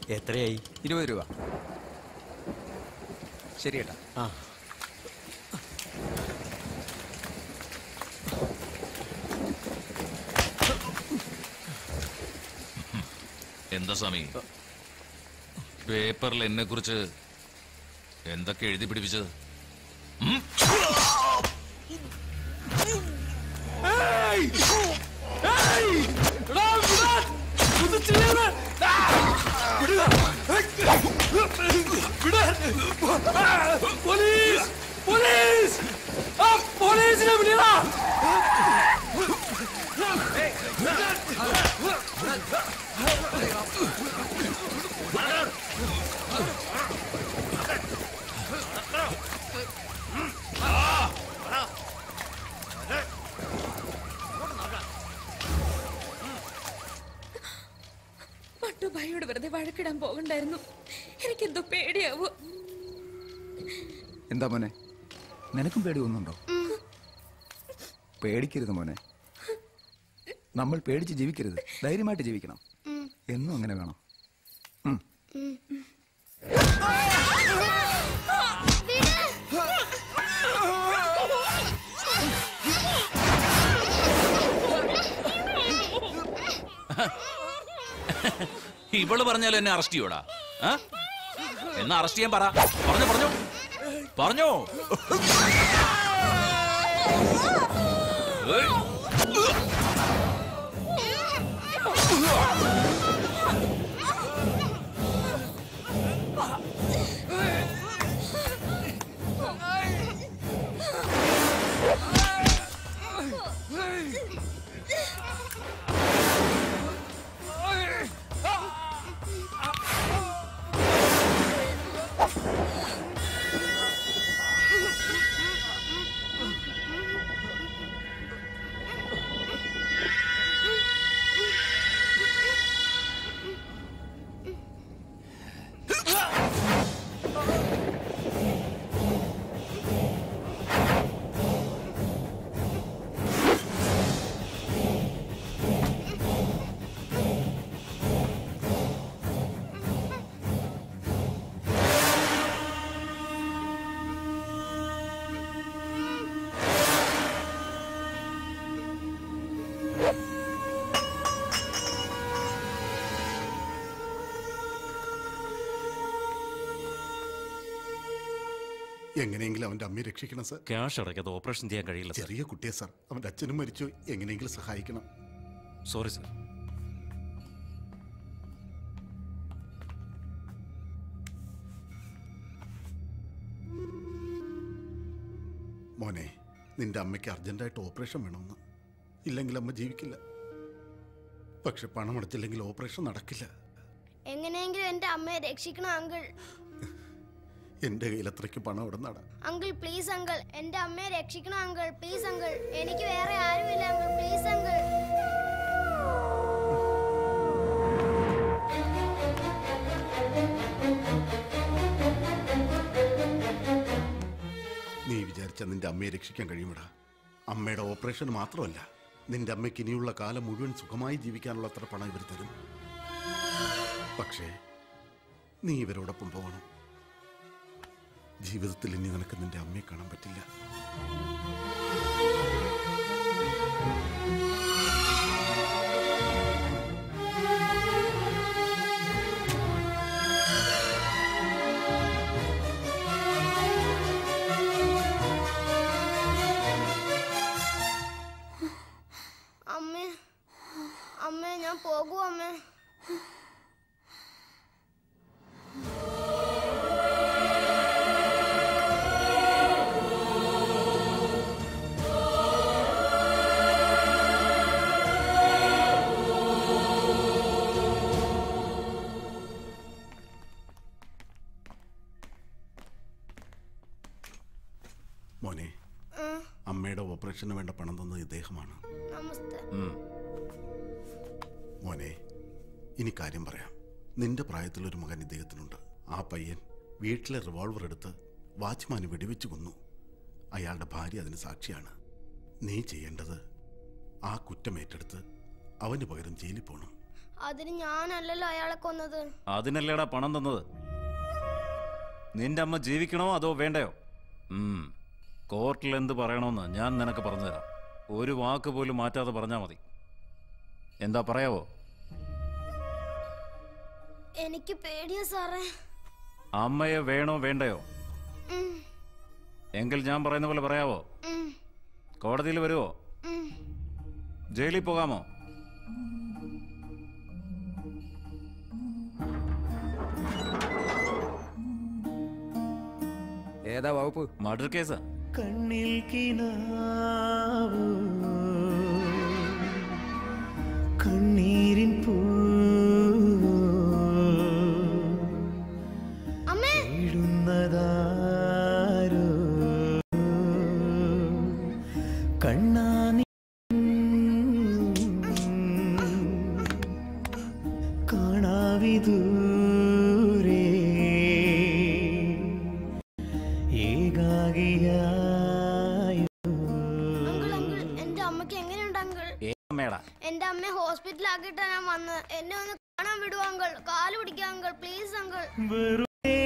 എത്രയായി ഇരുപത് രൂപ ശരി ഏട്ടാ ആ എന്താ സ്വാമി പേപ്പറിൽ എന്നെ കുറിച്ച് എന്തൊക്കെ എഴുതി പിടിപ്പിച്ചത് ഉം? പോലീസ് പോലീസ് ആ പോലീസിനെ വിളിയടാ പട്ടുഭായിയോട് വെറുതെ വഴക്കിടാൻ പോകണ്ടായിരുന്നു എനിക്കെന്തോ പേടിയാവൂ എന്താ മോനെ നിനക്കും പേടി തോന്നുന്നുണ്ടോ പേടിക്കരുത് മോനെ നമ്മൾ പേടിച്ച് ജീവിക്കരുത് ധൈര്യമായിട്ട് ജീവിക്കണം എന്നും അങ്ങനെ വേണം ഉം. ഇവള് പറഞ്ഞാലും എന്നെ അറസ്റ്റ് ചെയ്യൂടാ ആ? എന്നാ അറസ്റ്റ് ചെയ്യാൻ പറ പറഞ്ഞു പറഞ്ഞു പറഞ്ഞോ ഏയ്. എങ്ങനെയെങ്കിലും അവന്റെ അമ്മയെ രക്ഷിക്കണം സർ ക്യാഷ് അടയ്ക്കാതെ ഓപ്പറേഷൻ ചെയ്യാൻ കഴിയില്ല സർ ചെറിയ കുട്ടിയെ സർ അവന്റെ അച്ഛനും മരിച്ചു എങ്ങനെയെങ്കിലും സഹായിക്കണം സോറി സർ മോനെ നിന്റെ അമ്മയ്ക്ക് അർജന്റായിട്ട് ഓപ്പറേഷൻ വേണമെന്ന് ഇല്ലെങ്കിൽ അമ്മ ജീവിക്കില്ല പക്ഷെ പണം അടച്ചില്ലെങ്കിൽ ഓപ്പറേഷൻ നടക്കില്ല എങ്ങനെയെങ്കിലും എന്റെ അമ്മയെ രക്ഷിക്കണം അങ്കിൾ എന്റെ കയ്യിൽ അത്രയ്ക്ക് പണം അവിടെ നടാ അങ്കിൾ പ്ലീസ് അങ്കിൾ എന്റെ അമ്മയെ രക്ഷിക്കണം അങ്കിൾ പ്ലീസ് അങ്കിൾ എനിക്ക് വേറെ ആരുമില്ല അങ്കിൾ പ്ലീസ് അങ്കിൾ നീ വിചാരിച്ച നിന്റെ അമ്മയെ രക്ഷിക്കാൻ കഴിയുമടാ അമ്മയുടെ ഓപ്പറേഷൻ മാത്രമല്ല നിന്റെ അമ്മയ്ക്ക് ഇനിയുള്ള കാലം മുഴുവൻ സുഖമായി ജീവിക്കാനുള്ള അത്ര പണം ഇവർ തരും പക്ഷേ നീ ഇവരോടൊപ്പം പോകണം ജീവിതത്തിൽ ഇനി നിനക്ക് നിന്റെ അമ്മയെ കാണാൻ പറ്റില്ല അമ്മേ അമ്മേ ഞാൻ പോകൂ അമ്മേ മോനെ അമ്മയുടെ ഓപ്പറേഷന് വേണ്ട പണം തന്നത് ഇദ്ദേഹമാണ് നമസ്തേ മോനെ ഇനി കാര്യം പറയാം നിന്റെ പ്രായത്തിലൊരു മകൻ ഇദ്ദേഹത്തിനുണ്ട് ആ പയ്യൻ വീട്ടിലെ റിവോൾവർ എടുത്ത് വാച്ച്മാന് വെടിവെച്ച് കൊന്നു അയാളുടെ ഭാര്യ അതിന് സാക്ഷിയാണ് നീ ചെയ്യേണ്ടത് ആ കുറ്റം ഏറ്റെടുത്ത് അവന് പകരം ജയിലിൽ പോകണം അതിന് ഞാനല്ലല്ലോ അയാളെ കൊന്നത് അതിനല്ലേടാ പണം തന്നത് നിന്റെ അമ്മ ജീവിക്കണോ അതോ വേണ്ടയോ ഉം. കോർട്ടിൽ എന്ത് പറയണമെന്ന് ഞാൻ നിനക്ക് പറഞ്ഞുതരാം ഒരു വാക്ക് പോലും മാറ്റാതെ പറഞ്ഞാൽ മതി എന്താ പറയാവോ എനിക്ക് പേടിയാ സാറേ അമ്മയെ വേണോ വേണ്ടയോ ഉം, എങ്കിൽ ഞാൻ പറയുന്ന പോലെ പറയാവോ ഉം, കോടതിയിൽ വരുവോ ഉം. ജയിലിൽ പോകാമോ ഏതാ വകുപ്പ് മർഡർ കേസാ കണ്ണിൽ കിനാവോ കണ്ണീരിൻ പൂവോ അമ്മേ ഇടുന്നതാരോ കണ്ണാനി കാണാവിദൂരേ ഏകാകിയായോ അങ്കിൾ അങ്കിൾ എന്റെ അമ്മയ്ക്ക് എങ്ങനെയുണ്ട് അങ്കിൾ ഏ അമ്മേടാ എന്റെ അമ്മയെ ഹോസ്പിറ്റലാക്കിയിട്ടാ ഞാൻ വന്നത് എന്നെ ഒന്ന് കാണാൻ വിടുവോ അങ്കിൾ കാല് പിടിക്കാം അങ്കിൾ പ്ലീസ് അങ്കിൾ വെറുതെ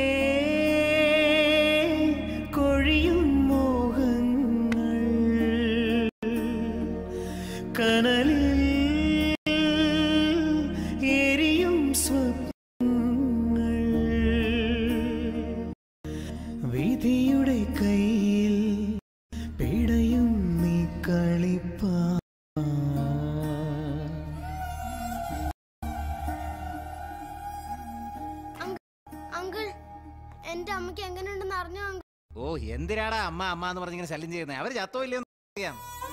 കൊഴിയും മോഹങ്ങൾ കനലിൽ എരിയും സ്വപ്നങ്ങൾ വിധിയുടെ കയ്യിൽ പിടയും നീ കളിപ്പാ അങ്കിൾ എന്റെ അമ്മയ്ക്ക് എങ്ങനെയുണ്ടെന്ന് അറിഞ്ഞോ അങ്കിൾ ഓ എന്തിനാടാ അമ്മ അമ്മ എന്ന് പറഞ്ഞിങ്ങനെ ശല്യം ചെയ്യുന്നത് അവര് ചത്തോ ഇല്ലയോ എന്ന് അറിയാം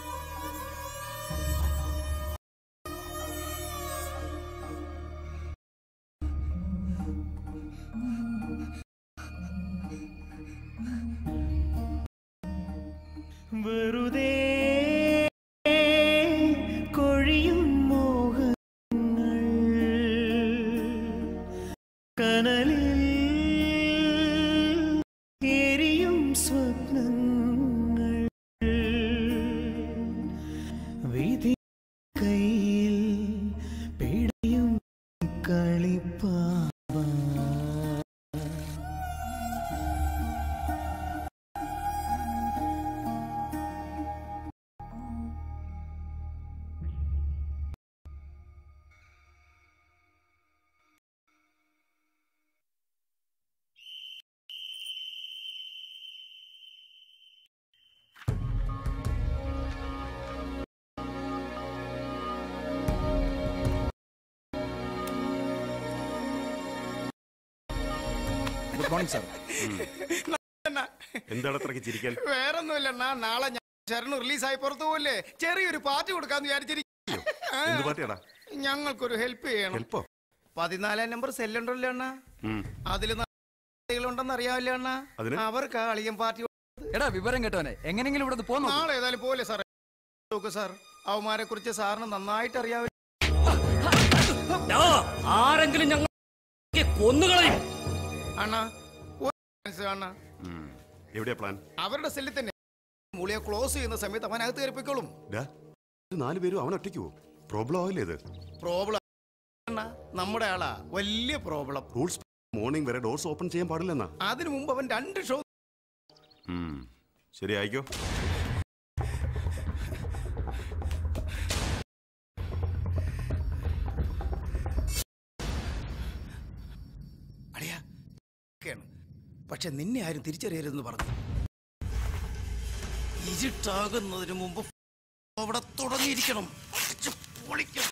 വെറുതെ കൊഴിയും മോഹങ്ങൾ കനലിൽ എരിയും സ്വപ്നങ്ങൾ വിധി കയ്യിൽ പിടയും കളിപ്പാവ ഗുഡ് മോർണിംഗ് സാർ എന്താണ് അത്രയ്ക്ക് ചിരിക്കാൻ വേറൊന്നുമില്ലണ്ണാ നാളെ ഞാൻ ശരണു റിലീസായി പുറത്തു പോകില്ലേ ചെറിയൊരു പാർട്ടി കൊടുക്കാന്ന് വിചാരിച്ചിരിക്കും എന്ത് പാർട്ടിയാടാ ഞങ്ങൾക്കൊരു ഹെൽപ്പ് ചെയ്യണം ഹെൽപ്പോ പതിനാലാം നമ്പർ സെല്ലുണ്ടല്ലോ അണ്ണാ അതിൽ ഉണ്ടെന്ന് അറിയാവില്ല അണ്ണാ അതിന്? അവർക്ക് അളിയൻ പാർട്ടി എടാ വിവരം കേട്ടോനെ എങ്ങനെങ്കിലും ഇവിടെ പോന്നോ നാളെ ഏതായാലും പോലെ സാറേ നോക്കൂ സാർ അവന്മാരെ കുറിച്ച് സാറിന് നന്നായിട്ട് അറിയാവില്ല ആരെങ്കിലും ഞങ്ങൾ കൊന്നുകളയും അണ്ണാ ഒരു chance അണ്ണാ എവിടെയാ പ്ലാൻ അവരുടെ സെല്ലിൽ തന്നെ മൂളിയെ ക്ലോസ് ചെയ്യുന്ന സമയത്ത് അവനകത്ത് കയറിപ്പോയിക്കോളും നാല് പേരും അവൻ ഒറ്റയ്ക്ക് പോകും പ്രോബ്ലം ആവില്ലേ ഇത് പ്രോബ്ലം നമ്മുടെ ആളാ വലിയ പ്രോബ്ലം റൂൾസ് മോർണിംഗ് വരെ ഡോർസ് ഓപ്പൺ ചെയ്യാൻ പാടില്ലെന്നാ അതിനു മുമ്പ് അവൻ രണ്ട് ഷോ ശരി ആയിക്കോ അളിയാ ഒക്കെയാണ് പക്ഷെ നിന്നെ ആരും തിരിച്ചറിയരുതെന്ന് പറഞ്ഞു ഇരുട്ടാകുന്നതിന് മുമ്പ് അവിടെ തുടങ്ങിയിരിക്കണം അടിച്ച് പൊളിക്കണം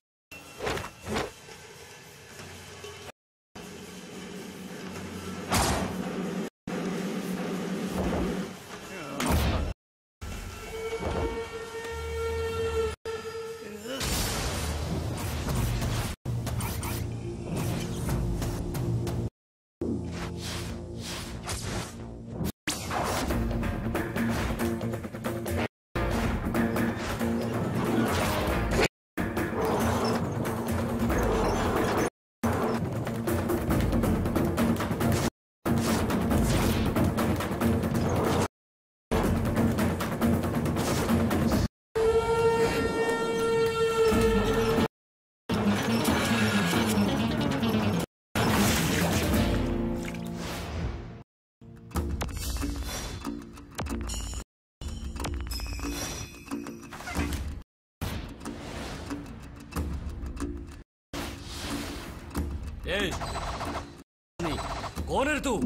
ഏയ് നീ കോനെടുത്തു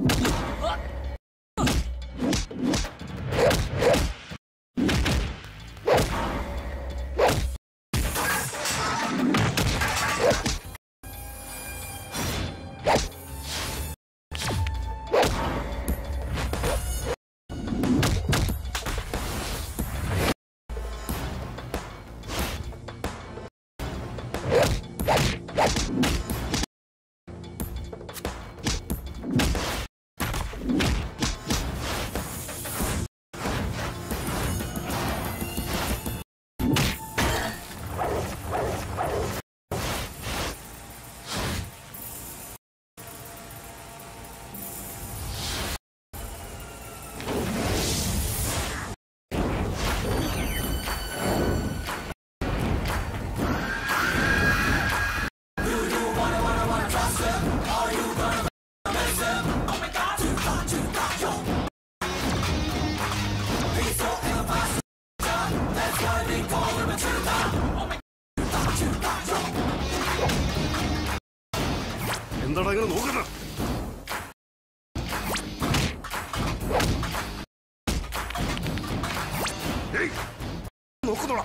എന്താടാ ഇങ്ങനെ നോക്കുന്നത് നോക്കുന്നോടാ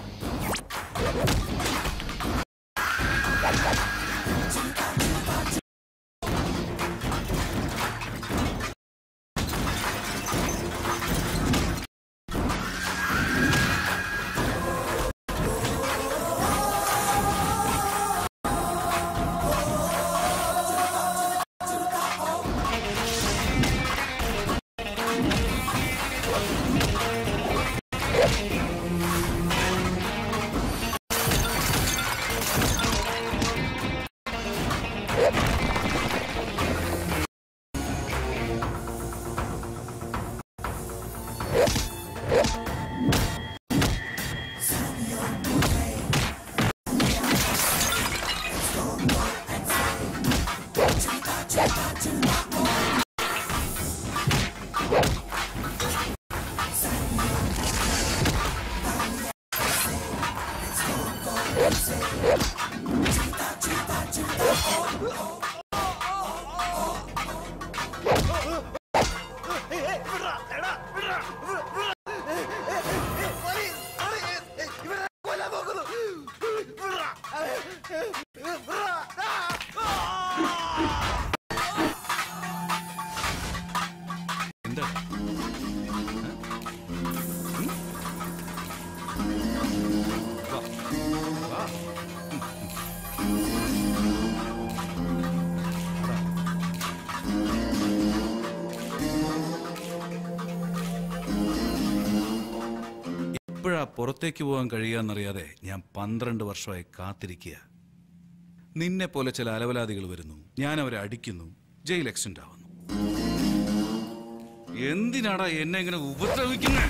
എന്താ എപ്പോഴാ പുറത്തേക്ക് പോകാൻ കഴിയാന്നറിയാതെ ഞാൻ പന്ത്രണ്ട് വർഷമായി കാത്തിരിക്കുക നിന്നെ പോലെ ചില അലവലാദികൾ വരുന്നു ഞാൻ അവരെ അടിക്കുന്നു ജയിൽ എക്സ്റ്റൻഡ് ആവുന്നു എന്തിനാടാ എന്നെ ഇങ്ങനെ ഉപദ്രവിക്കുന്നത്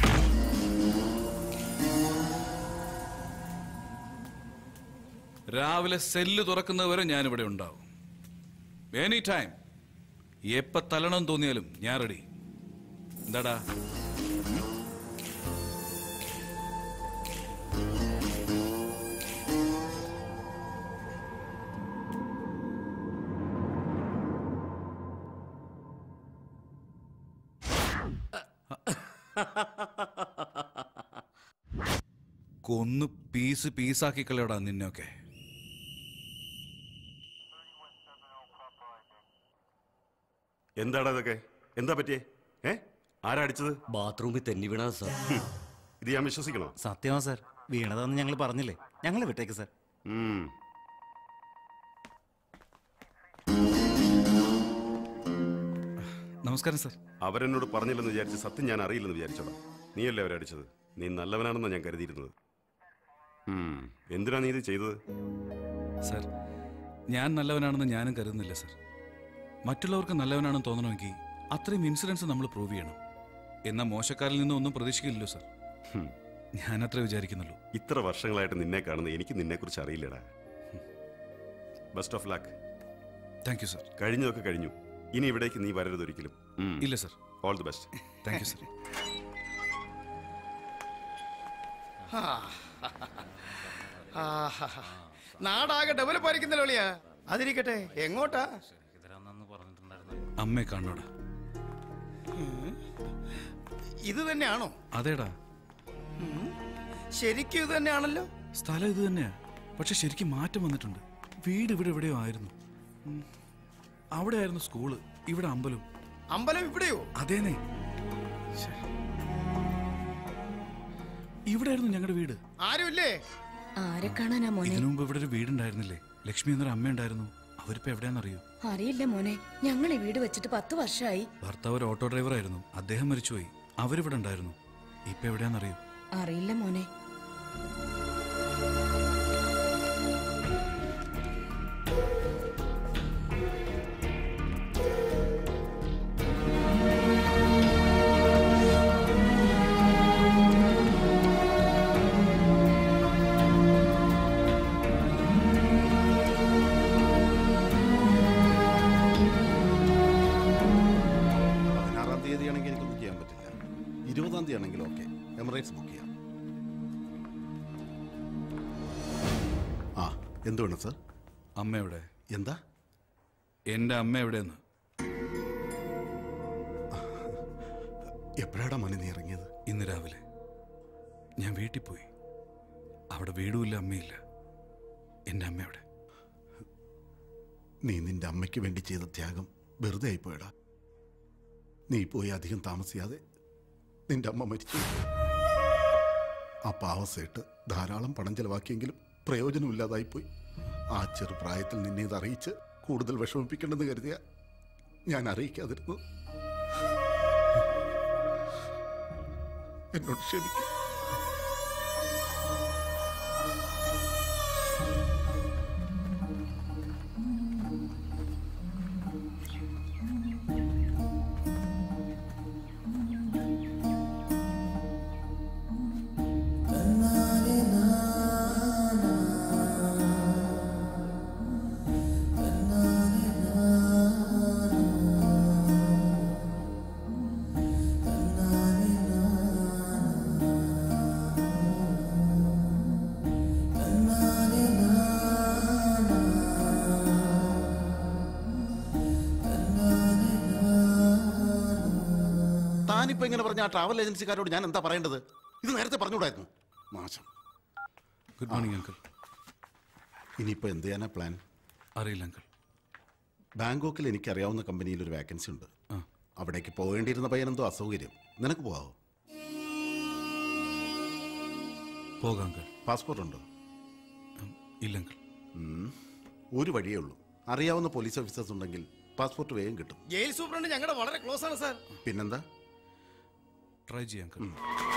രാവിലെ സെല്ല് തുറക്കുന്നവരെ ഞാനിവിടെ ഉണ്ടാവും എനി ടൈം എപ്പ തല്ലണം തോന്നിയാലും ഞാൻ റെഡി എന്താടാ കൊന്ന് പീസ് പീസാക്കി കളയടാ നിന്നൊക്കെ എന്താടാ ഇതൊക്കെ എന്താ പറ്റിയേ ഏ ആരാ അടിച്ചത് ബാത്റൂമിൽ തെന്നി വീണത് സാർ ഇത് ഞാൻ വിശ്വസിക്കണോ സത്യമാ സാർ വീണതെന്ന് ഞങ്ങൾ പറഞ്ഞില്ലേ ഞങ്ങൾ വിട്ടേക്ക് സാർ ഉം. നമസ്കാരം സാർ അവരെന്നോട് പറഞ്ഞില്ലെന്ന് വിചാരിച്ച് സത്യം ഞാൻ അറിയില്ലെന്ന് വിചാരിച്ചോടാ നീയല്ലേ അവരെ അടിച്ചത് നീ നല്ലവനാണെന്നാണ് ഞാൻ കരുതിയിരുന്നത് ഉം. എന്തിനാ നീ ഇത് ചെയ്തത് സാർ ഞാൻ നല്ലവനാണെന്ന് ഞാനും കരുതുന്നില്ല സാർ മറ്റുള്ളവർക്ക് നല്ലവനാണെന്ന് തോന്നണമെങ്കിൽ അത്രയും ഇൻസിഡൻസ് നമ്മൾ പ്രൂവ് ചെയ്യണം എന്നാൽ മോശക്കാരിൽ നിന്നും ഒന്നും പ്രതീക്ഷിക്കില്ലല്ലോ സാർ ഹും. ഞാൻ അത്ര വിചാരിക്കുന്നുള്ളൂ ഇത്ര വർഷങ്ങളായിട്ട് നിന്നെ കാണുന്ന എനിക്ക് നിന്നെക്കുറിച്ച് അറിയില്ലടാ best of luck thank you sir കഴിഞ്ഞതൊക്കെ കഴിഞ്ഞു ഇനി ഇവിടേക്ക് നീ വരരുത് ഒരിക്കലും ഇല്ല sir all the best thank you sir ആഹാ. നാടാകെ ഡെവലപ്പ് ആയിരിക്കുന്നല്ലോ അളിയാ അതിരിക്കട്ടെ എങ്ങോട്ടാ അമ്മയെ കാണോടാ ഇത് തന്നെയാണോ അതേടാ ഉം. ശരിക്കും ഇത് തന്നെയാണല്ലോ സ്ഥലം ഇത് തന്നെയാ പക്ഷെ ശരിക്കും മാറ്റം വന്നിട്ടുണ്ട് വീട് ഇവിടെ എവിടെയോ ആയിരുന്നു ഉം. അവിടെ ആയിരുന്നു സ്കൂള് ഇവിടെ അമ്പലം അമ്പലം ഇവിടെയോ അതേനെ ഇവിടെ ആയിരുന്നു ഞങ്ങളുടെ വീട് ആരുമില്ലേ ആരെ കാണാനാ മോനെ ഇതിനു മുമ്പ് ഇവിടെ ഒരു വീടുണ്ടായിരുന്നില്ലേ ലക്ഷ്മി എന്നൊരു അമ്മയുണ്ടായിരുന്നു അവരിപ്പോ എവിടെയാണെന്നറിയോ അറിയില്ല മോനെ ഞങ്ങൾ ഈ വീട് വെച്ചിട്ട് പത്ത് വർഷമായി ഭർത്താവ് ഒരു ഓട്ടോ ഡ്രൈവർ ആയിരുന്നു അദ്ദേഹം മരിച്ചുപോയി അവരിവിടെ ഉണ്ടായിരുന്നു ഇപ്പൊ എവിടെയാണെന്നറിയോ അറിയില്ല മോനെ പതിനാറാം തീയതി ആണെങ്കിൽ എനിക്കൊന്നും ചെയ്യാൻ പറ്റില്ല ഇരുപതാം തീയതി ആണെങ്കിൽ ഓക്കെ എമിറേറ്റ്സ് ബുക്ക് ചെയ്യാം ആ എന്ത് വേണം സർ അമ്മ എവിടെ എന്താ എന്റെ അമ്മ എവിടെയെന്ന് എപ്പോഴാടാ മണി നീ ഇറങ്ങിയത് ഇന്ന് രാവിലെ ഞാൻ വീട്ടിൽ പോയി അവിടെ വീടുമില്ല അമ്മയില്ല എന്റെ അമ്മ എവിടെ നീ നിന്റെ അമ്മയ്ക്ക് വേണ്ടി ചെയ്ത ത്യാഗം വെറുതെ ആയിപ്പോയടാ നീ പോയി അധികം താമസിയാതെ നിന്റെ അമ്മ മരിച്ചു ആ പാവസേട്ട് ധാരാളം പണം ചെലവാക്കിയെങ്കിലും പ്രയോജനമില്ലാതായിപ്പോയി ആ ചെറുപ്രായത്തിൽ നിന്നെ ഇത് അറിയിച്ച് കൂടുതൽ വിഷമിപ്പിക്കണമെന്ന് കരുതിയ ഞാൻ അറിയിക്കാതിരുന്നു എന്നോട് ക്ഷമിക്കും താനിപ്പോ ഇങ്ങനെ പറഞ്ഞ ആ ട്രാവൽ ഏജൻസിക്കാരോട് ഞാൻ എന്താ പറയേണ്ടത് ഇത് നേരത്തെ പറഞ്ഞുകൂടായിരുന്നു മാഷം ഗുഡ് മോർണിംഗ് അങ്കിൾ ഇനിയിപ്പോ എന്ത് ചെയ്യാനാ പ്ലാൻ അറിയില്ല അങ്കിൾ ബാങ്കോക്കിൽ എനിക്കറിയാവുന്ന കമ്പനിയിൽ ഒരു വേക്കൻസി ഉണ്ട് ആ. അവിടേക്ക് പോകേണ്ടിയിരുന്ന പയ്യനെന്തോ അസൗകര്യം നിനക്ക് പോവാവോ പോകാം അങ്കിൾ പാസ്പോർട്ട് ഉണ്ടോ ഇല്ല അങ്കിൾ ഉം. ഒരു വഴിയേ ഉള്ളൂ അറിയാവുന്ന പോലീസ് ഓഫീസേഴ്സ് ഉണ്ടെങ്കിൽ പാസ്പോർട്ട് വേഗം കിട്ടും ജയിൽ സൂപ്രണ്ട് ഞങ്ങളുടെ വളരെ ക്ലോസ് ആണ് സാർ പിന്നെന്താ ട്രൈ ചെയ്യാം അങ്കിൾ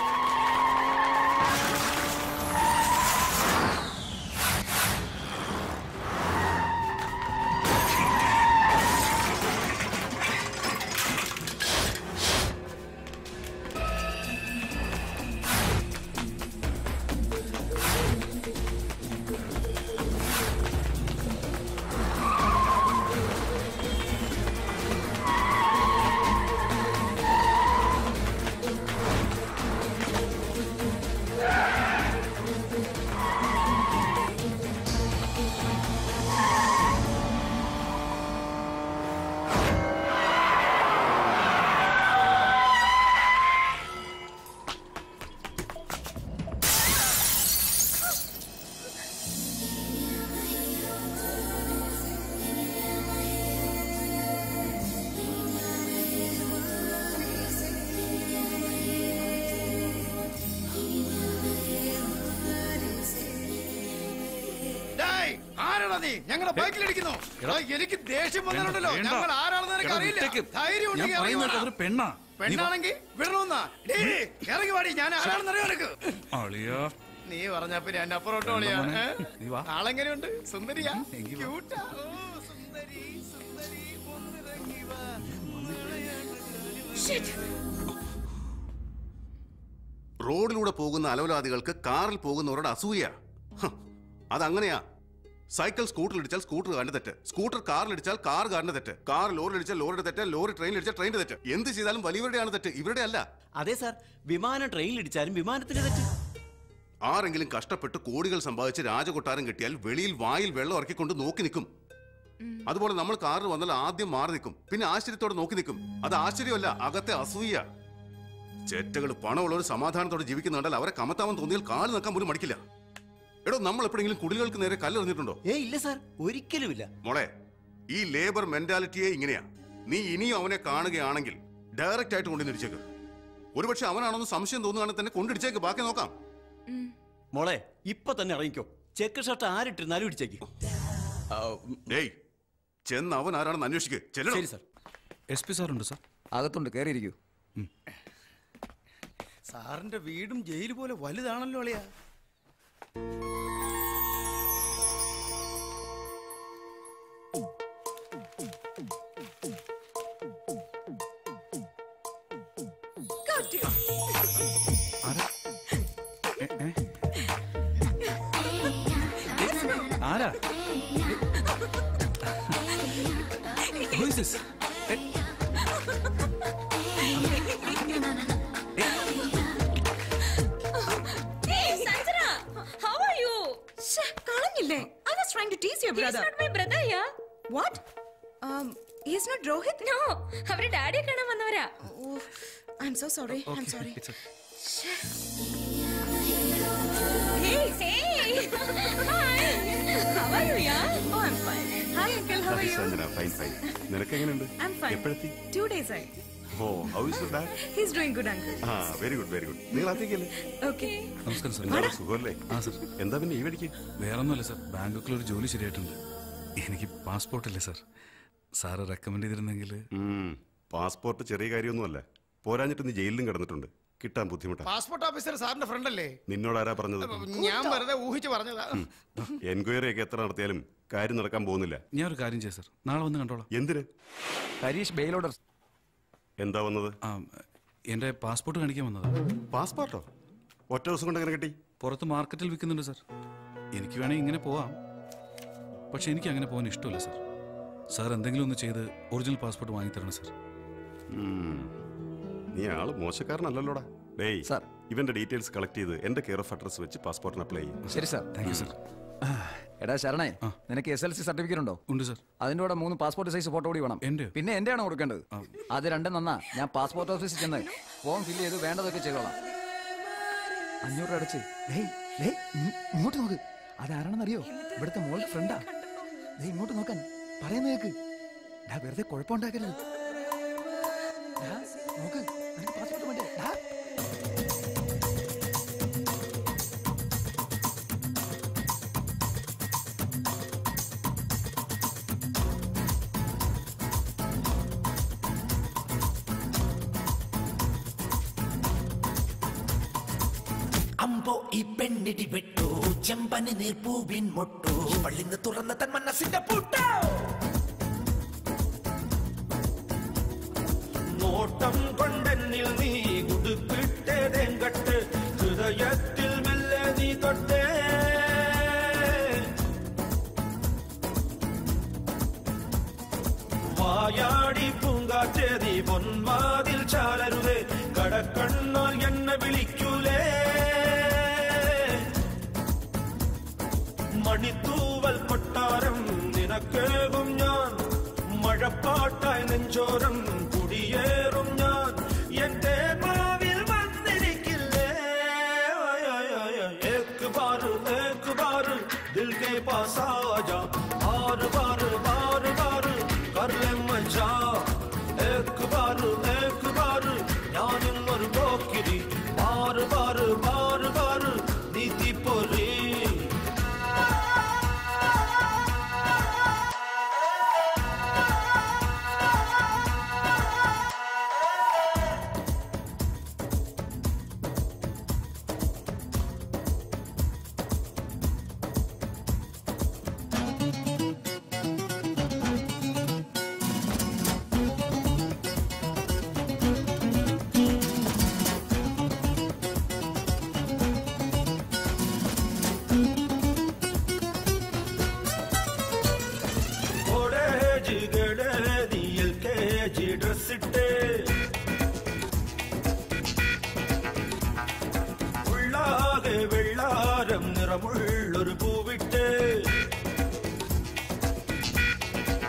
ഡേയ്, ആരാടാ നീ ഞങ്ങളുടെ ബൈക്കിലിടിക്കുന്നു എടാ, എനിക്ക് ദേഷ്യം വന്നിട്ടുണ്ടല്ലോ വേണ്ട. ഞങ്ങൾ ആരാണെന്ന് നിനക്ക് എടാ, അറിയില്ല വിട്ടേക്ക്. ധൈര്യം ഞാൻ ഉണ്ടെങ്കിൽ ഇറങ്ങി പറയുന്നത് വാടാ. അതൊരു പെണ്ണാ നീ വാ. പെണ്ണാണെങ്കിൽ വിടണമെന്നാ ഡേയ്, ഇറങ്ങി വാടി ഞാൻ ആരാണെന്ന് അറിയോ നിനക്ക് അളിയാ നീ പറഞ്ഞ പിന്നെ എന്റെ അപ്പുറോട്ട് വിളിയാ മോനെ, ഏ? നീ വാ. ആളെങ്ങനെയുണ്ട് സുന്ദരിയാ എങ്കി വാ. ക്യൂട്ടാ ഓ, സുന്ദരി, സുന്ദരി, ഒന്നിറങ്ങി വാ. റോഡിലൂടെ പോകുന്ന അലവലാദികൾക്ക് കാറിൽ പോകുന്നവരോട് അസൂയ ഹ്, അതങ്ങനെയാ സൈക്കിൾ സ്കൂട്ടറിൽ ഇടിച്ചാൽ സ്കൂട്ടറുകാരന്റെ തെറ്റ് സ്കൂട്ടർ കാറിൽ ഇടിച്ചാൽ കാറുകാരന്റെ തെറ്റ് കാർ ലോറിൽ ഇടിച്ചാൽ ലോറിയുടെ തെറ്റ് ലോറി ട്രെയിനിൽ ഇടിച്ചാൽ ട്രെയിനിന്റെ തെറ്റ് എന്ത് ചെയ്താലും വലിയവരുടെയാണ് തെറ്റ് ഇവരുടെ അല്ല അതെ സാർ വിമാനം ട്രെയിനിൽ ഇടിച്ചാലും വിമാനത്തിന്റെ തെറ്റ് ആരെങ്കിലും കഷ്ടപ്പെട്ട് കോടികൾ സമ്പാദിച്ച് രാജകൊട്ടാരം കിട്ടിയാൽ വെളിയിൽ വായിൽ വെള്ളം ഇറക്കിക്കൊണ്ട് നോക്കി നിൽക്കും അതുപോലെ നമ്മൾ കാറിൽ വന്നാൽ ആദ്യം മാറി നിൽക്കും പിന്നെ ആശ്ചര്യത്തോടെ നോക്കി നിൽക്കും അത് ആശ്ചര്യമല്ല അകത്തെ അസൂയ ചേറ്റകൾ പണമുള്ളവർ സമാധാനത്തോടെ ജീവിക്കുന്നുണ്ടാൽ അവരെ കമത്താവാൻ തോന്നിയാൽ കാല് നിൽക്കാൻ പോലും മടിക്കില്ല എടോ നമ്മൾ എപ്പോഴെങ്കിലും കുടിലുകൾക്ക് നേരെ കല്ലെറിഞ്ഞിട്ടുണ്ടോ ഏ ഇല്ല സാർ ഒരിക്കലുമില്ല മോളെ ഈ ലേബർ മെന്റാലിറ്റിയെ ഇങ്ങനെയാ നീ ഇനിയും അവനെ കാണുകയാണെങ്കിൽ ഡയറക്റ്റ് ആയിട്ട് കൊണ്ടു തിരിച്ചേക്ക് ഒരുപക്ഷെ അവനാണെന്ന് സംശയം തോന്നുകയാണെങ്കിൽ തന്നെ കൊണ്ടിടിച്ചേക്ക് ബാക്കി നോക്കാം മോളെ ഇപ്പൊ തന്നെ ഇറങ്ങിക്കോ ചെക്ക് ഷർട്ട് ആരിട്ടിരുന്നാലും ഇടിച്ചേക്ക് ഡേയ് ചെന്ന് അവൻ ആരാണെന്ന് അന്വേഷിക്ക് ചെല്ലണം ശരി സാർ എസ് പി സാറുണ്ട് സാർ അകത്തുണ്ട് കയറിയിരിക്കൂ സാറിന്റെ വീടും ജയിൽ പോലെ വലുതാണല്ലോ അളിയാ ആരാ Who is this? Hey, Sanjana! How are you? കളഞ്ഞില്ലേ I was trying to tease your brother. He's not my brother, yeah. What? Um, he's not Rohit? No, അവരുടെ ഡാഡിയെ കാണാൻ വന്നവരാ. Oh, I'm so sorry. I'm sorry. Hey, hey! Hi! How are you, yeah? Oh, I'm fine. Hi, uncle. How are you? Sanjana fine fine നിനക്ക് എങ്ങനെയുണ്ട് I'm fine. എപ്പോഴെത്തി Two days ആയി. Oh how is that He's doing good, uncle. ആ very good very good നിങ്ങൾ അത്തേക്കല്ലേ Okay. നമസ്കാരം sir എന്താണ് സുഖമല്ലേ ആ സാർ എന്താ പിന്നെ ഈ വഴിക്ക് വേറൊന്നുമല്ല സാർ ബാങ്കോക്കിൽ ഒരു ജോലി ശരിയായിട്ടുണ്ട് എനിക്ക് പാസ്പോർട്ട് ഇല്ല സാർ സാറ് റെക്കമെൻഡ് ചെയ്തിരുന്നെങ്കിൽ പാസ്പോർട്ട് ചെറിയ കാര്യമൊന്നുമല്ല പോരാഞ്ഞിട്ട് നീ ജയിലിലും കിടന്നിട്ടുണ്ട് കിട്ടാൻ ബുദ്ധിമുട്ടാണ് പാസ്പോർട്ട് ഓഫീസർ സാറിന്റെ ഫ്രണ്ട് അല്ലേ നിന്നോട് ആരാ പറഞ്ഞത് ഞാൻ വെറുതെ ഊഹിച്ച് പറഞ്ഞതാ എൻക്വയറി ഒക്കെ എത്ര നടത്തിയാലും കാര്യം നടക്കാൻ പോകുന്നില്ല ഞാൻ ഒരു കാര്യം ചെയ്യാം സാർ നാളെ വന്ന് കണ്ടോളാം എന്തിന് ഹരീഷ് ബെയിൽ ഓർഡർ എന്താ വന്നത് ആ എൻ്റെ പാസ്പോർട്ട് കാണിക്കാൻ വന്നത് പാസ്പോർട്ടോ ഒറ്റ ദിവസം കൊണ്ട് എങ്ങനെ കിട്ടി പുറത്ത് മാർക്കറ്റിൽ വിൽക്കുന്നുണ്ട് സാർ എനിക്ക് വേണമെങ്കിൽ ഇങ്ങനെ പോവാം പക്ഷെ എനിക്ക് അങ്ങനെ പോകാൻ ഇഷ്ടമല്ല സാർ സാർ എന്തെങ്കിലും ഒന്ന് ചെയ്ത് ഒറിജിനൽ പാസ്പോർട്ട് വാങ്ങിത്തരണം സാർ ഉം. നീ ആള് മോശക്കാരനല്ലല്ലോടാ ഡേയ് സാർ. ഇവന്റെ ഡീറ്റെയിൽസ് കളക്ട് ചെയ്ത് എന്റെ കെയർ ഓഫ് അഡ്രസ് വെച്ച് പാസ്പോർട്ടിന് അപ്ലൈ ചെയ്യും ശരി സാർ താങ്ക് യു സാർ എടാ ശരണേ നിനക്ക് എസ് എൽ സി സർട്ടിഫിക്കറ്റ് ഉണ്ടോ ഉണ്ട് സാർ അതിന്റെ കൂടെ മൂന്ന് പാസ്പോർട്ട് സൈസ് ഫോട്ടോ കൂടി വേണം എൻ്റെ പിന്നെ എന്റെ ആണോ കൊടുക്കേണ്ടത് അത് രണ്ടും നന്നാ ഞാൻ പാസ്പോർട്ട് ഓഫീസിൽ ചെന്ന് ഫോം ഫില്ല് ചെയ്ത് വേണ്ടതൊക്കെ ചെയ്തോളാം അഞ്ഞൂറ് രൂപ അടച്ച് ഡേയ്, ഡേയ്, ഇങ്ങ് ഇങ്ങോട്ട് നോക്ക് അതാരാണെന്നറിയോ ഇവിടുത്തെ മോളുടെ ഫ്രണ്ടാ ദേ ഇങ്ങോട്ട് നോക്കാൻ പറയുന്ന കേക്ക് ഡാ വെറുതെ കുഴപ്പമുണ്ടാക്കരുത് ഡാ, നോക്ക് നിനക്ക് പാസ്പോർട്ട് വേണ്ടേ ഡാ അമ്പോ ഈ പെണ്ണിടി വെട്ടു ചെമ്പനി നീർപ്പൂവിൻ മൊട്ടു പള്ളിന്ന് തുറന്ന തൻ മനസ്സിന്റെ പൂട്ടോ നോട്ടം കൊണ്ടെന്നിൽ നീ ഉടുപ്പിട്ടതെങ്കട്ട് ഹൃദയത്തിൽ മെല്ലെ നീ തൊട്ടേ വായാടി പൂങ്കാറ്റേ നീ പൊന്മാതിൽ ചാലരുതേ കടക്കണ്ണാൽ എന്നെ വിളിക്കൂലേ മണിത്തൂവൽ കൊട്ടാരം നിനക്കേകും ഞാൻ മഴപ്പാട്ടായി നെഞ്ചോരം കുടിയേറും ഞാൻ എന്റെ മാവിൽ വന്നിരിക്കില്ലേ ആയ് ആയ് ആയ് ആയ്. ഏക്ക് ബാറ് ഏക്ക് ബാറ് ദിൽ കെ പാസ് ആജാ ബാറ് ബാറ് ബാറ് ബാറ് കർലെ മജാ ഏക്ക് ബാറ് ഏക്ക് ബാറ് ഞാനിന്നൊരു പോക്കിരി ബാറ് ബാറ് ബാറ് ബാറ് നീതി പൊറി കോളേജ് ഗഡേതിയിൽ കേജി ഡ്രസ്സിട്ട് ഉള്ളാകെ വെള്ളാരം നിറമുള്ളൊരു പൂവിട്ട്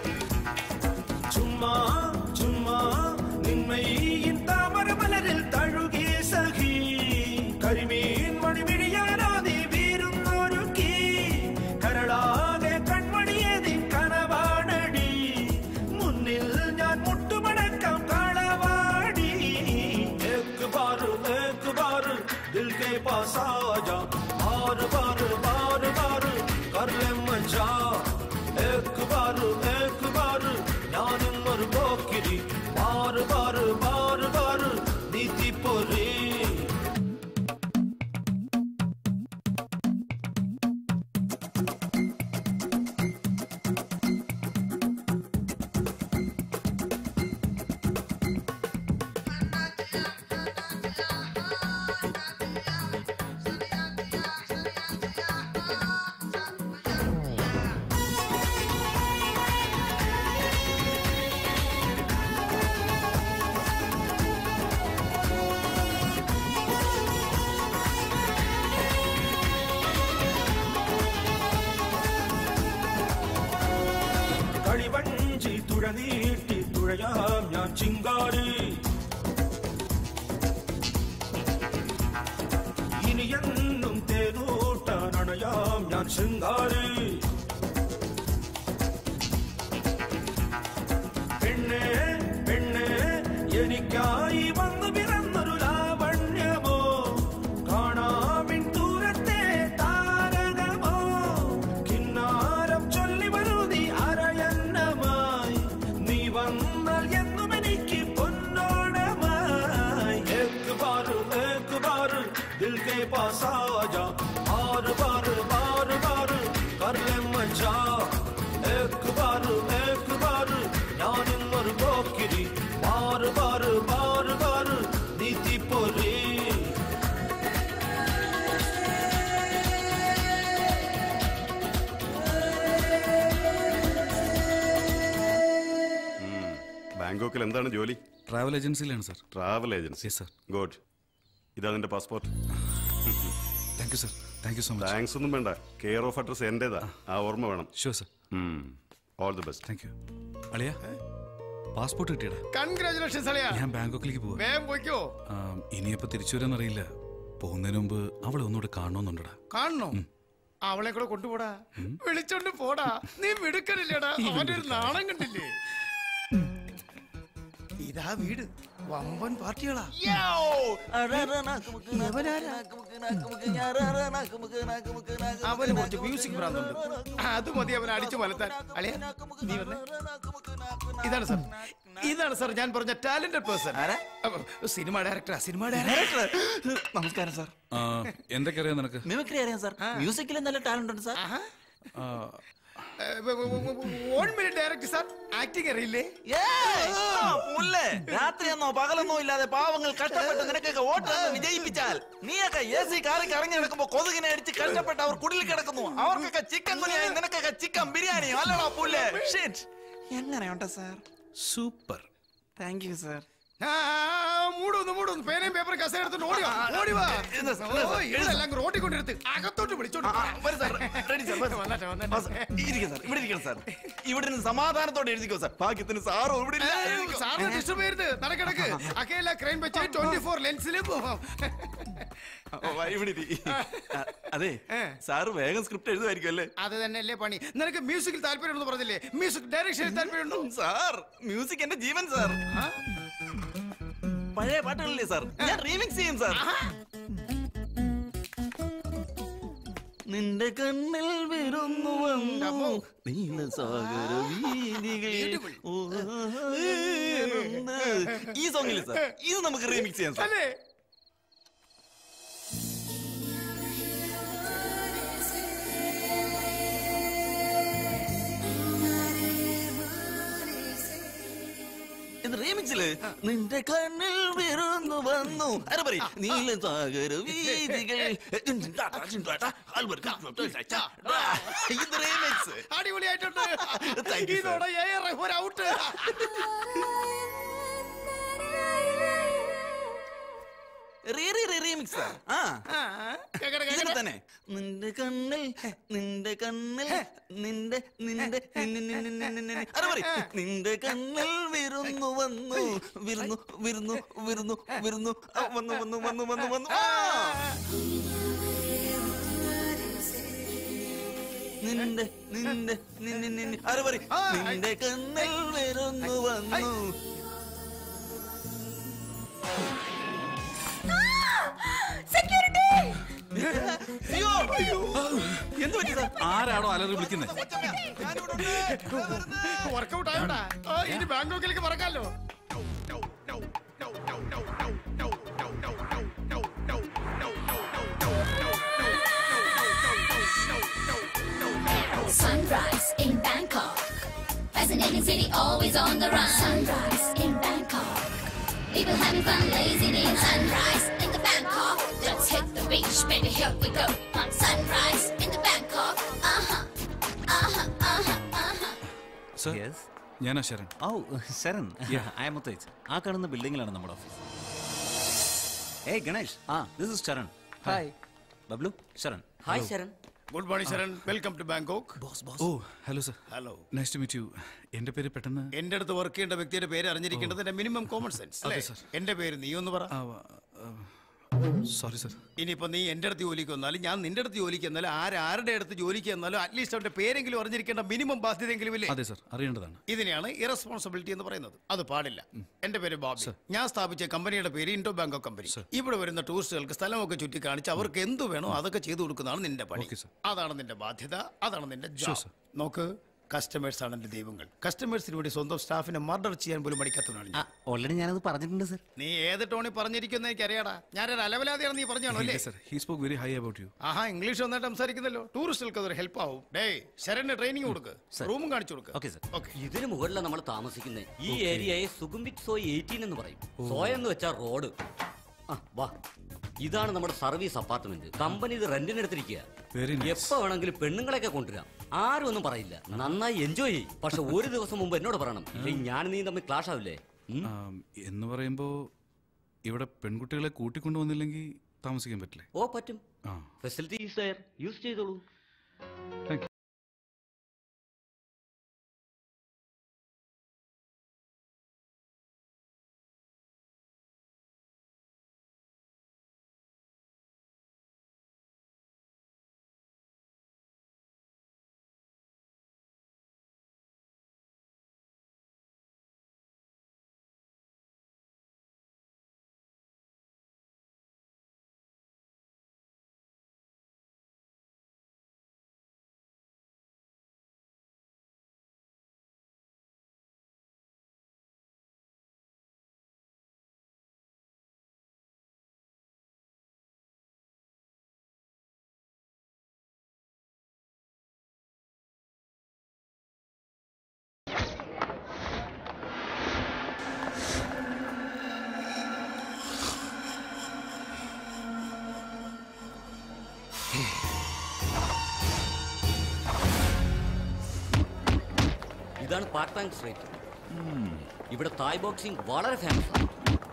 पास आ जा बार बार बार बार कर ले मजा एक बार एक बार ഞാനും ഒരു പോക്കിരി ബാർ ബാർ ബാർ ബാർ നീതി പൊരി കളിവഞ്ചി തുഴ നീട്ടി തുഴയാം ഞാൻ ചിങ്കാരി ഇനി എന്നും തേനൂട്ടാൻ അണയാം ഞാൻ ശൃംഗാരി പെണ്ണേ പെണ്ണേ എനിക്കായി വന്നു പിറന്നൊരു ലാവണ്യമോ കാണാവിൻ ദൂരത്തെ താരകമോ കിന്നാരം ചൊല്ലി വരൂ നീ അരയന്നമായി നീ വന്നാൽ എന്നും എനിക്ക് പൊന്നോണമായി ഏക്ക് ബാറ് ഏക്ക് ബാറ് ദിൽ കെ പാസ് ആ जा बार बार बार बार कर ले मजा एक बार एक बार ഞാനും ഒരു പോക്കിരി ബാർ ബാർ ബാർ ബാർ നീതി പൊരി ബാങ്കോക്കിൽ എന്താണ് ജോലി ട്രാവൽ ഏജൻസിയിലാണ് sir travel agency sir good ഇതാ നിന്റെ passport thank you sir thank you so much thanks ഒന്നും വേണ്ട കെയർ ഓഫ് അഡ്രസ് എന്റേതാ ആ ഓർമ്മ വേണം sure sir all the best thank you അളിയ പാസ്പോർട്ട് കിട്ടിയടാ കൺഗ്രാചുലേഷൻസ് അളിയാ ഞാൻ ബാങ്കോക്കിലേക്ക് പോവാ വേഗം പോയിക്കോ ആ, ഇനിയപ്പോ തിരിച്ചു വരാന്നറിയില്ല പോകുന്നതിന് മുമ്പ് അവളെ ഒന്നുകൂടെ കാണണമെന്നുണ്ടടാ കാണണോ അവളെ കൂടെ കൊണ്ടുപോടാ വിളിച്ചോണ്ട് പോടാ നീ മിടുക്കനില്ലേടാ അവന്റെ ഒരു നാണം കണ്ടില്ലേ ഇതാ വീട് വമ്പൻ പാർട്ടികളാ അവന് കുറച്ച് മ്യൂസിക് ഭ്രാന്തുണ്ട് അത് മതി അവൻ അടിച്ചു മലത്താൻ അളിയ നീ വന്നേ ഇതാണ് സാർ ഇതാണ് സാർ ഞാൻ പറഞ്ഞ ടാലന്റഡ് പേഴ്സൺ സിനിമ ഡയറക്ടറാ സിനിമ ഡയറക്ടർ നമസ്കാരം സാർ ആ, എന്തൊക്കെ അറിയാം നിനക്ക് മിമിക്രി അറിയാം സാർ മ്യൂസിക്കിൽ നല്ല ടാലന്റ് ഉണ്ട് സാർ ആ, one minute director sir acting അറിയില്ലേ പുല്ലേ രാത്രിയെന്നോ പകലെന്നോ ഇല്ലാതെ പാവങ്ങൾ കഷ്ടപ്പെട്ട് നിനക്കൊക്കെ വോട്ട് തന്ന് വിജയിപ്പിച്ചാൽ നീയൊക്കെ എ സി കാറി കറങ്ങി നടക്കുമ്പോ കൊതുകിനെ അടിച്ച് കഷ്ടപ്പെട്ട് അവർ കുടിൽ കിടക്കുന്നു അവർക്കൊക്കെ ചിക്കൻ കുനിയായി നിനക്കൊക്കെ ചിക്കൻ ബിരിയാണിയോ അല്ലടാ പുല്ലേ ഷിറ്റ് എങ്ങനെയുണ്ട് sir super thank you sir മൂടൊന്ന് മൂടൊന്ന് പേനയും പേപ്പർ കസ എടുത്തിട്ട് ഓടി വാ ഓടി വാ ഇന്ന് സാർ, ഇന്ന് സാർ, ഓ, ഇന്ന് ഇതെല്ലാം റോട്ടിൽ കൊണ്ടിരുത്ത് അകത്തോട്ട് വിളിച്ചോണ്ട് പോ. റെഡി സാർ വന്നട്ടെ, വന്നട്ടെ. ഇരിക്കും സാർ ഇവിടെ ഇരിക്കണം സാർ ഇവിടെ നിന്ന് സമാധാനത്തോടെ എഴുതിക്കോ സാർ ഭാഗ്യത്തിന് സാറോ ഇവിടെ ഇല്ല ഏയ്, എഴുതിക്കോ. സാറിന് ഡിസ്റ്റർബ് ചെയ്യരുത് നടക്കിടക്ക് അക്കയില്ല ക്രൈം വെച്ച് ട്വന്റി ഫോർ ലെൻസിലും പോവാം ഓ, വാ, ഇവിടെ ഇരി. ആ, അതെ സാറ് വേഗം സ്ക്രിപ്റ്റ് എഴുതുമായിരിക്കും അല്ലേ അത് തന്നെയല്ലേ പണി നിനക്ക് മ്യൂസിക്കിൽ താല്പര്യമുണ്ടെന്ന് പറഞ്ഞില്ലേ മ്യൂസിക് ഡയറക്ഷനിൽ താല്പര്യമുണ്ടോ സാർ മ്യൂസിക് എന്റെ ജീവൻ സാർ പഴയ പാട്ടുകളില്ലേ സാർ ഞാൻ റീമിക്സ് ചെയ്യും സാർ നിന്റെ കണ്ണിൽ വിരുന്നു വന്നു നീലസാഗര വീതികളിൽ ഓരോന്ന്. ഈ സോങ്ങില്ലേ സാർ ഇത് നമുക്ക് റീമിക്സ് ചെയ്യാം സാർ അല്ലേ ഇത് റീമിക്സില് നിന്റെ കണ്ണിൽ വിരുന്നു വന്നു അരെ പറ നീലസാഗര വീതികളിൽ ഇത് റീമിക്സ് അടിപൊളിയായിട്ടുണ്ട് Thank you, sir. ഇതോടെ A R Rahman out remix ആ ഇങ്ങനെ തന്നെ നിന്റെ കണ്ണിൽ നിന്റെ കണ്ണിൽ നിന്റെ നിന്റെ നിന്നെ- നിന്നെ- നിന്നെ- നിന്നെ- അരെ പറ നിന്റെ കണ്ണിൽ വിരുന്നു വന്നു വിരുന്നു വിരുന്നു വിരുന്നു വിരുന്നു ആ, വന്നു വന്നു വന്നു വന്നു വന്നു ആ! നിന്റെ നിന്റെ നിന്നെ നിന്നെ അരെ പറ നിന്റെ കണ്ണിൽ വിരുന്നു വന്നു സെക്യൂരിറ്റി ആരാണോ അലറി വിളിക്കുന്നത് വർക്കൗട്ട് ആയോടാ ആ, ഇനി ബാങ്കോക്കിലേക്ക് പറക്കാലോ Sunrise in Bangkok. Fascinating city, always on the run. Sunrise in Bangkok. People having fun, laziness. Sunrise in the Bangkok. Let's hit the beach, baby, here we go. Sunrise in the Bangkok. Uh huh. Uh huh. Uh huh. Uh huh. Sir ഞാനാ ശരൺ ഓ Sharan Yeah. I'm Muthej ആ കാണുന്ന ബിൽഡിങ്ങിലാണ് നമ്മുടെ office ഏയ് ഗണേഷ് ആ this is Sharan hi Bablu Sharan hi Sharan good morning Sharan welcome to Bangkok oh hello sir hello nice to meet you എന്റെ പേര് പെട്ടെന്ന് എന്റെ അടുത്ത് വർക്ക് ചെയ്യേണ്ട വ്യക്തിയുടെ പേര് അറിഞ്ഞിരിക്കേണ്ടതിന്റെ മിനിമം കോമൺ സെൻസ് അതെ, അല്ലേ സർ. എന്റെ പേര് നീ ഒന്ന് പറ സോറി സർ ഇനിയിപ്പോ നീ എന്റെ അടുത്ത് ജോലിക്ക് വന്നാലും ഞാൻ നിന്റെ അടുത്ത് ജോലിക്ക് വന്നാലും ആരാരുടെ അടുത്ത് ജോലിക്ക് വന്നാലും അറ്റ്ലീസ്റ്റ് അവന്റെ പേരെങ്കിലും അറിഞ്ഞിരിക്കേണ്ട മിനിമം ബാധ്യതയെങ്കിലും ഇല്ലേ അതെ സർ അറിയേണ്ടതാണ് ഇതിനെയാണ് ഇറസ്പോൺസിബിലിറ്റി എന്ന് പറയുന്നത് അത് പാടില്ല എന്റെ പേര് ബാബി ഞാൻ സ്ഥാപിച്ച കമ്പനിയുടെ പേര് ഇൻഡോ ബാങ്കോ കമ്പനി ഇവിടെ വരുന്ന ടൂറിസ്റ്റുകൾക്ക് സ്ഥലമൊക്കെ ചുറ്റി കാണിച്ച് അവർക്ക് എന്ത് വേണോ അതൊക്കെ ചെയ്തു കൊടുക്കുന്നതാണ് നിന്റെ പണി അതാണ് നിന്റെ ബാധ്യത അതാണ് നിന്റെ ജോബ് നോക്ക് കസ്റ്റമേഴ്സ് ആണ് എന്റെ ദൈവങ്ങൾ കസ്റ്റമേഴ്സിന് വേണ്ടി സ്വന്തം സ്റ്റാഫിനെ മർഡർ ചെയ്യാൻ പോലും മടിക്കാത്തവനാണ് ഞാൻ ഓൾറെഡി ഞാനത് പറഞ്ഞിട്ടുണ്ട് സർ നീ ഏത് ടോണിൽ പറഞ്ഞിരിക്കുന്ന എനിക്ക് അറിയാടാ ഞാനൊരു അലവലാതെയാണ് നീ പറഞ്ഞാണോ അല്ലേ sir he spoke very high about you ആഹാ ഇംഗ്ലീഷ് നന്നായിട്ട് സംസാരിക്കുന്നല്ലോ ടൂറിസ്റ്റുകൾക്ക് അതൊരു ഹെൽപ്പ് ആവും ഡേ ശരണ്യ ട്രെയിനിങ് കൊടുക്ക് റൂമും കാണിച്ചു കൊടുക്ക് ഓക്കെ സർ ഇതിന് മുകളിലാണ് നമ്മൾ താമസിക്കുന്നത് ഈ ഏരിയയെ സുഗുംവിത് സോയ് എയ്റ്റീൻ എന്ന് പറയും സോയ എന്ന് വെച്ചാൽ റോഡ് ആ വാ ഇതാണ് നമ്മുടെ സർവീസ് അപ്പാർട്ട്മെന്റ് കമ്പനി ഇത് റെന്റിന് എടുത്തിരിക്കുക Very nice. എപ്പോ വേണമെങ്കിലും പെണ്ണുങ്ങളെയൊക്കെ കൊണ്ടുവരാം ആരും ഒന്നും പറയില്ല നന്നായി എൻജോയ് ചെയ്യും പക്ഷെ ഒരു ദിവസം മുമ്പ് എന്നോട് പറയണം ഇല്ലെങ്കിൽ ഞാൻ നീ തമ്മിൽ ക്ലാഷ് ആവില്ലേ ഉം? ആം, എന്ന് പറയുമ്പോ ഇവിടെ പെൺകുട്ടികളെ കൂട്ടിക്കൊണ്ടുവന്നില്ലെങ്കിൽ താമസിക്കാൻ പറ്റില്ലേ ഓ പറ്റും ആ ഫെസിലിറ്റി യൂസ് ചെയ്തോളൂ താങ്ക് ഇതാണ് പാർട്ട് ബാങ്ക് സ്ട്രീറ്റ് ഇവിടെ തായ് ബോക്സിംഗ് വളരെ ഫേമസ് ആണ്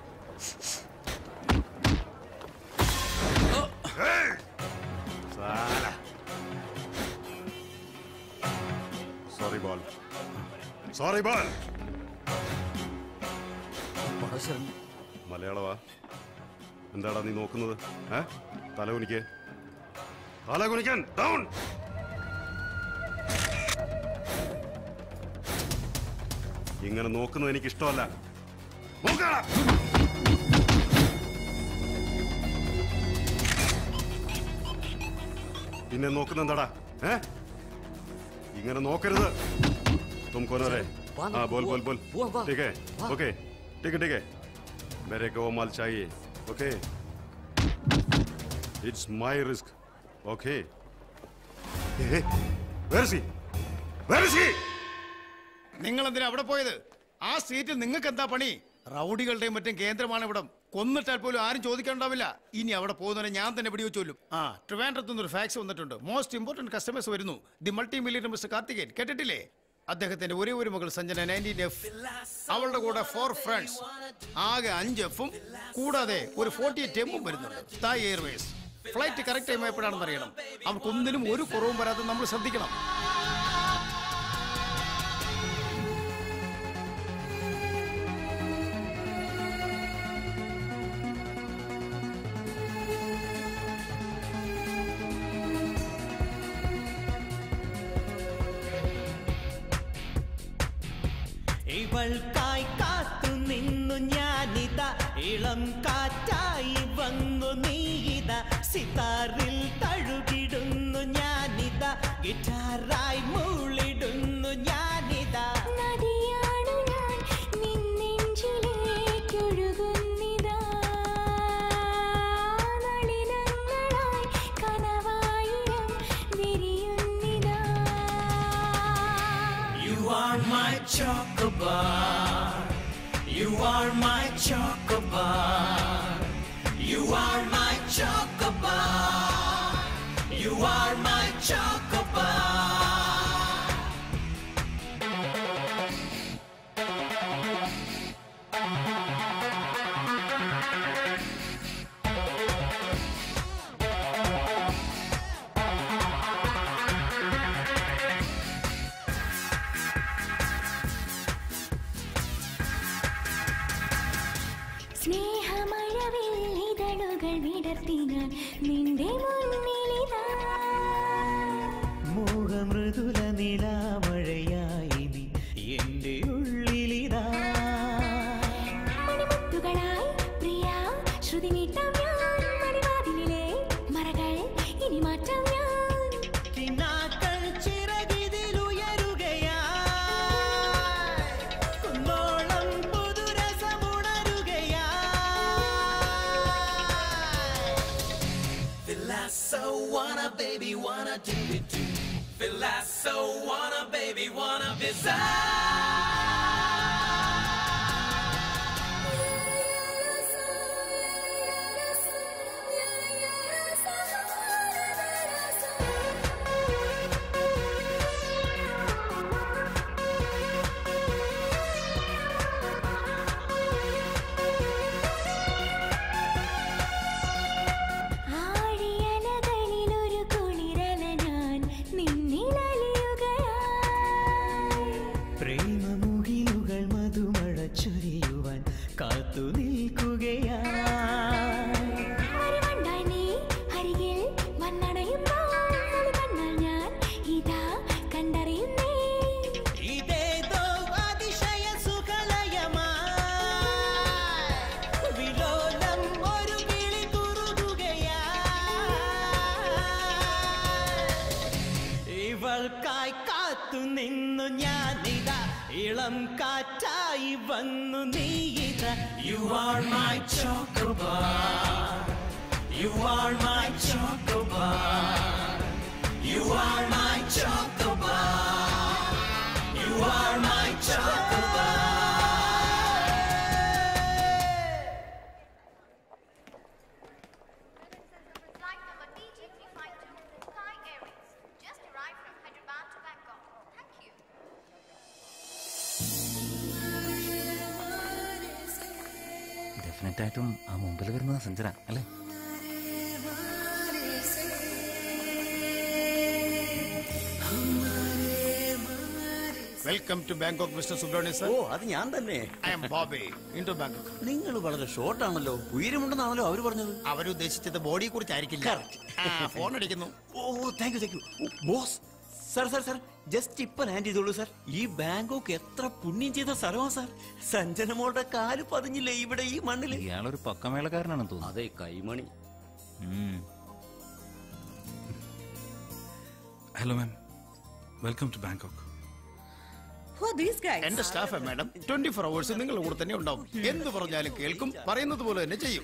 സോറി ബോൾ സോറി ബോൾ മലയാളവാ എന്താടാ നീ നോക്കുന്നത് ഏ തല കുനിക്ക് തല കുനിക്കാൻ ഡൗൺ ഇങ്ങനെ നോക്കുന്നത് എനിക്ക് ഇഷ്ടമല്ല നോക്കടാ. പിന്നെ നോക്കുന്ന എന്താടാ ഏ ഇങ്ങനെ നോക്കരുത് तुम कौन हो रे बांध हाँ बोल बुआ, बोल बोल बुआ, बुआ, ठीक है बुआ। ओके ठीक है ठीक है मेरे को वो माल चाहिए okay it's my risk okay where is he where is he നിങ്ങൾ എന്തിനാ അവിടെ പോയത് ആ സീറ്റിൽ നിങ്ങൾക്ക് എന്താ പണി റൗഡികളുടെയും മറ്റും കേന്ദ്രമാണ് ഇവിടം കൊന്നിട്ടാൽ പോലും ആരും ചോദിക്കാനുണ്ടാവില്ല ഇനി അവിടെ പോകുന്നവരെ ഞാൻ തന്നെ പിടിവെച്ച് കൊല്ലും ആ ട്രിവാൻഡ്രത്ത് നിന്ന് ഒരു ഫാക്സ് വന്നിട്ടുണ്ട് മോസ്റ്റ് ഇമ്പോർട്ടന്റ് കസ്റ്റമേഴ്സ് വരുന്നു the multi million mister Karthikeyan കേട്ടിട്ടില്ലേ അദ്ദേഹത്തിന്റെ ഒരേ ഒരു മകൾ സഞ്ജന നയൻറ്റീൻ എഫ് അവളുടെ കൂടെ ഫോർ ഫ്രണ്ട്സ് ആകെ അഞ്ച് എഫും കൂടാതെ ഒരു ഫോർട്ടി എയ്റ്റ് എമ്മും വരുന്നുണ്ട് Thai Airways flight correct time എപ്പോഴാണെന്ന് അറിയണം അവർക്കൊന്നിനും ഒരു കുറവും വരാതെ നമ്മൾ ശ്രദ്ധിക്കണം ഇവൾക്കായി കാത്തു നിന്നു ഞാനിത ഇളം കാറ്റായി വന്നു നീയിത സിതാറിൽ തഴുകിടുന്നു ഞാനിത ഗിറ്റാറായി മൂളിടുന്നു ഞാനിതാ നദിയാണു ഞാൻ നിന്നെഞ്ചിലേക്കൊഴുകുന്നിതാ നളിനങ്ങളായി കനവായിരം വിരിയുന്നിതാ You are my chocobar. You are my chocobar. You are my chocobar. You are my chocobar. സ്നേഹമഴവിൽ ഇതളുകൾ വിടർത്തി ഞാൻ നിന്റെ മുന്നിലിതാ മോഹമൃദുല നിലാമഴയായി നീ എന്റെ ഉള്ളിലിതാ മണിമുത്തുകളായി പ്രിയ ശ്രുതി നീട്ടാം ഞാൻ മണിവാതിലിലെ മറകൾ ഇനി മാറ്റാം ഞാൻ കിനാക്കൾ ചിറകിതിലുയരുകയാ കുന്നോളം പുതുരസമുണരുകയാ Philasso wanna baby wanna do it too Philasso wanna baby wanna ആഴിയലകളിലൊരു കുളിരല ഞാൻ നിന്നിലലിയുകയായി പ്രേമമുകിലുകൾ മധുമഴ ചൊരിയുവാൻ കാത്തു നിൽക്കുകയാ മരുവണ്ടായി നീ അരികിൽ വന്നണയുമ്പോൾ കണ്ണാൽ ഞാൻ ഇതാ കണ്ടറിയുന്നേ ഇതേതോ അതിശയ സുഖലയമായി വിലോലം ഒരു കിളി കുറുകുകയാ ഇവൾക്കായി കാത്തു നിന്നു ഞാനിതാ ഇളം കാറ്റായി വന്നു നീയിത you are my chocobar you are my chocobar you are my chocobar you are my chocobar definite ആയിട്ടും ആ മുമ്പിൽ വരുന്നത് സഞ്ജന അല്ലേ welcome to Bangkok mister Subrahmanya sir ഓ അത് ഞാൻ തന്നെ I'm Bobby into Bangkok നിങ്ങൾ വളരെ ഷോർട്ട് ആണല്ലോ ഉയരമുണ്ടെന്നാണല്ലോ അവര് പറഞ്ഞത് അവരുദ്ദേശിച്ചത് ബോഡിയെ കുറിച്ചായിരിക്കില്ല ഫോൺ അടിക്കുന്നു ഓ thank you thank you boss sir sir sir just ഇപ്പൊ ലാൻഡ് ചെയ്തോളൂ സാർ ഈ ബാങ്കോക്ക് എത്ര പുണ്യം ചെയ്ത സ്ഥലമാണ് സാർ സഞ്ജനമോളുടെ കാല് പതിഞ്ഞില്ലേ ഇവിടെ ഈ മണ്ണില് ഇയാളൊരു പക്കമേളക്കാരനാണെന്ന് തോന്നുന്നു അതെ കൈമണി hello ma'am welcome to Bangkok Who are these guys? എന്റെ staff madam twenty four hours നിങ്ങളുടെ കൂടെ തന്നെ ഉണ്ടാവും എന്ത് പറഞ്ഞാലും കേൾക്കും പറയുന്നത് പോലെ തന്നെ ചെയ്യും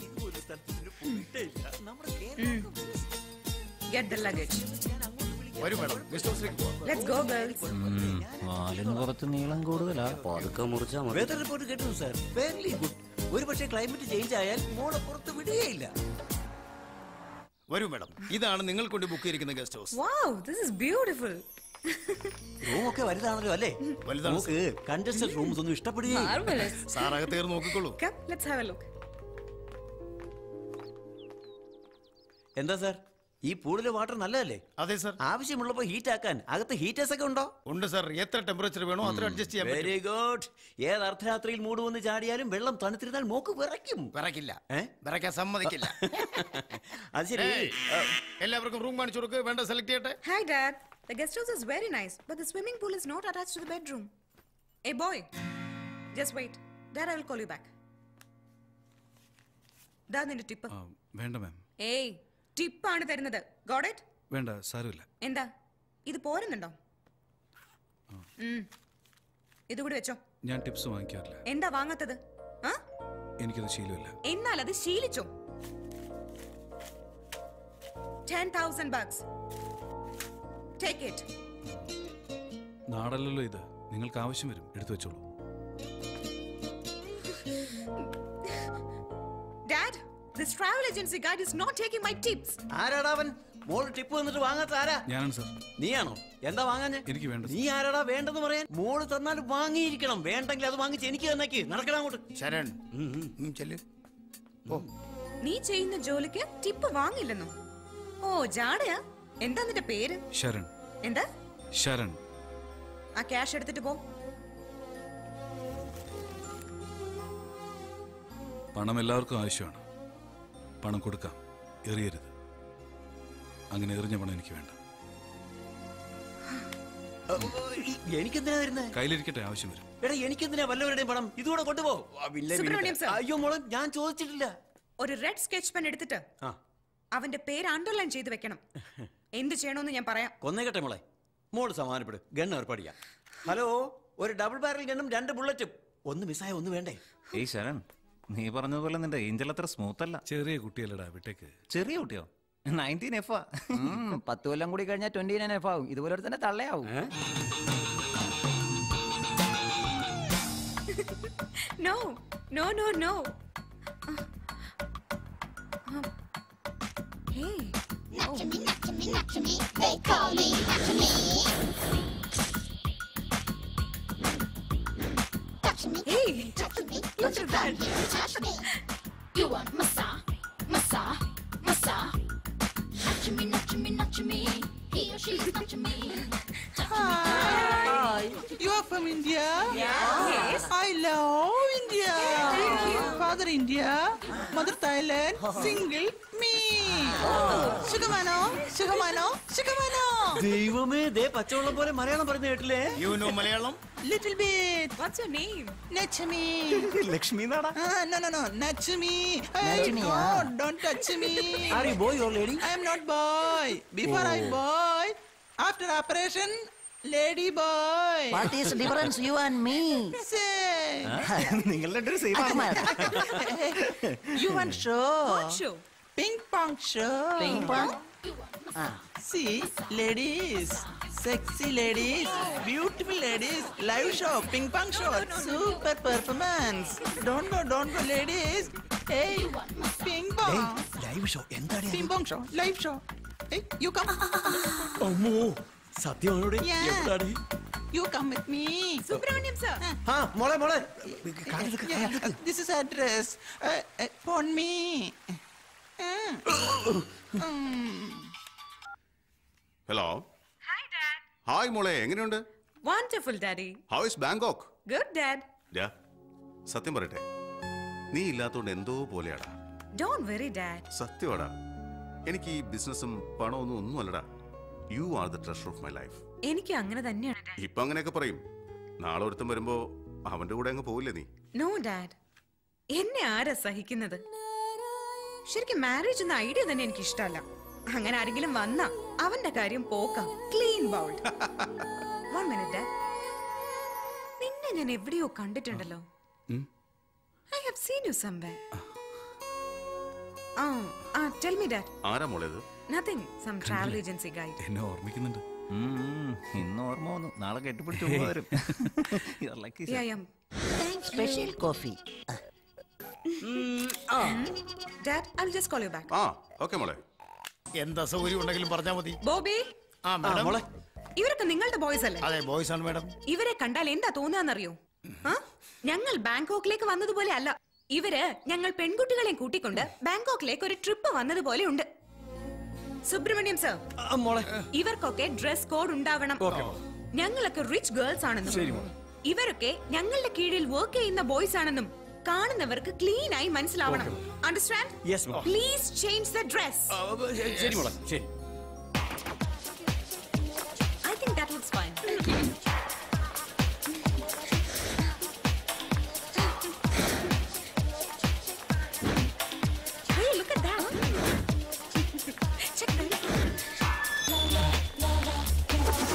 Get the luggage. വരും മാഡം ഗസ്റ്റ് ഹൗസിലേക്ക് പോവാം Let's go, girls. വാലിന് കുറച്ച് നീളം കൂടുതലാ പതുക്കെ മുറിച്ചാ മതി വെതർ റിപ്പോർട്ട് കേട്ടു സാർ വെരി ഗുഡ് ഒരു പക്ഷേ ക്ലൈമറ്റ് ചേഞ്ച് ആയാൽ മോളെ പുറത്ത് വിടുകയില്ല വരൂ മാഡം ഇതാണ് നിങ്ങൾക്ക് വേണ്ടി ബുക്ക് ചെയ്തിരിക്കുന്ന guest house Wow, this is beautiful. Room ഒക്കെ വലുതാണല്ലോ അല്ലേ വലുതാണ് നമുക്ക് കണ്ടസ്റ്റഡ് റൂംസ് ഒന്നും ഇഷ്ടപ്പെടുകയില്ല Marvelous. സാർ അകത്തേർ നോക്കിക്കോളൂ Come, let's have a look. എന്താ സാർ ഈ പൂളിലെ വാട്ടർ നല്ലതല്ലേ അതെ സാർ ആവശ്യമുള്ളപ്പോ ഹീറ്റ് ആക്കാൻ അകത്ത് ഹീറ്റേഴ്സ് ഒക്കെ ഉണ്ടോ ഉണ്ട് സാർ എത്ര ടെമ്പറേച്ചർ വേണോ അത്ര അഡ്ജസ്റ്റ് ചെയ്യാൻ വെരി പറ്റും ഗുഡ് ഏത് അർദ്ധരാത്രിയിൽ മൂട് വന്ന് ചാടിയാലും വെള്ളം തണുത്തിരുന്നാൽ മോക്ക് വിറയ്ക്കും വിറക്കില്ല വിറയ്ക്കാൻ സമ്മതിക്കില്ല അത് ശരി ഏയ്, എല്ലാവർക്കും റൂം കാണിച്ചു കൊടുക്ക് വേണ്ട സെലക്ട് ചെയ്യട്ടെ Hi, Dad. The guest house is very nice, but the swimming pool is not attached to the bedroom. Hey, boy. Just wait. Dad, I will call you back. Dad, നിന്റെ tip വേണ്ട ma'am ഏയ് ടിപ്പാണ് തരുന്നത് God it വേണ്ട സാരമില്ല എന്താ ഇത് പോരുന്നുണ്ടോ ഉം. ഇതുകൂടി വെച്ചോ ഞാൻ ടിപ്സ് വാങ്ങിക്കാറില്ല എന്താ വാങ്ങാത്തത് ആ എനിക്കത് ശീലമില്ല എന്നാൽ അത് ശീലിച്ചോ ten thousand bucks take it നാടല്ലല്ലോ ഇത് നിങ്ങൾക്ക് ആവശ്യം വരും എടുത്തു വെച്ചോളൂ dad this travel agency guide is not taking my tips ആരാടാ അവൻ മോള് ടിപ്പ് വന്നിട്ട് വാങ്ങാത്ത ആരാ ഞാനാണ് സാർ നീയാണോ എന്താ വാങ്ങാഞ്ഞേ എനിക്ക് വേണ്ട നീ ആരാടാ വേണ്ടെന്ന് പറയാൻ മോള് തന്നാൽ വാങ്ങിയിരിക്കണം വേണ്ടെങ്കിൽ അത് വാങ്ങിച്ച് എനിക്ക് തന്നേക്ക് നടക്കണം അങ്ങോട്ട് ശരൺ ചെല്ല് ഓ നീ ചെയ്യുന്ന ജോലിക്ക് ടിപ്പ് വാങ്ങില്ലെന്നോ ഓ ജാടയാ എന്താ നിന്റെ പേര് ശരൺ എന്താ ശരൺ ആ ക്യാഷ് എടുത്തിട്ട് പോ പണം എല്ലാവർക്കും ആവശ്യമാണ് പണം കൊടുക്കാം എറിയരുത് അങ്ങനെ എറിഞ്ഞ പണം എനിക്ക് വേണ്ട എനിക്കെന്തിനാ തരുന്നത് കയ്യിലിരിക്കട്ടെ ആവശ്യം വരും എടാ എനിക്കെന്തിനാ വല്ലവരുടെയും പണം ഇതുകൂടെ കൊണ്ടുപോ ആ, വില്ല, വില്ല. സുബ്രഹ്മണ്യം സർ. അയ്യോ മോളെ ഞാൻ ചോദിച്ചിട്ടില്ല ഒരു റെഡ് സ്കെച്ച് പെൻ എടുത്തിട്ട് ആ. അവന്റെ പേര് അണ്ടർലൈൻ ചെയ്ത് വെക്കണം എന്ത് ചെയ്യണമെന്ന് ഞാൻ പറയാം കൊന്നേക്കട്ടെ മോളെ മോള് സമാധാനപ്പെടും ഗണ്ണ് ഏർപ്പാടിയാ ഹലോ ഒരു ഡബിൾ ബാരൽ ഗണ്ണും രണ്ട് ബുള്ളറ്റും ഒന്ന് മിസ്സായ ഒന്ന് വേണ്ടേ ഏയ് ശരൺ നീ പറഞ്ഞതുപോലെ നിന്റെ ഏഞ്ചൽ അത്ര സ്മൂത്ത് അല്ല ചെറിയ കുട്ടിയല്ലടാ വിട്ടേക്ക് ചെറിയ കുട്ടിയോ നയൻറ്റീൻ എഫാ ഉം, പത്ത് കൊല്ലം കൂടി കഴിഞ്ഞാൽ ട്വന്റി നയൻ എഫ് ആവും ഇതുപോലെ ഒരു തന്നെ തള്ളയാവും no no no no Not to me, not to me, not to me. They call me, not to me. Touch me, Hey, touch me, look at that. touch me. You want massa, massa, massa. Not to me, not to me, not to me. He or she is not to me. Hi, you are from India? Yes. I love India. Father India, mother Thailand, single me. സുഖമാണോ സുഖമാണോ സുഖമാണോ ദൈവമേ ദേ പച്ചവെള്ളം പോലെ മലയാളം പറഞ്ഞു കേട്ടില്ലേ you know Malayalam Little bit. What's your name? Nachmi. Lakshmi എന്നാടാ Ah, no, no, no. Nachmi. Hey, Nachmi, no, ah. don't touch me. Are you boy or lady? I am not boy. Before I Oh. boy, after operation, lady boy. What is the difference you and me? Say. നിങ്ങൾ രണ്ടുപേരും same ആണ് You want show? What show? Ping pong show. Ping pong? See, ladies, sexy ladies, beautiful ladies, live show, ping pong show, super performance. Don't go, don't go, ladies. Hey, ping pong. Live show എന്താണ് Ping pong show, live show. Hey, you come. അമ്മോ സത്യമാണോടെ Yeah. എവിടാടി You come with me. Subrahmanyam sir ആ മോളെ മോളെ Yeah, this is address. Uh, uh, phone me. Uh. Mm. Hello hi മോളെ എങ്ങനെയുണ്ട് wonderful daddy how is Bangkok good dad ഡാ, സത്യം പറയട്ടെ നീ ഇല്ലാത്തോണ്ട് എന്തോ പോലെയാടാ ഡോണ്ട് വെറി ഡാഡ് സത്യമാടാ എനിക്ക് ഈ ബിസിനസ്സും പണമൊന്നും ഒന്നും അല്ലടാ you are the treasure of my life എനിക്ക് അങ്ങനെ തന്നെയാണ് ഡാഡ് ഇപ്പൊ അങ്ങനെയൊക്കെ പറയും നാളെ ഒരുത്തം വരുമ്പോ അവന്റെ കൂടെ അങ്ങ് പോവില്ലേ നീ നോ ഡാഡ് എന്നെ ആരാ സഹിക്കുന്നത് ശരിക്കും മാരേജ് എന്ന ഐഡിയ തന്നെ എനിക്ക് ഇഷ്ടമല്ല അങ്ങനെ ആരെങ്കിലും വന്ന അവന്റെ കാര്യം പോക്കാം clean bowled one minute dad നിന്നെ ഞാൻ എവിടെയോ കണ്ടിട്ടുണ്ടല്ലോ ഉം. I have seen you somewhere ആ ആ ടെൽ മീ ഡാഡ് ആരാ മോളെ ഇത് nothing some travel agency guide എന്നെ ഓർമ്മിക്കുന്നുണ്ട് ഇന്ന് ഓർമ്മ വന്നു നാളെ കെട്ടിപ്പിടിച്ചു വരും yeah yeah Special coffee. Dad I just call you back ആ ഓക്കെ മോളെ എന്താ സൗകര്യം ഉണ്ടെങ്കിലും പറഞ്ഞാൽ മതി ബോബി ആ മാഡം ഇവരൊക്കെ നിങ്ങളുടെ ബോയ്സ് അല്ലേ അതെ ബോയ്സ് ആണ് മാഡം ഇവരെ കണ്ടാൽ എന്താ തോന്നുകയെന്നറിയോ ആ? ഞങ്ങൾ ബാങ്കോക്കിലേക്ക് വന്നതുപോലെ അല്ല ഇവര് ഞങ്ങൾ പെൺകുട്ടികളെയും കൂട്ടിക്കൊണ്ട് ബാങ്കോക്കിലേക്ക് ഒരു ട്രിപ്പ് വന്നതുപോലെ ഉണ്ട് സുബ്രഹ്മണ്യം സർ മോളെ ഇവർക്കൊക്കെ ഡ്രസ് കോഡ് ഉണ്ടാവണം ഞങ്ങളൊക്കെ റിച്ച് ഗേൾസ് ശരി, ആണെന്നും മോളെ. ഇവരൊക്കെ ഞങ്ങളുടെ കീഴിൽ വർക്ക് ചെയ്യുന്ന ബോയ്സ് ആണെന്നും കാണുന്നവർക്ക് ക്ലീൻ ആയി മനസ്സിലാവണം understand Yes, ma'am. Please change the dress ശരി മോളെ ശരി I think that looks fine Hey, look at that. Check that.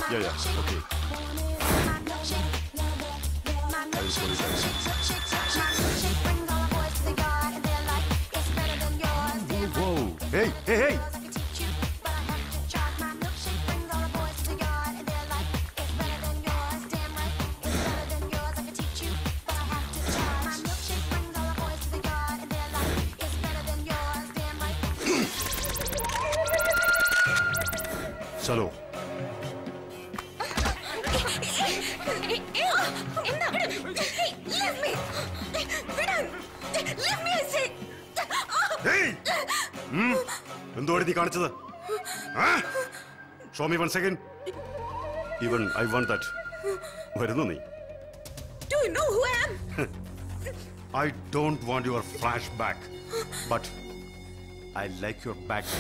Yeah, yeah, okay. I will call you back. Whoa. Hey, hey, hey! ചലോ എന്തോടെ നീ കാണിച്ചത് show me one second even I want that വരുന്നു നീ Do you know who I am? I don't want your flash back but I like your back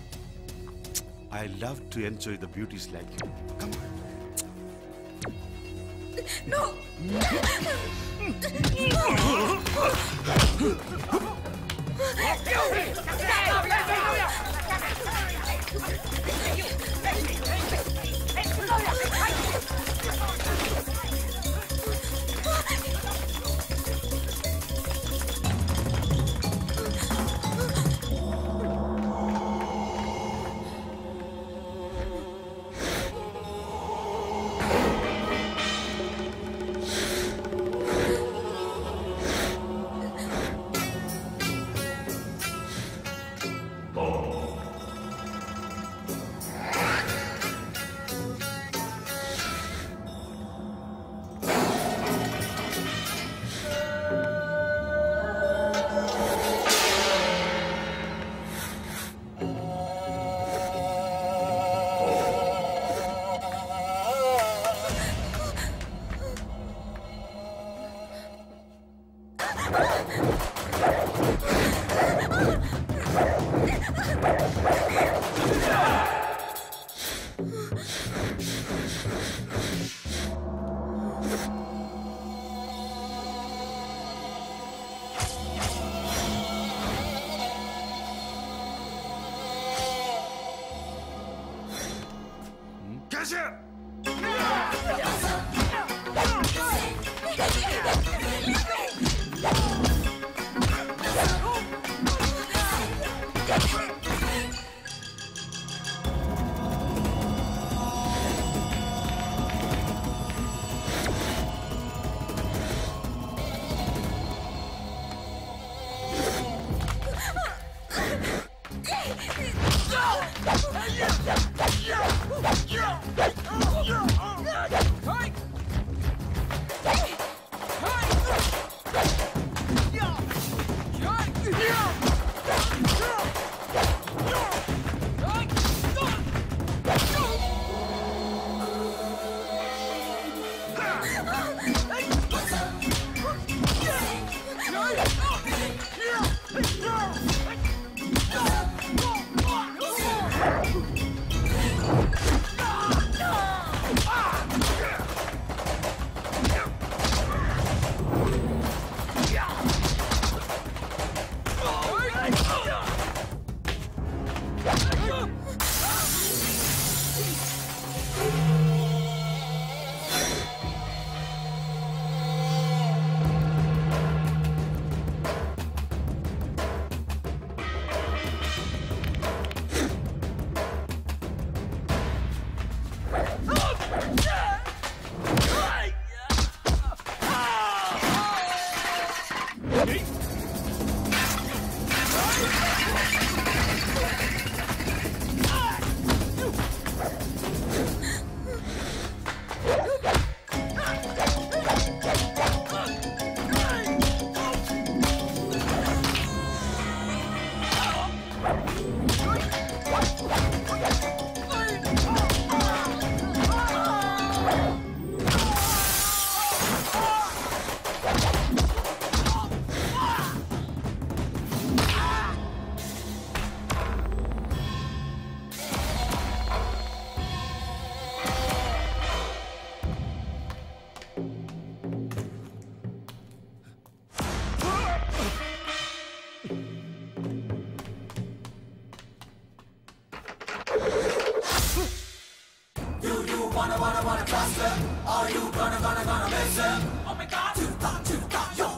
I love to enjoy the beauties like you No. Cashier! Hey! wanna, wanna, wanna cluster? Are you gonna, gonna, gonna listen? Oh my god, to the top, to the top, yo.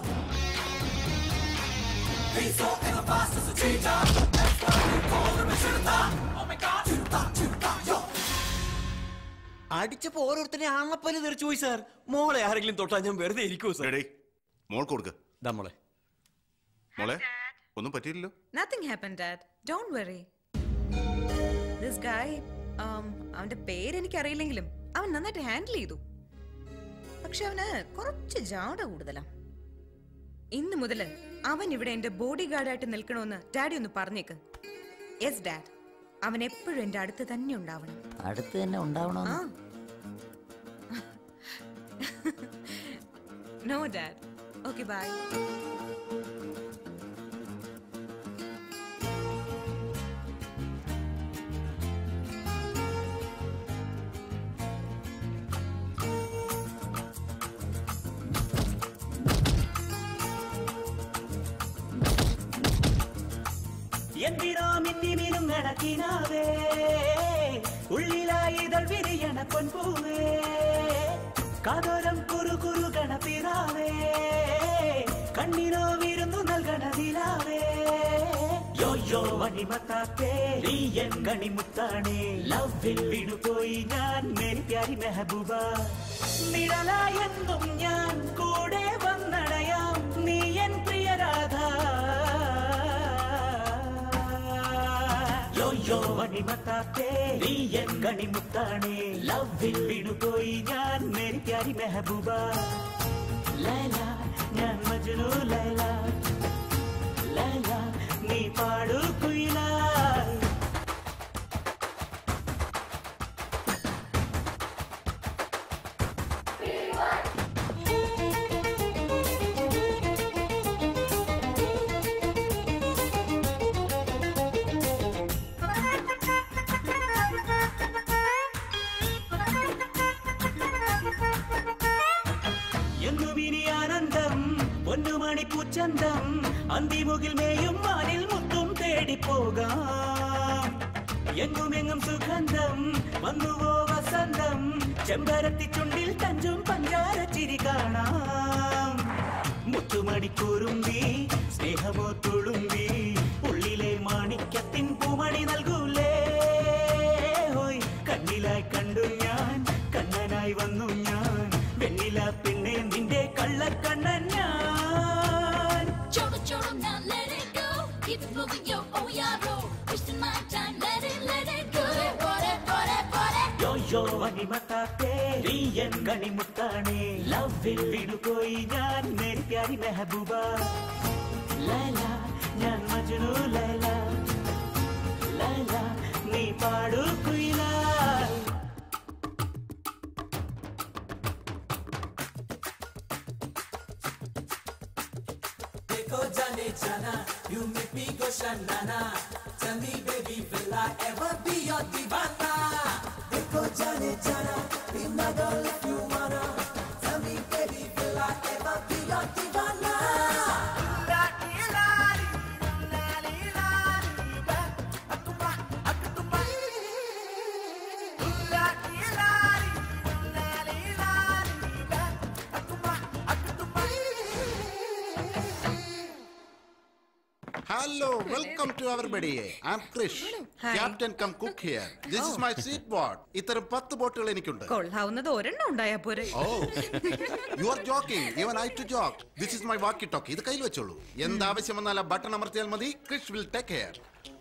He's so ever fast as a cheetah. That's why we call him a shooter. Oh my god, to the top, to the top, yo. അടിച്ചപ്പോ ഓരോരുത്തരെ ആണപ്പല് തെറിച്ചു പോയി sir മോളെ ആരെങ്കിലും തൊട്ടാ ഞാൻ വെറുതെ ഇരിക്കൂ സാർ മോൾ കൊടുക്ക നമ്മളെ മോളെ ഒന്നും പറ്റിയില്ലല്ലോ Nothing happened, Dad. Don't worry. This guy, um, അവന്റെ പേര് എനിക്ക് അറിയില്ലെങ്കിലും അവൻ നന്നായിട്ട് ഹാൻഡിൽ ചെയ്തു പക്ഷെ അവന് കുറച്ച് ജാട കൂടുതലാ ഇന്ന് മുതൽ അവൻ ഇവിടെ എന്റെ ബോഡി ഗാർഡായിട്ട് നിൽക്കണമെന്ന് ഡാഡി ഒന്ന് പറഞ്ഞേക്ക് യെസ് ഡാഡ് അവൻ എപ്പോഴും എന്റെ അടുത്ത് തന്നെ ഉണ്ടാവണം അടുത്ത് തന്നെ ഉണ്ടാവണം ആ നോ ഡാഡ് ഓക്കെ ബൈ എന്തിനോ മിന്നി മിനുങ്ങണ കിനാവേ ഉള്ളിലായി ഇതൾ വിരിയണ പൊൻപൂവേ കാതോരം കുരു കുരു ഗണപിതാവേ കണ്ണിനോ വിരുന്നു നൽകണ നിലാവേ യോ യോ മണിമത്താത്തേ നീ എൻ കണിമുത്താണേ ലവിൽ വീണുപോയി ഞാൻ മേരി പ്യാരി മെഹബൂബ നിഴലായെന്നും ഞാൻ കൂടെ വന്നടയാം നീ എൻ പ്രിയരാധ യോ യോ മണിമത്താത്തേ നീ എൻ കണിമുത്താണേ ലവിൽ വീണുപോയി ഞാൻ മേരി പ്യാരി മെഹബൂബ ലൈല ഞാൻ മജ്നു ലൈല ലൈല നീ പാടു കുയിലായി എന്നും ഇനി ആനന്ദം പൊന്നുമണി പൂച്ചന്തം അന്തിമുകിൽ മേയും മാനിൽ മുത്തും തേടി പോകാം എങ്ങും എങ്ങും സുഗന്ധം വന്നുവോ വസന്തം ചെമ്പരത്തി ചുണ്ടിൽ തഞ്ചും പഞ്ചാര ചിരി കാണാം മുത്തുമണി കുറുമ്പി സ്നേഹമോ തുളുമ്പി ഉള്ളിലെ മാണിക്യത്തിൻ പൂമണി നൽകൂലേ ഹോയ് കണ്ണിലായി കണ്ടു ഞാൻ കണ്ണനായി വന്നു ഞാൻ വെണ്ണില പെണ്ണെ നിന്റെ കള്ളക്കണ്ണൻ ഞാൻ Choro, choro, now let it go. Keep it moving, yo, oh yeah, bro. Wasting my time, let it, let it go. Bore, bore, bore. യോ യോ അണിമത്താത്തേ നീ എൻ കണിമുത്താണേ ലവിൽ വീണുപോയി ഞാൻ മേരി പ്യാരി മെഹബൂബ ലൈല ഞാൻ മജ്നു ലൈല ലൈല നീ പാടു കുയിലായി देखो जाने जाना you make me go shanana tell me baby will I ever be your divana देखो जाने जाना be my girl if you wanna tell me baby will I ever be your divana Hello, welcome to everybody. I'm Krish, Hi. Captain come cook here. This is my seat board. ഇത്തരം പത്ത് ബോട്ടുകൾ എനിക്കുണ്ട് കൊള്ളാവുന്നത് ഒരെണ്ണം ഉണ്ടായാ പോരെ oh you are joking even I to joke this is my walkie talkie ഇത് കയ്യിൽ വെച്ചോളൂ എന്താവശ്യം വന്നാൽ ആ ബട്ടൺ അമർത്തിയാൽ മതി Krish will take care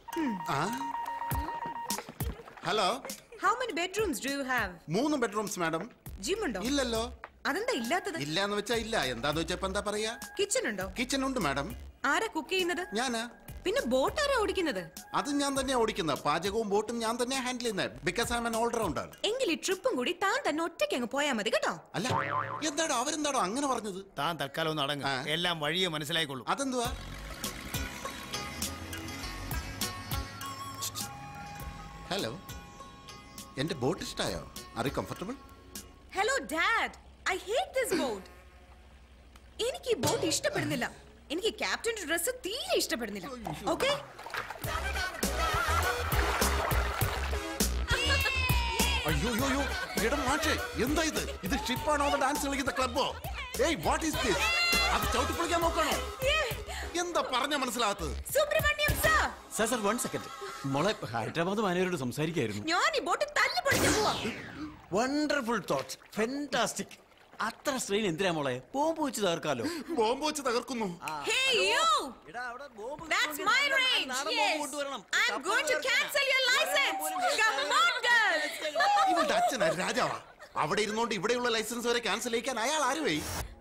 hello how many bedrooms do you have മൂന്ന് ബെഡ്റൂംസ് മാഡം ജിം ഉണ്ടോ ഇല്ലല്ലോ അതെന്താ ഇല്ലാത്തത് ഇല്ല എന്ന് വെച്ചാ ഇല്ല എന്താന്ന് വെച്ചാ ഇപ്പൊ എന്താ പറയാ കിച്ചൺ ഉണ്ടോ കിച്ചൺ ഉണ്ട് മാഡം ആരാ കുക്ക് ചെയ്യുന്നത് ഞാനാ പിന്നെ ബോട്ട് ആരാ ഓടിക്കുന്നത് അത് ഞാൻ തന്നെ ഓടിക്കുന്ന പാചകവും ബോട്ടും ഞാൻ തന്നെ ഹാൻഡിൽ ചെയ്യുന്നത് ബിക്കോസ് ഐ എൻ ഓൾറൗണ്ടർ എങ്കിൽ ഈ ട്രിപ്പും കൂടി താൻ തന്നെ ഒറ്റയ്ക്ക് അങ്ങ് പോയാ മതി കേട്ടോ അല്ല എന്താടോ അവരെന്താടോ അങ്ങനെ പറഞ്ഞത് താൻ തൽക്കാലം ഒന്ന് അടങ്ങ് എല്ലാം വഴിയെ മനസ്സിലായിക്കൊള്ളൂ അതെന്തുവാ ഹലോ എന്റെ ബോട്ട് ഇഷ്ടായോ are you comfortable hello dad I hate this boat എനിക്ക് ഈ ബോട്ട് ഇഷ്ടപ്പെടുന്നില്ല എനിക്ക് ക്യാപ്റ്റന്റെ ഡ്രസ് തീരെ ഇഷ്ടപ്പെടുന്നില്ല ഓക്കെ അയ്യോ അയ്യോ അയ്യോ എടാ മാഷേ എന്താ ഇത് ഇത് ഷിപ്പാണോ അതോ ഡാൻസ് കളിക്കുന്ന ക്ലബോ ഏയ് വാട്ട് ഈസ് ദിസ് അത് ചവിട്ടി പൊളിക്കാൻ നോക്കണോ എന്താ പറഞ്ഞ മനസ്സിലാകത്തത് Subramaniam sir sir sir one second മോളെ ഹൈദരാബാദ് മാനേജരോട് സംസാരിക്കായിരുന്നു ഞാൻ ഈ ബോട്ട് തല്ലി പൊളിച്ചു പോവാ വണ്ടർഫുൾ തോട്ട് ഫെന്റാസ്റ്റിക് അത്ര സ്ട്രെയിൻ എന്തിനാ മോളെ ബോംബ് വെച്ച് തകർക്കാലോ ബോംബ് വെച്ച് തകർക്കുന്നു Hey you! That's my range. Yes. I'm going to cancel your license. Come on, girls. ഇവളുടെ അച്ഛനാ രാജാവാ അവിടെ ഇരുന്നോണ്ട് ഇവിടെയുള്ള ലൈസൻസ് വരെ ക്യാൻസൽ ചെയ്യിക്കാൻ അയാൾ ആരുവേ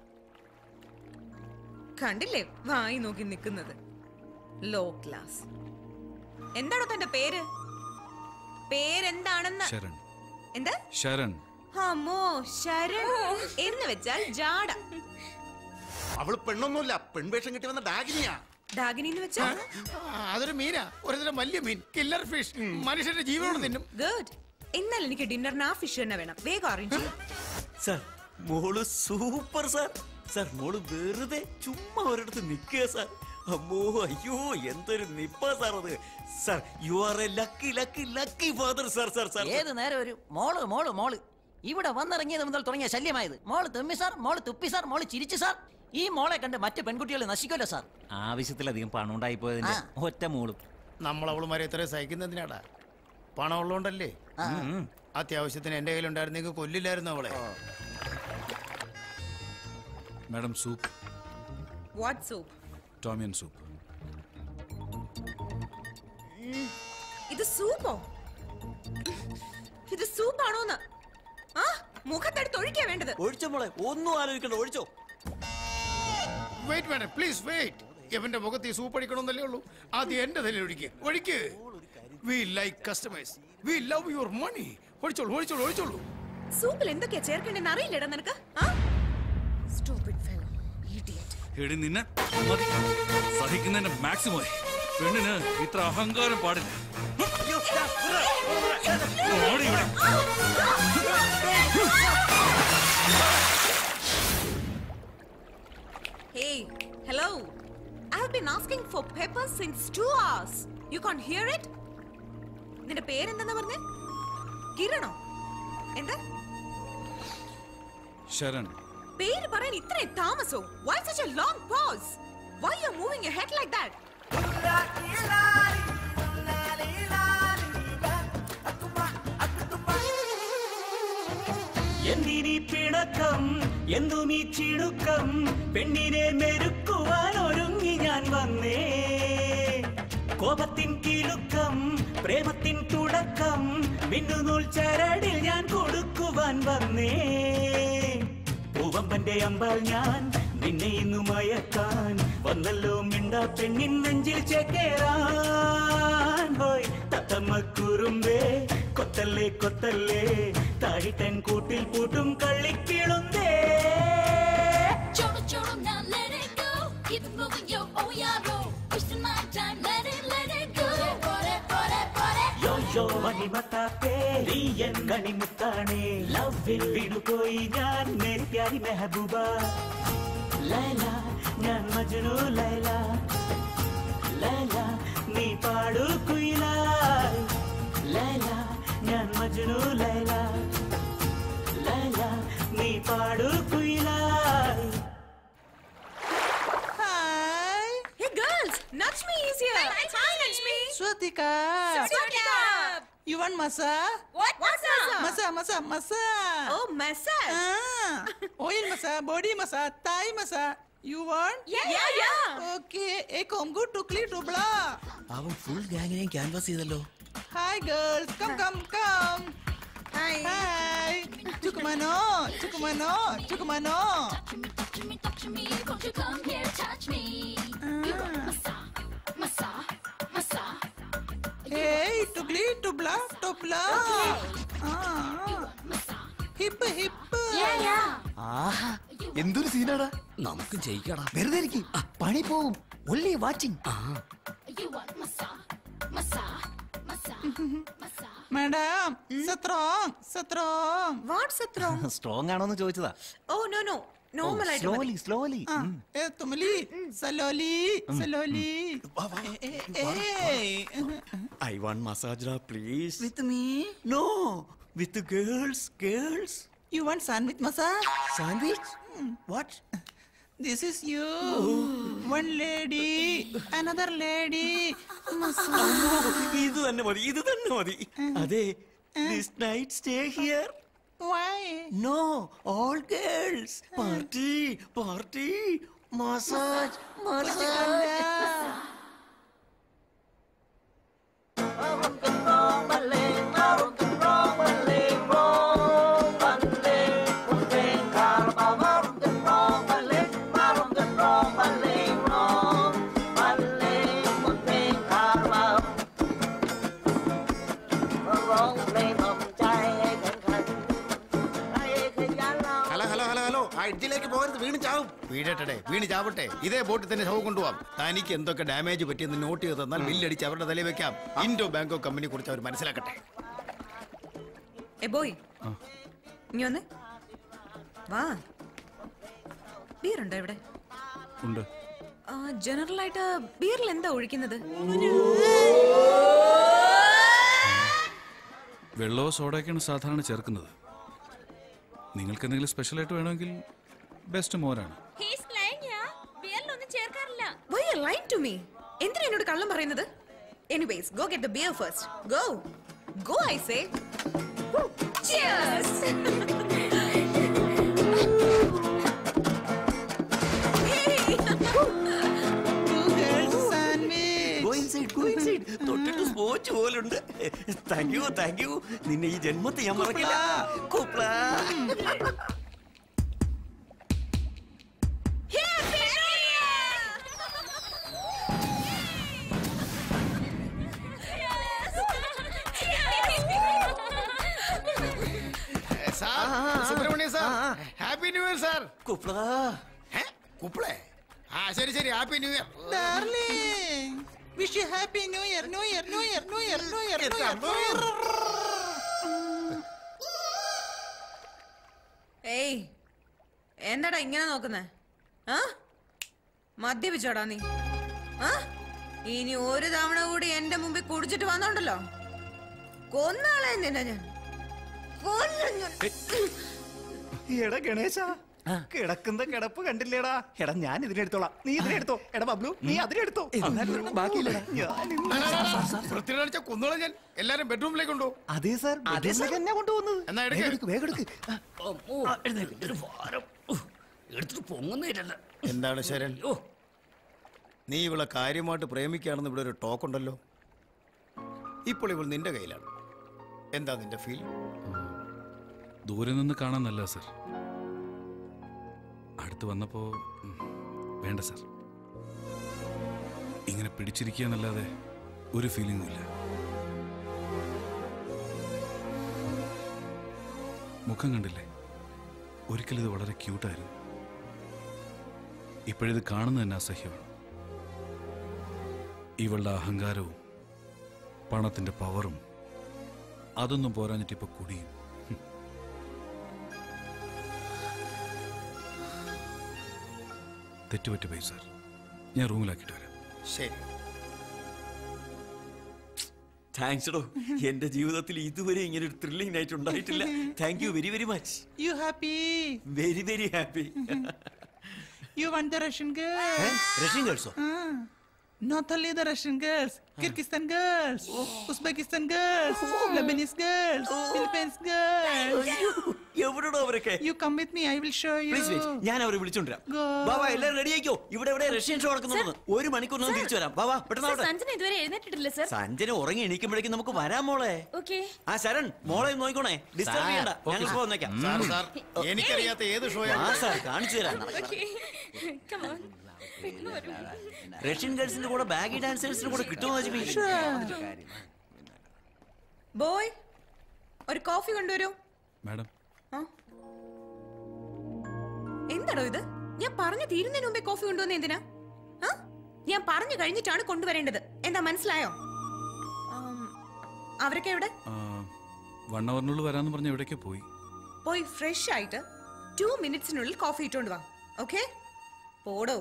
കണ്ടില്ലേ വായി നോക്കി നിൽക്കുന്നത് ലോ ക്ലാസ് എന്താണോ തന്റെ പേര് പേരെന്താണെന്ന് ശരൺ എന്താ ശരൺ അമ്മോ ശരൺ എന്ന് വെച്ചാൽ ജാട അവള് പെണ്ണൊന്നുമില്ല പെൺവേഷം കിട്ടി വന്ന ഡാഗിനിയാ ഡാഗിനി എന്ന് വെച്ചാൽ ആ, അതൊരു മീനാ ഒരുതരം വലിയ മീൻ കില്ലർ ഫിഷ് മനുഷ്യന്റെ ജീവനോട് തിന്നും ഗുഡ് എന്നാൽ എനിക്ക് ഡിന്നറിന് ആ ഫിഷ് തന്നെ വേണം വേഗം അറേഞ്ച് ചെയ്യും സാർ മോള് സൂപ്പർ സാർ സാർ മോള് വെറുതെ ചുമ്മാ ഒരിടത്ത് നിൽക്കുക സാർ അമ്മോ അയ്യോ എന്തൊരു നിപ്പ സാർ അത് sir you are a lucky lucky lucky father sir sir sir ഏത് നേരം ഒരു മോള് മോള് മോള് ഇവിടെ വന്നിറങ്ങിയത് മുതൽ തുടങ്ങിയ ശല്യമായത് മോള് തുമ്മി സാർ മോള് തുപ്പി സാർ മോള് ചിരിച്ചു സാർ ഈ മോളെ കണ്ട് മറ്റു പെൺകുട്ടികൾ നശിക്കുമല്ലോ സാർ ആവശ്യത്തിലധികം പണം ഉണ്ടായി പോയതിന്റെ ഒറ്റ മൂളും നമ്മൾ അവളുമാരെ എത്ര സഹിക്കുന്നതിനാടാ പണം ഉള്ളോണ്ടല്ലേ അത്യാവശ്യത്തിന് എന്റെ കയ്യിലുണ്ടായിരുന്നെങ്കിൽ കൊല്ലില്ലായിരുന്നു അവളെ madam soup what soup tom yum soup ഇത് സൂപ്പോ ഇത് സൂപ്പാണോന്ന് ആ മുഖത്തെടുത്ത് ഒഴിക്കാ വേണ്ടത് ഒഴിച്ചോ മോളെ ഒന്നും ആലോചിക്കണ്ട ഒഴിച്ചോ വെയിറ്റ് വേണം പ്ലീസ് വെയിറ്റ് എവന്റെ മുഖത്ത് ഈ സൂപ്പ് അടിക്കണമെന്നല്ലേ ഉള്ളൂ ആദ്യം എന്റെ തലയിൽ ഒഴിക്ക് ഒഴിക്ക് we like customers we love your money ഒഴിച്ചോളൂ ഒഴിച്ചോളൂ ഒഴിച്ചോളൂ സൂപ്പിൽ എന്തൊക്കെയാ ചേർക്കേണ്ടെന്ന് അറിയില്ലടാ നിനക്ക് ആ Stupid fellow. Idiot. എടി നിന്നെ മതി സഹിക്കുന്നതിന്റെ മാക്സിമം പെണ്ണിന് ഇത്ര അഹങ്കാരം പാടില്ല ഓടി ഇവിടെ. Hey, hello. I've been asking for pepper since two hours. You can't hear it? നിന്റെ പേരെന്താ പറഞ്ഞേ കിരണോ എന്താ ശരൺ പേര് പറയാൻ ഇത്രയും താമസോ why such a long pause why you moving your head like that എന്തിനീ പിണക്കം എന്തും ഈ ചിടുക്കം പെണ്ണിനെ മെരുക്കുവാൻ ഒരുങ്ങി ഞാൻ വന്നേ കോപത്തിൻ കിലുക്കം പ്രേമത്തിൻ തുടക്കം മിന്നുനൂൽ ചരടിൽ ഞാൻ കൊടുക്കുവാൻ വന്നേ പൂവമ്പന്റെ അമ്പാൽ ഞാൻ നിന്നെ ഇന്നു മയക്കാൻ വന്നല്ലോ മിണ്ട പെണ്ണിൻ നെഞ്ചിൽ ചേക്കേറാൻ ഹോയ് തത്തമ്മ കുറുമ്പേ കൊത്തല്ലേ കൊത്തല്ലേ താഴിട്ടൻ കൂട്ടിൽ പൂട്ടും കള്ളിക്കിളുന്നേ Choro, choro, now let it go. Keep it moving, yo, oh yeah, yo. Wasting my time, let it, let it go. Put it, put it, put it. യോ യോ മണിമത്താപ്പേ നീ എൻ കണിമുത്താണേ ലവിൽ വിടുപോയി ഞാൻ മേരി പ്യാരി മെഹബൂബ ലൈല ഞാൻ മജ്നു ലൈല ലൈല നീ പാടു കുയിലായി ലൈല ഞാൻ മജ്നു ലൈല ലൈല നീ പാടു കുയിലായി hi hey girls nudge me easier hi, nudge me Swatika. Swatika. You want masa? what masa Masa, masa, masa. oh massage Ah, oil masa, body masa, thigh masa. You want? Yeah, yeah, yeah. Okay, a combo to clear to blah. അവൻ full ഗാങ്ങിനെയും canvas ചെയ്തല്ലോ Hi girls, come, come, come. Hi. Hi. Chukumano, chukumano, chukumano. Touch me, touch me, won't you come here, touch me? You want massage, massage, massage. Hey, to clear to blah, to blah. Ah. Hip, hip. Yeah, yeah. ആഹാ എന്തൊരു സീനാടാ നമുക്കും ചെയ്യിക്കടാ വെറുതെ ഇരിക്കും പണി പോവും ഒല്ലി watching You want massage, massage, massage. Madam, strong, strong. what strong strong ആണോന്ന് ചോദിച്ചതാ oh no no normal ആയിട്ട് മതി. Slowly slowly Ah, eh, tumuli, saloli, saloli. Eh, eh, eh. I want massage please With me? No with the girls, girls. You want sandwich massage? Sandwich? What? This is you. One lady, another lady. Massage. ഇത് തന്നെ മതി ഇത് തന്നെ മതി അതെ this night stay here Why? No all girls party party massage hello hello hello hello ആ എഡ്ജിലേക്ക് പോകരുത് വീണ് ചാവും വീഴട്ടെ വീണ് ചാവട്ടെ ഇതേ ബോട്ടിൽ തന്നെ ശവം കൊണ്ടുപോകാം തനിക്ക് എന്തൊക്കെ ഡാമേജ് പറ്റിയെന്ന് നോട്ട് ചെയ്ത് തന്നാൽ ബില്ലടിച്ച് അവരുടെ തലയിൽ വെക്കാം ഇൻഡോ ബാങ്കോ കമ്പനിയെ കുറിച്ച് അവർ മനസ്സിലാക്കട്ടെ ഏ ബോയ് ഇനി വന്നേ വാ ബിയർ ഉണ്ടോ ഇവിടെ ഉണ്ട് ജനറൽ ആയിട്ട് ബിയറിൽ എന്താ ഒഴിക്കുന്നത് വെള്ളമോ സോഡയൊക്കെയാണ് സാധാരണ ചേർക്കുന്നത് നിങ്ങൾക്ക് എന്തെങ്കിലും സ്പെഷ്യലായിട്ട് വേണമെങ്കിൽ ബെസ്റ്റ് മോരാണ് ബിയറിലൊന്നും ചേർക്കാറില്ല why are lying to me എന്തിനാ എന്നോട് കള്ളം പറയുന്നത് anyways go get the beer first go go I say Cheers! Go inside, go inside. തൊട്ടിട്ട് സ്പോച്ച് പോലുണ്ട് താങ്ക് യു താങ്ക് യു നിന്നെ ഈ ജന്മത്തെ ഞാൻ മറക്കില്ല കുപ്ല sir Subramanya sir happy new year sir കുപ്ല കുപ്പിളേ ആ ശരി ശരി happy new year Darling, wish you happy new year, new year, new year, new year, new year, new year, new year. ഏയ് എന്താടാ ഇങ്ങനെ നോക്കുന്നേ ആ മദ്യപിച്ചോടാ നീ ആ ഇനി ഒരു തവണ കൂടി എന്റെ മുമ്പിൽ കുടിച്ചിട്ട് വന്നോണ്ടല്ലോ കൊന്നാളെ നിന്നെ ഞാൻ കൊല്ലും ഞാൻ. എടാ ഗണേശ കിടക്കുന്ന കിടപ്പ് കണ്ടില്ലേടാ എടാ ഞാൻ ഇതിനെടുത്തോളാം നീ ഇതിനെടുത്തോ എടാ ബബ്ലു നീ അതിനെടുത്തോ ബാക്കിയില്ലടാ വൃത്തിയടിച്ച കുന്നോളം ഞാൻ എല്ലാരും ബെഡ്റൂമിലേക്ക് കൊണ്ടു അതെ സാർ അതെ സാർ. എന്നെ കൊണ്ടുപോകുന്നത് എന്നാ എടുക്ക്. വേഗം എടുക്ക്, വേഗം എടുക്ക് എടുത്തിട്ട് പൊങ്ങുന്നില്ല എന്താണ് ശരൺ നീ ഇവളെ കാര്യമായിട്ട് പ്രേമിക്കുകയാണെന്ന് ഇവിടെ ഒരു ടോക്ക് ഉണ്ടല്ലോ ഇപ്പോൾ ഇവൾ നിന്റെ കയ്യിലാണ് എന്താ നിന്റെ ഫീൽ ദൂരെ നിന്ന് കാണാൻ നല്ല സർ അടുത്ത് വന്നപ്പോ ഉം, വേണ്ട സർ ഇങ്ങനെ പിടിച്ചിരിക്കുക എന്നല്ലാതെ ഒരു ഫീലിംഗും ഇല്ല മുഖം കണ്ടില്ലേ ഒരിക്കൽ ഇത് വളരെ ക്യൂട്ടായിരുന്നു ഇപ്പോഴിത് കാണുന്നത് തന്നെ അസഹ്യമാണ് ഇവളുടെ അഹങ്കാരവും പണത്തിന്റെ പവറും അതൊന്നും പോരാഞ്ഞിട്ട് ഇപ്പൊ കുടിയും ഹും. തെറ്റുപറ്റി പോയി സാർ ഞാൻ റൂമിലാക്കിയിട്ട് വരാം ശരി താങ്ക്സ് ഡോ എന്റെ ജീവിതത്തിൽ ഇതുവരെ ഇങ്ങനെ ഒരു ത്രില്ലിംഗ് നൈറ്റ് ഉണ്ടായിട്ടില്ല thank you very very much You happy? Very very happy You want the Russian girls? Russian ഗേൾസോ Ah, not only the Russian girls, Kyrgyzstan girls, Uzbekistan girls, Lebanese girls, Philippines girls. എവിടെടോ അവരൊക്കെ You come with me, I will show you. Please wait ഞാൻ അവരെ വിളിച്ചോണ്ടിരാം Go. Baba എല്ലാവരും ready ആയിക്കോ ഇവിടെ ഇവിടെ Russian show നടക്കുന്നുണ്ട് ഒരു മണിക്കൂറിനകം തിരിച്ചു വരാം ബാബാ പെട്ടെന്ന് ആവട്ടെ സഞ്ജന ഇതുവരെ എഴുന്നേറ്റിട്ടില്ല സർ സഞ്ജന ഉറങ്ങി എണീക്കുമ്പോഴേക്കും നമുക്ക് വരാം മോളെ ഓക്കെ ആ ശരൺ മോളെ ഒന്ന് നോക്കിക്കോണേ ഡിസ്റ്റർബ് സാർ, ചെയ്യണ്ട ഓക്കേ. ഞങ്ങൾ ഇപ്പോ വന്നേക്കാം സാർ, സാർ, എനിക്കറിയാത്ത ഏത് ഷോയാണ്? ആ സാർ കാണിച്ചു തരാം Come on. റഷ്യൻ ഗേൾസിന്റെ കൂടെ ബാഗി ഡാൻസേഴ്സിന്റെ കൂടെ കിട്ടുമോ അജ്മി ബോയ് ഒരു കോഫി കൊണ്ടുവരൂ മാഡം എന്താടോ ഇത് ഞാൻ പറഞ്ഞു തീരുന്നതിന് മുമ്പേ കോഫി കൊണ്ടുവന്ന എന്തിനാ ആ? ഞാൻ പറഞ്ഞു കഴിഞ്ഞിട്ടാണ് കൊണ്ടുവരേണ്ടത് എന്താ മനസ്സിലായോ ആം, അവരൊക്കെ എവിടെ വൺ അവറിനുള്ളിൽ വരാന്ന് പറഞ്ഞ എവിടേക്ക് പോയി പോയി ഫ്രഷ് ആയിട്ട് ടു മിനിറ്റ്സിനുള്ളിൽ കോഫി ഇട്ടുകൊണ്ട് വാ ഓക്കെ പോടോ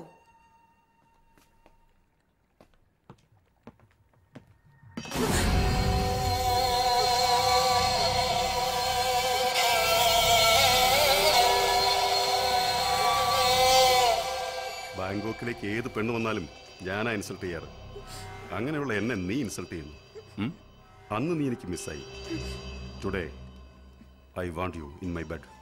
ന്യൂയോർക്കിലേക്ക് ഏത് പെണ്ണ് വന്നാലും ഞാനാ ഇൻസൾട്ട് ചെയ്യാറ് അങ്ങനെയുള്ള എന്നെ നീ ഇൻസൾട്ട് ചെയ്യുന്നു ഉം? അന്ന് നീ എനിക്ക് മിസ്സായി today I want you in my bed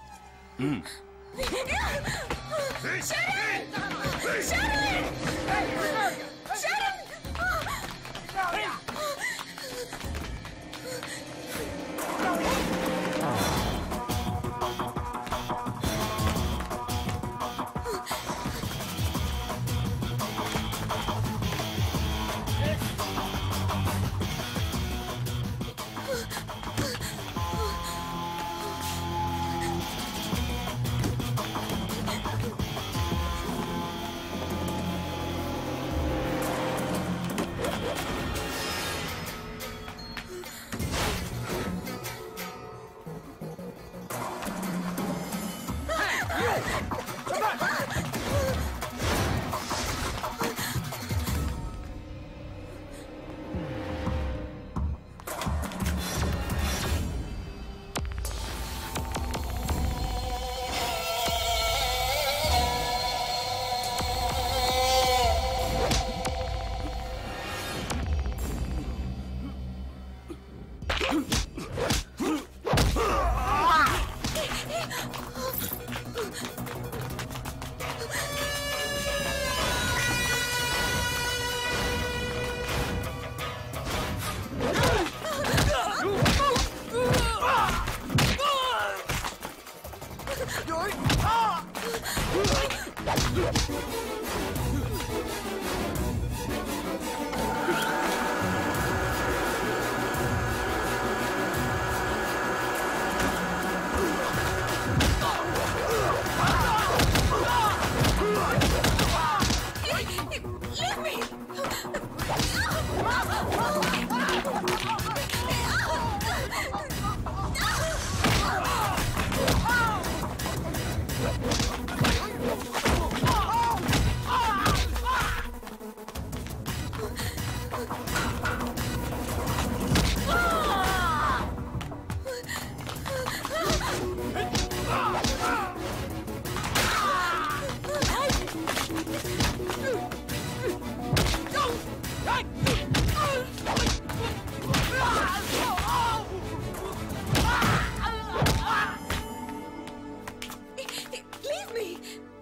Leave me!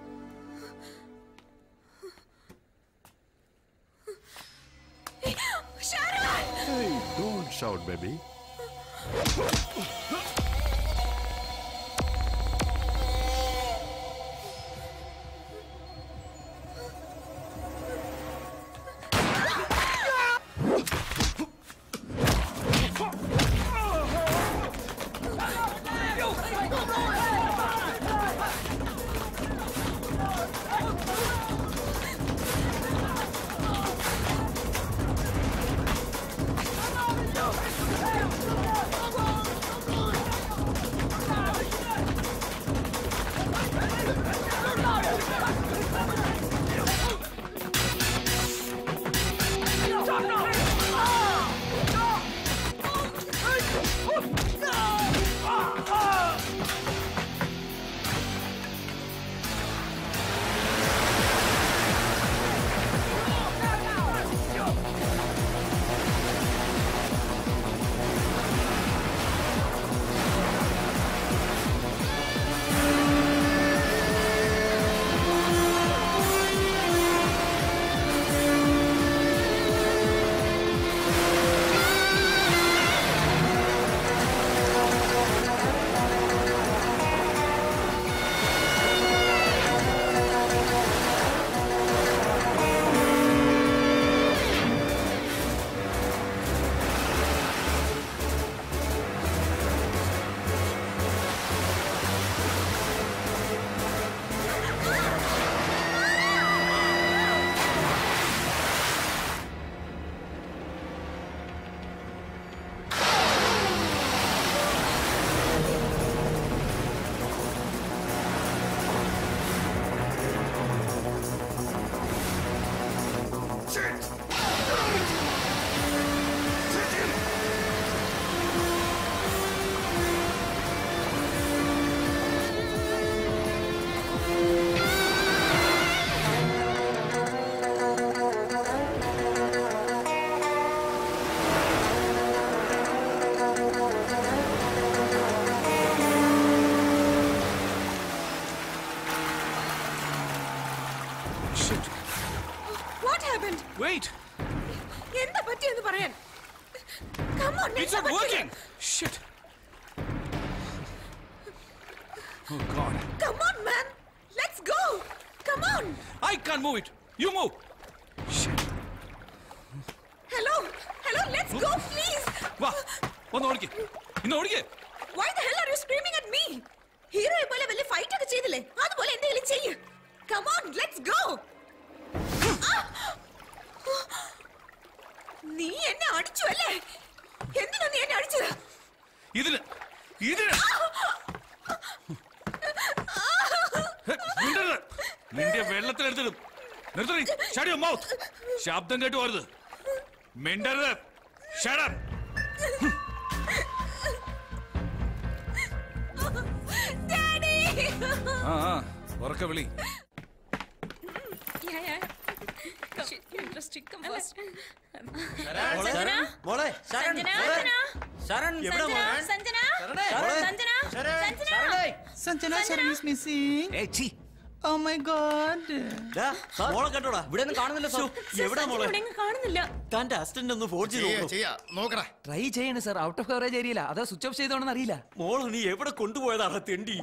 Sharon! Hey, don't shout, baby. Sharon! What happened? Wait എന്താ പറ്റിയെന്ന് പറയാൻ Come on, It's എന്താ not പറ്റിയത്? working. Shit. Oh God. Come on, man. Let's go. Come on. I can't move it. You move. Hello. Hello, let's go, please. വാ ഒന്ന് ഓടിക്ക് ഇന്ന് ഓടിക്ക് Why the hell are you screaming at me? ഹീറോയെ പോലെ വലിയ fight ഒക്കെ ചെയ്തില്ലേ അതുപോലെ എന്തെങ്കിലും ചെയ്യ് Come on, let's go. നീ എന്നെ അടിച്ചു അല്ലേ എന്തിനാ നീ എന്നെ അടിച്ചത് ഇതിന് ഇതിന് ഹെ, മിണ്ടരുത്. നിന്റെ വെള്ളത്തിലെടുത്തിടും നിർത്തണി ഷട്ട് യുവർ മൗത്ത് ശബ്ദം കേട്ടു പോരുത് മിണ്ടരുത് ഷട്ട് അപ്പ് Daddy! ആ ആ ഉറക്ക വിളി Yeah, yeah. Come. Interesting. Come first. മോളെ, സഞ്ജന? മോളെ, ശരൺ, സഞ്ജന? മോളെ. ശരൺ, എവിടെ സഞ്ജന? മോളെ? Sanjana? ശരണേ. Sanjana? Sharan. Sanjana? Sanjana Sharan is missing. Oh my god. മോളെ കണ്ടോടാ ഇവിടെ ഒന്നും കാണുന്നില്ല സാർ എവിടെ മോളെ ഇവിടെയെങ്ങും കാണുന്നില്ല തന്റെ അസിസ്റ്റന്റ് ഒന്ന് ഫോൺ ചെയ്ത് നോക്കടാ ട്രൈ ചെയ്യണേ സാർ ഔട്ട് ഓഫ് കവറേജ് ഏരിയയില്ല അതാ സ്വിച്ച് ഓഫ് ചെയ്തോണെന്ന് അറിയില്ല മോള് നീ എവിടെ കൊണ്ടുപോയതാണ് തെണ്ടി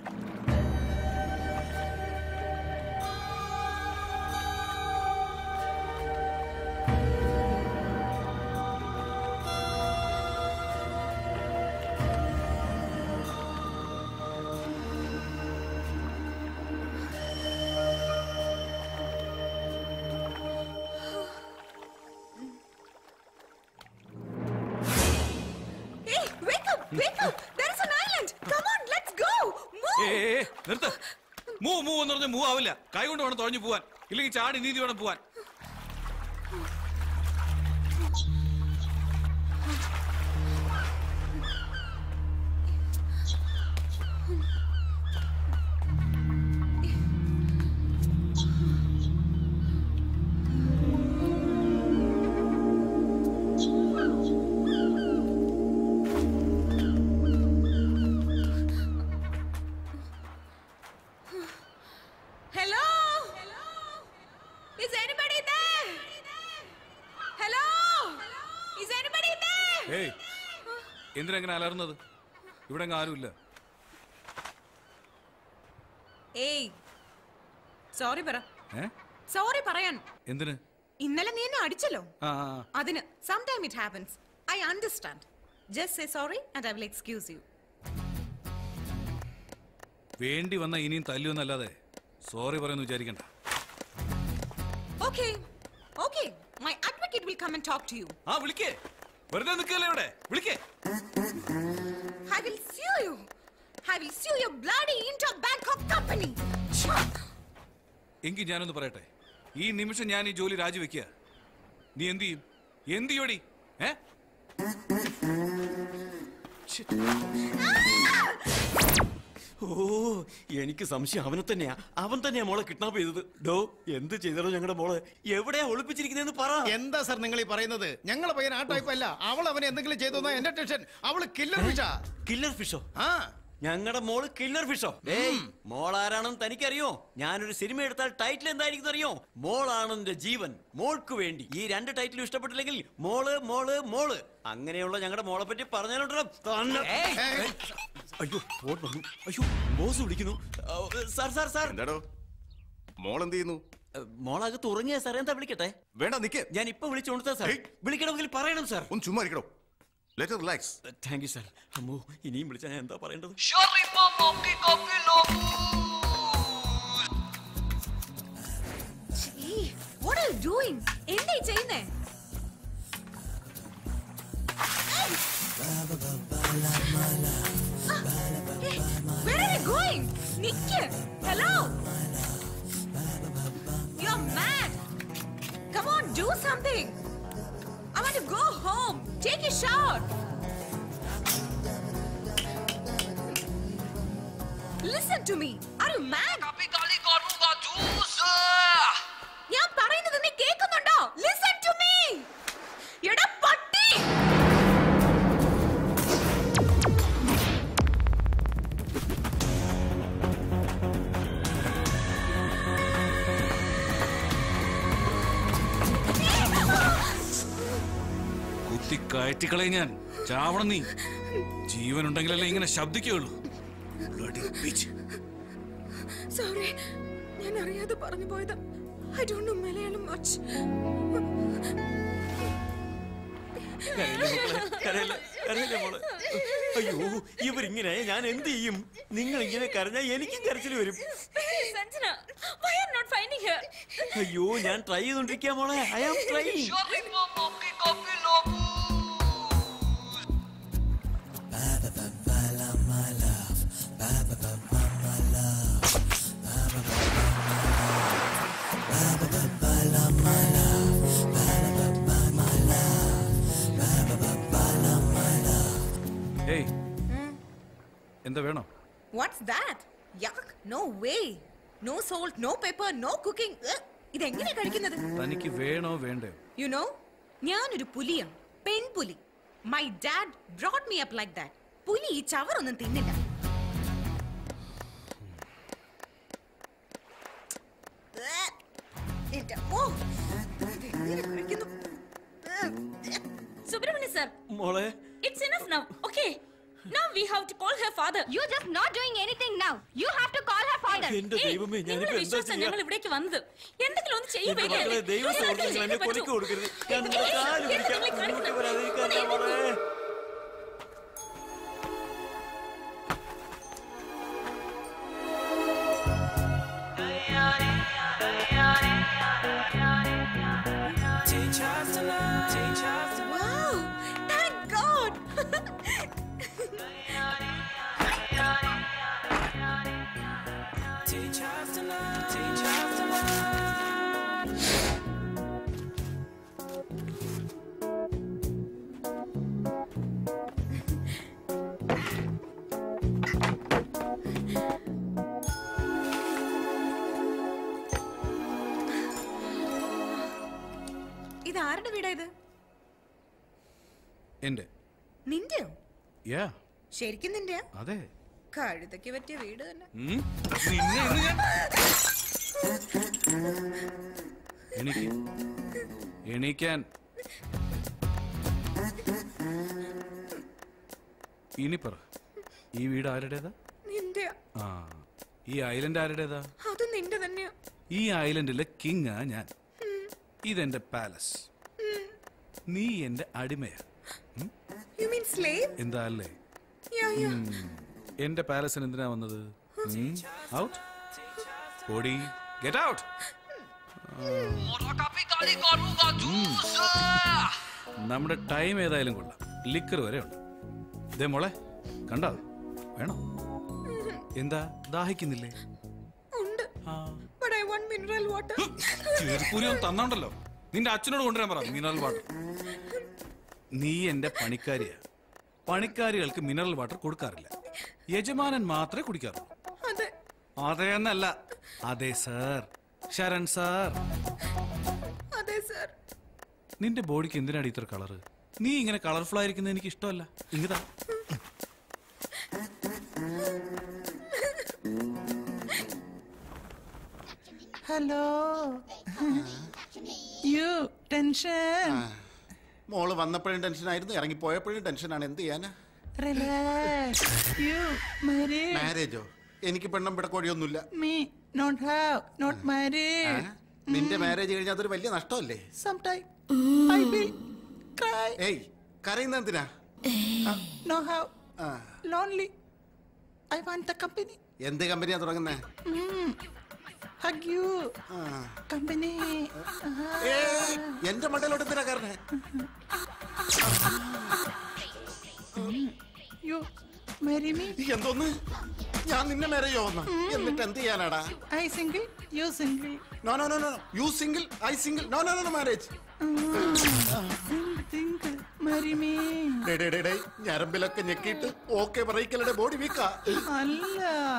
Hey, wake up! Wake up! There is an island! Come on, let's go! Move! ഏ ഏ, ഏ, നിർത്ത് മൂവ് മൂവ് എന്ന് പറഞ്ഞാൽ മൂവ് ആവില്ല കൈ കൊണ്ട് വേണം തുഴഞ്ഞു പോവാൻ ഇല്ലെങ്കിൽ ചാടി നീതി വേണം പോവാൻ Hello? Is anybody there? Hello? Is anybody there? ഏയ് എന്തിനെങ്ങനെ അലർന്നത് ഇവിടെ അങ്ങ് ആരുമില്ല ഏയ് സോറി പറ ഏ സോറി പറയാൻ എന്തിന് ഇന്നലെ നീ എന്നെ അടിച്ചല്ലോ ആ ആ, ആ. അതിന് some time it happens I understand just say sorry and I will excuse you വേണ്ടി വന്ന ഇനിയും തല്ലുമെന്നല്ലാതെ സോറി പറയുന്നു വിചാരിക്കണ്ട okay okay my advocate will come and talk to you ആ വിളിക്കേ വെറുതെ നിൽക്കല്ലേ ഇവിടെ വിളിക്കേ I will sue you. I will sue your bloody Inter Bangkok company. എങ്കിൽ ഞാനൊന്ന് പറയട്ടെ ഈ നിമിഷം ഞാൻ ഈ ജോലി രാജിവെക്കുക നീ എന്ത് ചെയ്യും എന്ത് ചെയ്യോടി ഏ ഓ എനിക്ക് സംശയം അവനെ തന്നെയാ അവൻ തന്നെയാ മോളെ കിഡ്നാപ്പ് ചെയ്തത് ഡോ എന്ത് ചെയ്തോ ഞങ്ങളുടെ മോളെ എവിടെയാ ഒളിപ്പിച്ചിരിക്കുന്നതെന്ന് പറ എന്താ സാർ നിങ്ങൾ ഈ പറയുന്നത് ഞങ്ങളെ പയ്യൻ ആ ടൈപ്പ് അല്ല അവൾ അവനെ എന്തെങ്കിലും ചെയ്തു എന്റെ ടെൻഷൻ അവള് കില്ലർ ഫിഷാ കില്ലർ ഫിഷോ ആ ഞങ്ങളുടെ മോള് കില്ലർ ഫിഷോ ഏയ് മോൾ ആരാണെന്ന് തനിക്കറിയോ ഞാനൊരു സിനിമ എടുത്താൽ ടൈറ്റിൽ എന്തായിരിക്കും അറിയോ മോളാണ് എന്റെ ജീവൻ മോൾക്ക് വേണ്ടി ഈ രണ്ട് ടൈറ്റിലും ഇഷ്ടപ്പെട്ടില്ലെങ്കിൽ മോള് മോള് മോള് അങ്ങനെയുള്ള ഞങ്ങളുടെ മോളെ പറ്റി പറഞ്ഞാലുണ്ടല്ലോ തന്നെ- അയ്യോ ഫോൺ വന്നു അയ്യോ ബോസ് വിളിക്കുന്നു ആ, സാർ സാർ സാർ എന്താടോ മോൾ എന്ത് ചെയ്യുന്നു മോളകത്ത് ഉറങ്ങിയ സാർ എന്താ വിളിക്കട്ടെ വേണ്ട നിക്ക് ഞാൻ ഇപ്പൊ വിളിച്ചോണ്ടാ സാർ വിളിക്കണമെങ്കിൽ പറയണം സാർ ഒന്ന് ചുമ്മാ ഇരിക്കടോ let relax thank you sir അമ്മോ ഇനിയും വിളിച്ചാൽ ഞാൻ എന്താ പറയേണ്ടത് Gee, what are you doing? എന്താ ഈ ചെയ്യുന്നേ? Hey! Ah, hey, where are you going? Nick. Hello? You're mad. Come on, do something. I want to go home. Take a shower. Listen to me. Are you mad? ഞാൻ പറയുന്നത് നീ കേൾക്കുന്നുണ്ടോ listen to me എടാ പട്ടി കയറ്റിക്കളയും ഞാൻ ചാവണം നീ ജീവനുണ്ടെങ്കിലല്ലേ ഇങ്ങനെ ശബ്ദിക്കുള്ളൂ Bloody bitch. Sorry ഞാൻ അറിയാതെ പറഞ്ഞു പോയതാ I don't know Malayalam much അയ്യോ ഇവരിങ്ങനെ ഞാൻ എന്ത് ചെയ്യും നിങ്ങൾ ഇങ്ങനെ കരഞ്ഞാൽ എനിക്കും കരച്ചിൽ വരും Sanjana why are not finding her അയ്യോ ഞാൻ ട്രൈ ചെയ്തോണ്ടിരിക്കാ മോളെ ഐ ആം ട്രൈ ഏയ് എന്താ വേണോ what's that yuck no way no salt no pepper no cooking ഇതെങ്ങനെ കഴിക്കുന്നത് തനിക്ക് വേണോ വേണ്ടയോ യു നോ ഞാനൊരു പുലിയാണ് പെൺപുലി my dad brought me up like that പുലി ഈ ചവറൊന്നും തിന്നില്ല എന്റെ അമ്മോ. ഇതെങ്ങനെ കഴിക്കുന്നു? Subramani sir, മോളെ it's enough now. Okay. Now we have to call her father. You're just not doing anything now. You have to call her father. എന്റെ ഏയ്, ദൈവമേ നിങ്ങളെ ഞാനിപ്പോ എന്താ വിശ്വസിച്ചാ ചെയ്യാ ഞങ്ങൾ ഇവിടേക്ക് വന്നത് എന്തെങ്കിലും ഒന്ന് എന്റെ മക്കളെ ചെയ്യുക ദൈവം സുഹൃത്തുക്കളെ എന്നെ കൊലക്ക് കൊടുക്കരുത് ഞാൻ നിങ്ങളുടെ കാല് പിടിക്കാം മുന്നോട്ട് വരാതിരിക്കാൻ മോളെ Teach us to love. Teach us to Wow! Thank God! Teach us to love. Teach us to love. ഇത് ആരുടെ വീടാ ഇത് എന്റെ നിന്റെയോ യാ ശരിക്കും നിന്റെയാ അതെ കഴുതയ്ക്ക് പറ്റിയ വീട് തന്നെ ഉം. നിന്നെ ഇന്ന് ഞാൻ എണീക്ക് എണീക്കാൻ ഇനി പറ ഈ വീട് ആരുടേതാ നിന്റെയാ ആ ഈ ഐലൻഡ് ആരുടേതാ അത് നിന്റെ തന്നെയാ ഈ ഐലൻഡിലെ കിങ്ങാ ഞാൻ ഇതെന്റെ പാലസ് നീ എന്റെ അടിമയാ യു മീൻ സ്ലേവ് എന്താ അല്ലേ യാ യാ ഉം. എന്റെ പാലസിന് എന്തിനാ വന്നത് ഔട്ട് ഓടി ഗെറ്റ് ഔട്ട് നമ്മുടെ ടൈം ഏതായാലും കൊള്ളാം ലിക്കർ വരെ ഉണ്ട് ഇതേ മോളെ കണ്ടോ വേണോ എന്താ ദാഹിക്കുന്നില്ലേ ഉണ്ട് but I want mineral water ചെറുപ്പൂരി ഒന്ന് തന്നോണ്ടല്ലോ നിന്റെ അച്ഛനോട് കൊണ്ടുവരാൻ പറ മിനറൽ വാട്ടർ നീ എന്റെ പണിക്കാരിയാ പണിക്കാരികൾക്ക് മിനറൽ വാട്ടർ കൊടുക്കാറില്ല യജമാനൻ മാത്രമേ കുടിക്കാറുള്ളൂ അതെ അതെ എന്നല്ല അതെ സർ ശരൺ സാർ അതെ സർ നിന്റെ ബോഡിക്ക് എന്തിനാണ് ഇത്ര കളറ് നീ ഇങ്ങനെ കളർഫുൾ ആയിരിക്കുന്നത് എനിക്ക് ഇഷ്ടമല്ല ഇങ്ങതാ ഹലോ യു ടെൻഷൻ മോള് വന്നപ്പോഴും ടെൻഷനായിരുന്നു ഇറങ്ങി പോയപ്പോഴും ടെൻഷനാണ് എന്ത് ചെയ്യാനാ റിലാക്സ് യു മാരി മാരേജോ എനിക്ക് പെണ്ണം പിടക്കോഴിയൊന്നുമില്ല me not have not married നിന്റെ മാരേജ് കഴിഞ്ഞാൽ അതൊരു വലിയ നഷ്ടമല്ലേ some time I will cry ഏയ് കരയുന്ന എന്തിനാ no have lonely I want the company എന്ത് കമ്പനിയാ തുടങ്ങുന്നേ ഹഗ് യു കമ്പനി എന്റെ മണ്ടയിലോട്ട് എന്തിനാ കയറണേ യു മാരി മീ എന്തോന്ന് ഞാൻ നിന്നെ മാരേജ് ആവുന്ന എന്നിട്ട് എന്ത് ചെയ്യാനാടാ I single you single no no no no you single I single no no no marriage single marry me ഞരമ്പിലൊക്കെ ഞെക്കിയിട്ട് ഓക്കെ പറയിക്കലടെ ബോഡി വീക്കാ അല്ല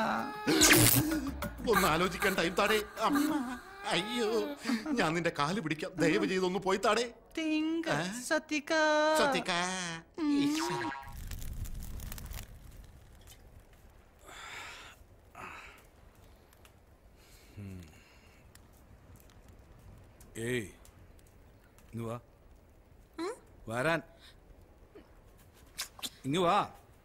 ഒന്ന് ആലോചിക്കാൻ ടൈം താടേ അമ്മ. അയ്യോ ഞാൻ നിന്റെ കാല് പിടിക്കാം ദയവ് ചെയ്തൊന്ന് പോയി താടേ തിങ്ക ഏ? സത്തിക സത്തിക. ഈശ്വര. ഏയ് ഇങ്ങ് വാ വരാൻ ഇങ്ങ് വാ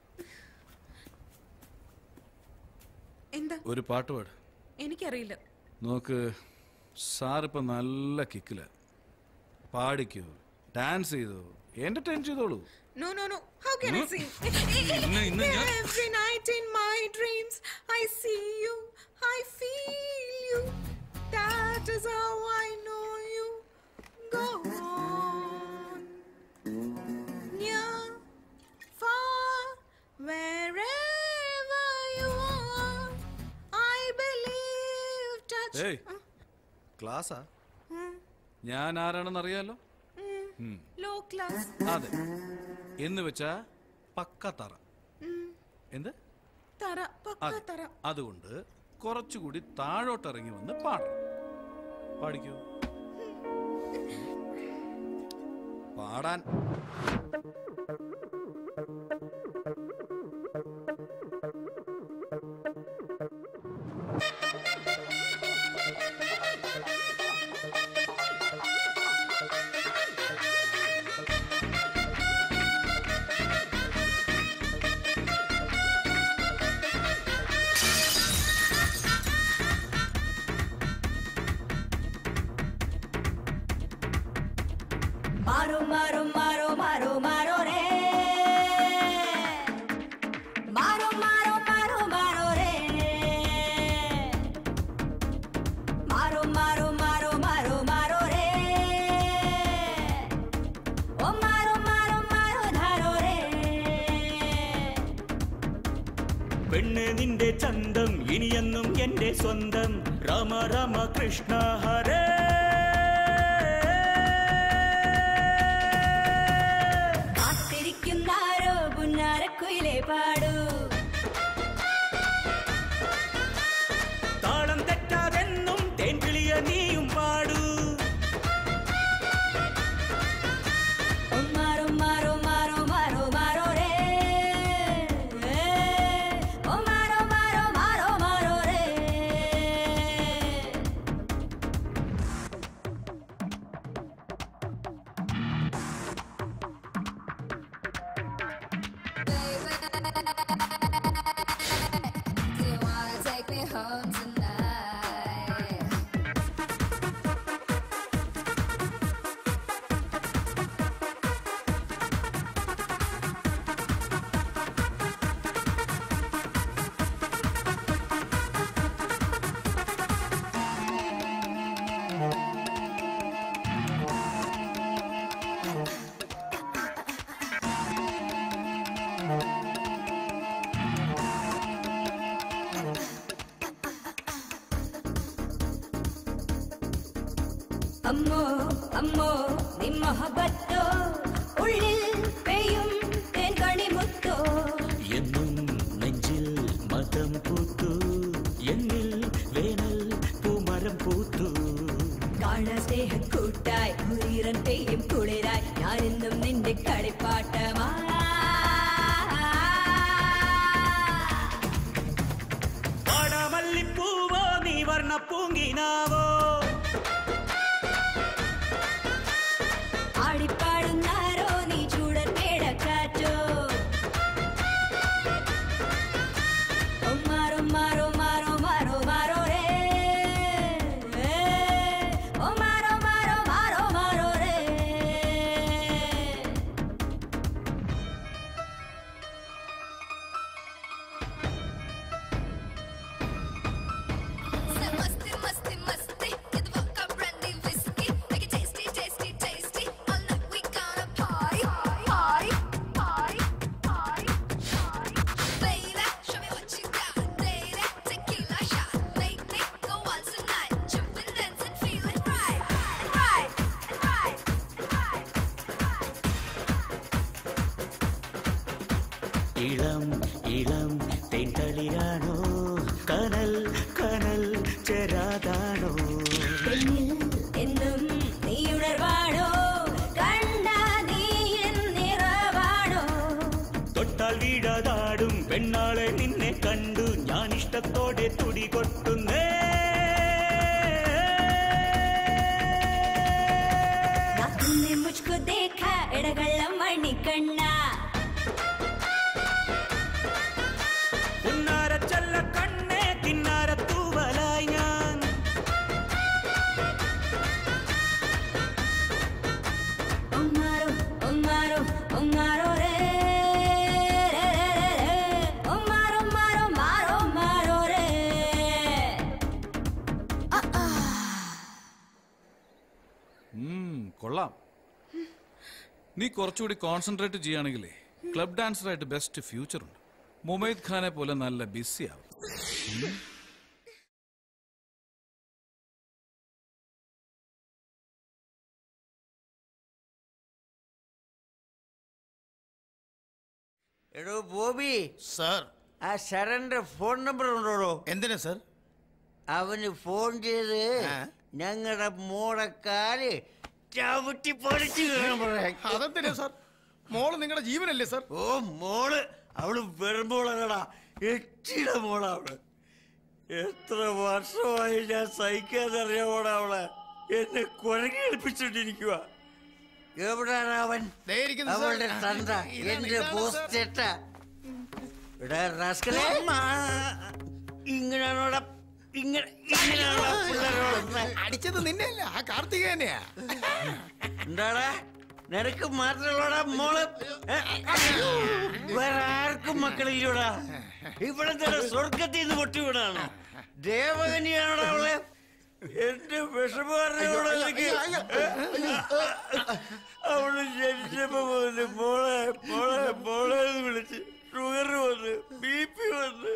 എന്താ ഒരു പാട്ട് പാട് എനിക്കറിയില്ല നോക്ക് സാറിപ്പം നല്ല കിക്കില് പാടിക്കോ ഡാൻസ് ചെയ്തോ എന്റർടൈൻ ചെയ്തോളൂ No, no, no. How can I Hmm? sing? ഇന്ന് ഇന്ന് ഞാൻ Every night in my dreams, I see you, I feel you. That is how I know you. Go on, near, far, wherever you are. I believe touch. ഏയ് ക്ലാസ്സാ Hmm, ഞാൻ ആരാണെന്ന് അറിയാലോ hmm. ഉം. Low class. അതെ എന്ന് വെച്ചാ പക്ക തറ Hmm. എന്ത് തറ പക്ക അതെ തറ അതുകൊണ്ട് കുറച്ചുകൂടി താഴോട്ട് ഇറങ്ങി വന്ന് പാടണം പാടിക്കൂ പാടാൻ मारो मारो मारो मारो मारो रे मारो मारो मारो मारो रे मारो मारो मारो मारो मारो रे ओ मारो मारो मारो धारो रे പെണ്ണ് നിന്റെ ചന്തം ഇനിയെന്നും എന്റെ സ്വന്തം രാമ രാമ കൃഷ്ണ ഹരേ കാത്തിരിക്കുന്നാരോ പുന്നാരക്കുയിലെ പാടൂ താളം തെറ്റാതെന്നും തേൻകിളിയ നീയും പാടൂ ओ मारो मारो मारो मारो मारो रे ओ मारो मारो मारो मारो रे Do you wanna take me home tonight? അമ്മോ അമ്മോ നീ മഹബത്തോ ഉള്ളിൽ പെയ്യും തേൻ കണിമുത്തോ എന്നും നെഞ്ചിൽ മതം പൂത്തു എന്നിൽ വേനൽ പൂമരം പൂത്തു കാണ സ്നേഹക്കൂട്ടായി ഉയരൻ പെയ്യും കുളിരായി ഞാനെന്നും നിന്റെ കളിപ്പാട്ടമാ പാടാമല്ലിപ്പൂവോ നീ വർണ്ണ പൂങ്കിനാവോ ആടിപ്പാടുന്നാരോ നീ ചൂടൻ പേടക്കാറ്റോ ഓ മാറോ മാറോ മാറോ മാറോ മാറോ രേ ഓ മാറോ മാറോ മാറോ മാറോ രേ Musty, musty, musty. Get the vodka, brandy, whiskey. Make it tasty, tasty, tasty. All night we gonna party, party, party, party, party. Baby, show me what you got. Lady, tequila shot. Make me go on tonight. Jumping, dancing, feeling right, right, right, right. ഇളം ഇളം തേൻതളിരാണോ കനൽ കനൽ ചെരാതാണോ പെണ്ണിൽ എന്നും നീ ഉണർവാണോ കണ്ടാ നീ N നിറവാണോ തൊട്ടാൽ വീഴാതാടും പെണ്ണാളെ നിന്നെ കണ്ടു ഞാൻ ഇഷ്ടത്തോടെ തുടി കൊട്ടുന്നേ ना तुमने मुझको देखा एड़गल्ला मणिकण्णा കൊള്ളാം നീ കുറച്ചുകൂടി കോൺസെൻട്രേറ്റ് ചെയ്യുകയാണെങ്കിലേ ക്ലബ് ഡാൻസറായിട്ട് ബെസ്റ്റ് ഫ്യൂച്ചർ ഉണ്ട് മുമൈദ് ഖാനെ പോലെ നല്ല ബിസി ആവും ഉം. എടോ ബോബി സാർ ആ ശരന്റെ ഫോൺ നമ്പർ ഉണ്ടോ എന്തിനാ സാർ അവന് ഫോൺ ചെയ്ത് ഞങ്ങളുടെ മോടെ കാല് ചവിട്ടി പൊളിച്ചു അതെന്തിനാ സാർ മോള് നിങ്ങളുടെ ജീവനല്ലേ സാർ ഓ മോള് അവള് വെറുമ്പോളാ എച്ചിയുടെ മോളാ അവള് എത്ര വർഷമായി ഞാൻ സഹിക്കാതറിയാമോടാ അവളെ എന്നെ കുഴങ്ങി ഏൽപ്പിച്ചോണ്ടിരിക്കുക എവിടാണ് അവൻ ഇരിക്കുന്നു സാർ. അവളുടെ തന്ത ഇതാണ്, എന്റെ ഇതാണ് ബോസ് സാർ. ചേട്ട എടാ റാസ്കലേ ഇങ്ങനെയാണോടാ ഇങ്ങനെ ഇങ്ങനെയാണോടാ പിള്ളേരോട് അടിച്ചത് നിന്നെയല്ല ആ കാർത്തികേനെയാ എന്താടാ നിനക്ക് മാത്രമുള്ളടാ മോള് ഏ? വേറെ ആർക്കും മക്കളില്ലടാ ഇവിടെ തന്നെ സ്വർഗത്തിൽ നിന്ന് പൊട്ടിവിടാണോ ദേവകനിയാണോ അവളെ എന്റെ വിഷമാറിയോടെ അവള് ജനിച്ചപ്പോ മുതല് മോളെ മോളെ മോളെ എന്ന് വിളിച്ച് ഷുഗർ വന്ന് ബി പി വന്ന്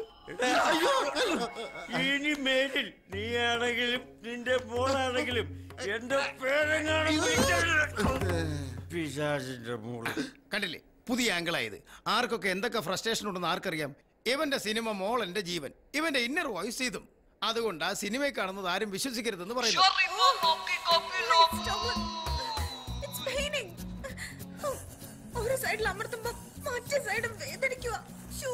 ഇനി മേലിൽ നീയാണെങ്കിലും നിന്റെ മോളാണെങ്കിലും എന്റെ പേരെങ്ങാനും പിശാചിന്റെ മോള് കണ്ടില്ലേ പുതിയ ആംഗിളായത് ആർക്കൊക്കെ എന്തൊക്കെ ഫ്രസ്ട്രേഷൻ ഉണ്ടെന്ന് ആർക്കറിയാം ഇവന്റെ സിനിമ മോൾ എന്റെ ജീവൻ ഇവന്റെ ഇന്നർ വോയിസ് ചെയ്തും അതുകൊണ്ട് ആ സിനിമയെ കാണുന്നത് ആരും വിശ്വസിക്കരുതെന്ന് പറയുന്നു It's paining. ഒരു സൈഡിൽ അമർത്തുമ്പോ മറ്റേ സൈഡ് വേദനിക്കുക ശ്ശോ.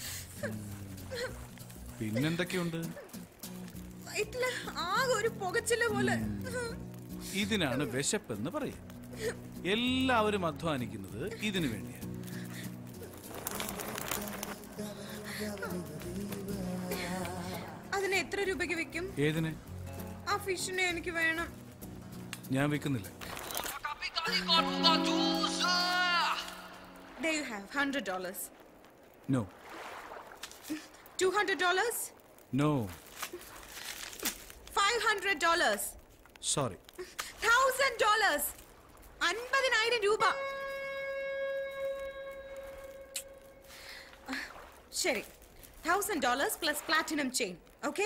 പിന്നെന്തൊക്കെയുണ്ട് വയറ്റില് ആകെ ഒരു പുകച്ചില് പോലെ ഇതിനാണ് വിശപ്പെന്ന് പറയും എല്ലാവരും അധ്വാനിക്കുന്നത് ഇതിനു വേണ്ടിയാണ് അതിന് എത്ര രൂപയ്ക്ക് വെക്കും ഏതിന് ആ ഫിഷിനെ എനിക്ക് വേണം ഞാൻ വിൽക്കുന്നില്ല There you have hundred dollars. No Two hundred dollars. No Five hundred dollars. Sorry Thousand dollars. അൻപതിനായിരം രൂപ ശരി thousand dollars plus platinum chain okay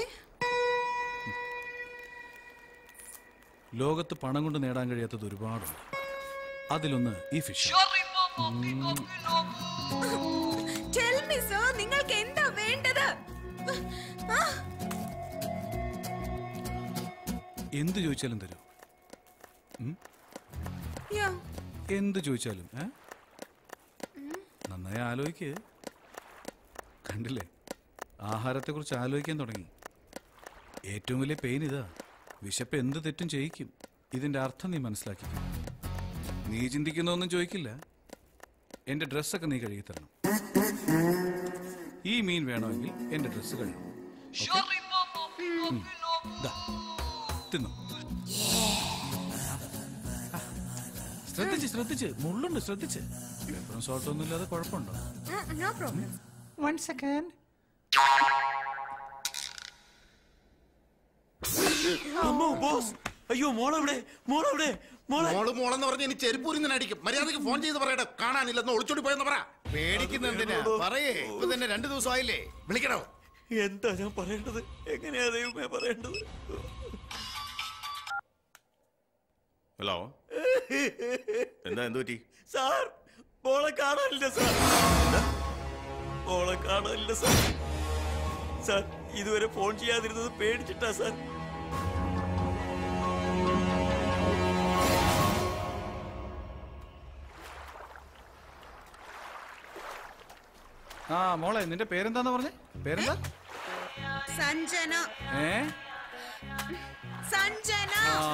ലോകത്ത് പണം കൊണ്ട് നേടാൻ കഴിയാത്തത് ഒരുപാടുണ്ട് അതിലൊന്ന് ഈ ഫിഷ് ടെൽ മി സർ നിങ്ങൾക്ക് എന്താ വേണ്ടത് ആ, എന്ത് ചോദിച്ചാലും തരൂ ഉം? yeah. എന്ത് ചോദിച്ചാലും ഏ നന്നായി ആലോചിക്ക് കണ്ടില്ലേ ആഹാരത്തെക്കുറിച്ച് ആലോചിക്കാൻ തുടങ്ങി ഏറ്റവും വലിയ പെയിൻ ഇതാ വിശപ്പ് എന്ത് തെറ്റും ചെയ്യിക്കും ഇതിന്റെ അർത്ഥം നീ മനസ്സിലാക്കിക്കും നീ ചിന്തിക്കുന്നൊന്നും ചോദിക്കില്ല എന്റെ ഡ്രസ്സൊക്കെ നീ കഴുകി തരണം ഈ മീൻ വേണമെങ്കിൽ എന്റെ ഡ്രസ്സ് കഴുകും തിന്നു ശ്രദ്ധിച്ച് ശ്രദ്ധിച്ച് മുള്ളുണ്ട് ശ്രദ്ധിച്ച് പെപ്പറും സോൾട്ടും ഒന്നും ഇല്ലാതെ കുഴപ്പമുണ്ടോ no problem. One second. അമ്മോ ബോസ് അയ്യോ മോളെവിടെ മോളെവിടെ മോളെ മോള് മോളെന്ന് പറഞ്ഞ് ഇനി ചെരുപ്പൂരി നിന്ന് അടിക്കും മര്യാദക്ക് ഫോൺ ചെയ്ത് പറയട്ടെ കാണാനില്ലെന്ന് ഒളിച്ചോടി പോയെന്ന് പറ പേടിക്കുന്ന എന്തിനാ പറയേ ഇപ്പൊ തന്നെ രണ്ടു ദിവസം ആയില്ലേ വിളിക്കണോ എന്താ ഞാൻ പറയേണ്ടത് എങ്ങനെയാ ദൈവമേ പറയേണ്ടത് ഹലോ എന്താ എന്ത് പറ്റി സാർ മോളെ കാണാനില്ല സാർ മോളെ കാണാനില്ല സാർ സാർ ഇതുവരെ ഫോൺ ചെയ്യാതിരുന്നത് പേടിച്ചിട്ടാ സാർ ആ മോളെ നിന്റെ പേരെന്താന്ന് പറഞ്ഞേ പേരെന്താ സഞ്ജന ഏ സഞ്ജന ആ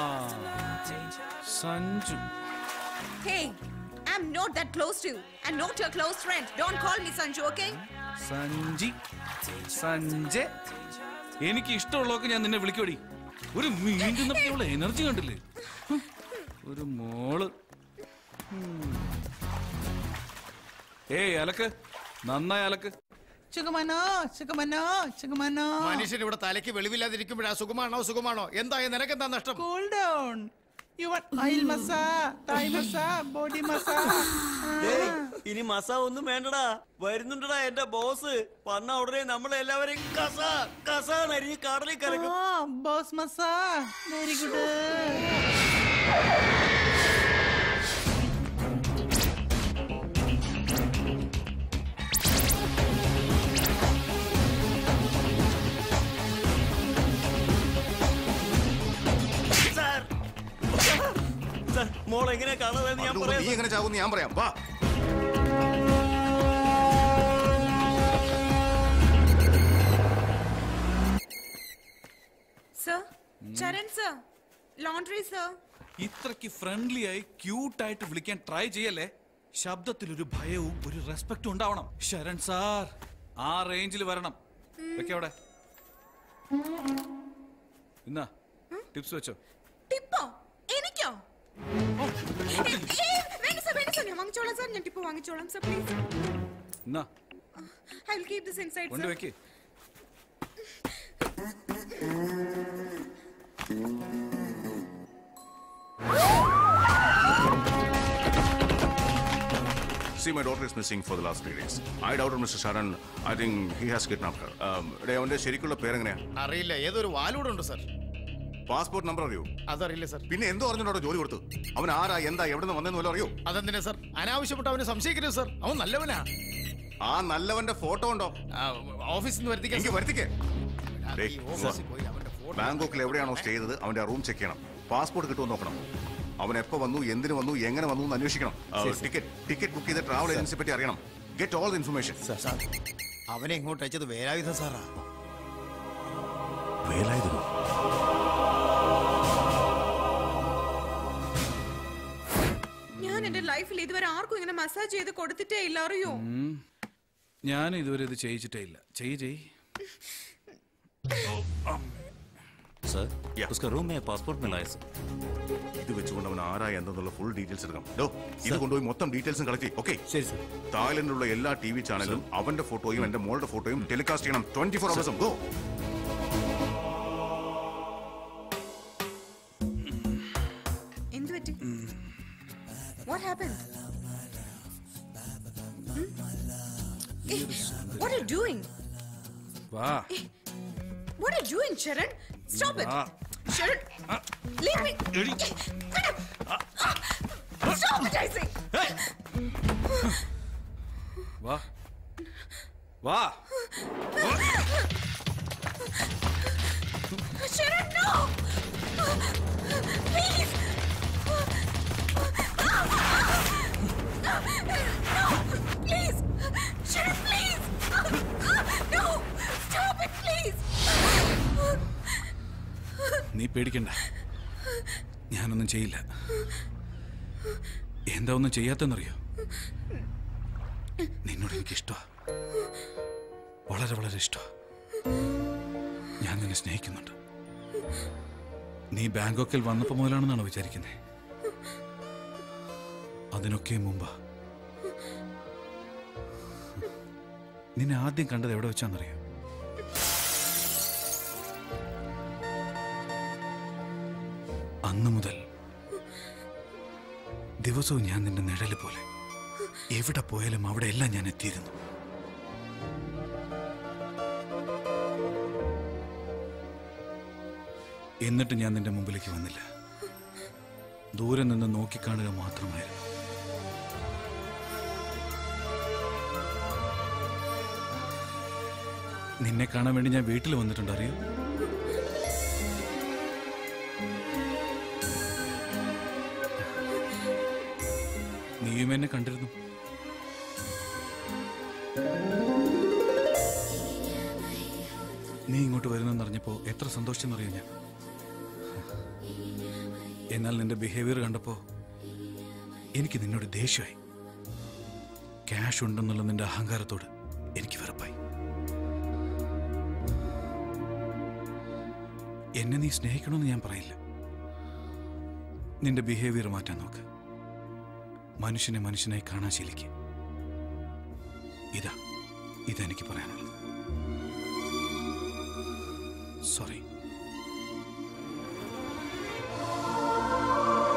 Sanju Hey, I'm not that close to you and not your close friend. Don't call me Sanju, okay? Sanji Sanjay എനിക്ക് ഇഷ്ടമുള്ളതൊക്കെ ഞാൻ നിന്നെ വിളിക്കോടി ഒരു മീണ്ടുന്നപ്പോഴുള്ള എനർജി കണ്ടില്ലേ ഹും, ഒരു മോള് ഉം. ഏയ് അലക്ക് നന്നായി അലക്ക് സുഖമാനോ സുഖമാനോ സുഖമാനോ മനുഷ്യൻ ഇവിടെ തലയ്ക്ക് വെളിവില്ലാതിരിക്കുമ്പോഴാ സുഖമാണോ സുഖമാണോ എന്താ നിനക്കെന്താ നഷ്ടം cool down You want oil massage, Thai massage, body massage. ഏയ്, ഇനി മസ ഒന്നും വേണ്ടടാ വരുന്നുണ്ടടാ എന്റെ ബോസ് വന്ന ഉടനെ നമ്മളെല്ലാവരെയും കസ കസ നരിഞ്ഞ് കടലിൽ കലക്കും Oh, boss massage. Very good. Sir sir മോൾ എങ്ങനെ കാണാതെന്ന് ഞാൻ അതുകൊണ്ട് പറയാം നീ എങ്ങനെ ചാകുമെന്ന് ഞാൻ പറയാം വാ sir Charan sir laundry sir ഇത്രയ്ക്ക് ഫ്രണ്ട്ലി ആയി ക്യൂട്ടായിട്ട് വിളിക്കാൻ ട്രൈ ചെയ്യല്ലേ ശബ്ദത്തിൽ ഒരു ഭയവും ഒരു റെസ്പെക്റ്റും ഉണ്ടാവണം ശരൺ സാർ ആ റേഞ്ചിൽ വരണം വെക്കേ അവിടെ എന്നാ ടിപ്സ് വെച്ചോ ടിപ്പോ എനിക്കോ ഏ, ഏ, വേണ്ട സർ വേണ്ട സർ ഞാൻ വാങ്ങിച്ചോളാം സർ ഞാൻ ടിപ്പ് വാങ്ങിച്ചോളാം സർ പ്ലീസ് എന്നാ I will keep this inside കൊണ്ട് സർ വെക്കേ See, my daughter is missing for the last three days. I doubted Mr. Sharan. I think he has kidnapped her. Um, ഡേ, അവന്റെ ശരിക്കുള്ള പേരെങ്ങനെയാ അറിയില്ല ഏതൊരു വാലൂടുണ്ട് സർ പാസ്പോർട്ട് നമ്പർ അറിയോ അതറിയില്ല സർ പിന്നെ എന്തോ അറിഞ്ഞോട്ടോ ജോലി കൊടുത്തു അവൻ ആരാ എന്താ എവിടെ നിന്ന് വന്നെന്ന് വല്ലതും അറിയോ അതെന്തിനാ സർ അനാവശ്യപ്പെട്ട് അവനെ സംശയിക്കരുത് സർ അവൻ നല്ലവനാ ആ നല്ലവന്റെ ഫോട്ടോ ഉണ്ടോ ഓഫീസിൽ നിന്ന് വരുത്തിക്കാൻ എനിക്ക് വരുത്തിക്കേ ഡേ, ഈ ഓഫീസിൽ പോയി അവന്റെ ഫോട്ടോ ബാങ്കോക്കിൽ എവിടെയാണോ സ്റ്റേ ചെയ്തത് അവന്റെ റൂം ചെക്ക് ചെയ്യണം പാസ്പോർട്ട് കിട്ടുമെന്ന് നോക്കണം അവൻ എപ്പോ വന്നു എന്തിനു വന്നു എങ്ങനെ വന്നു എന്ന് അന്വേഷിക്കണം ശരി, സർ. ടിക്കറ്റ് ടിക്കറ്റ് ബുക്ക് ചെയ്ത ട്രാവൽ ഏജൻസിയെ പറ്റി അറിയണം ഗെറ്റ് ഓൾ ദ ഇൻഫർമേഷൻ അവനെ ഇങ്ങോട്ട് അയച്ചത് വേലായുധ സാറാ വേലായുധനോ ഞാൻ എന്റെ ലൈഫിൽ ഇതുവരെ ആർക്കും ഇങ്ങനെ മസാജ് ചെയ്ത് കൊടുത്തിട്ടേ ഇല്ല അറിയോ ഞാൻ ഇതുവരെ ഇത് ചെയ്യിച്ചിട്ടേ ഇല്ല ചെയ്യ് ചെയ് സർ उसका रूम में पासपोर्ट मिला है सर ഇത് വെച്ചുകൊണ്ട് അവൻ ആരാ എന്തെന്നുള്ള ഫുൾ ഡീറ്റെയിൽസ് എടുക്കാം ഡോ ഇത് കൊണ്ടുപോയി മൊത്തം ഡീറ്റെയിൽസും കളക്ട് ചെയ്യും ഓക്കെ ശരി സർ തായ്ലൻഡിലുള്ള എല്ലാ ടി വി ചാനലും അവന്റെ ഫോട്ടോയും എന്റെ മോളുടെ ഫോട്ടോയും ടെലികാസ്റ്റ് ചെയ്യണം ട്വന്റി ഫോർ അവേഴ്സും ഗോ എന്ത് പറ്റി what happen What are you doing? വാ What are you doing, Sharon? Stop it! വാ Sharon! Leave me! Stop it, I say! വാ വാ Sharon, no! Please! No! Please! Sharon, please! No! Stop it, please! നീ പേടിക്കണ്ട ഞാനൊന്നും ചെയ്യില്ല എന്താ ഒന്നും ചെയ്യാത്തെന്നറിയോ നിന്നോട് എനിക്ക് ഇഷ്ടമാ വളരെ വളരെ ഇഷ്ടമാ ഞാൻ നിന്നെ സ്നേഹിക്കുന്നുണ്ട് നീ ബാങ്കോക്കിൽ വന്നപ്പോ മുതലാണെന്നാണോ വിചാരിക്കുന്നത് അതിനൊക്കെ മുമ്പാ നിന്നെ ആദ്യം കണ്ടത് എവിടെ വെച്ചാന്നറിയോ അന്നു മുതൽ ദിവസവും ഞാൻ നിന്റെ നിഴല് പോലെ എവിടെ പോയാലും അവിടെ എല്ലാം ഞാൻ എത്തിയിരുന്നു എന്നിട്ട് ഞാൻ നിന്റെ മുമ്പിലേക്ക് വന്നില്ല ദൂരെ നിന്ന് നോക്കിക്കാണുക മാത്രമായിരുന്നു നിന്നെ കാണാൻ വേണ്ടി ഞാൻ വീട്ടിൽ വന്നിട്ടുണ്ട് അറിയോ നീയും എന്നെ കണ്ടിരുന്നു നീ ഇങ്ങോട്ട് വരുന്നെന്നറിഞ്ഞപ്പോ എത്ര സന്തോഷിച്ചെന്നറിയോ ഞാൻ എന്നാൽ നിന്റെ ബിഹേവിയർ കണ്ടപ്പോ എനിക്ക് നിന്നോട് ദേഷ്യമായി ക്യാഷ് ഉണ്ടെന്നുള്ള നിന്റെ അഹങ്കാരത്തോട് എനിക്ക് വെറുപ്പായി എന്നെ നീ സ്നേഹിക്കണമെന്ന് ഞാൻ പറയില്ല നിന്റെ ബിഹേവിയർ മാറ്റാൻ നോക്ക് മനുഷ്യനെ മനുഷ്യനായി കാണാൻ ശീലിക്കുക ഇതാ ഇതെനിക്ക് പറയാനുള്ളത് സോറി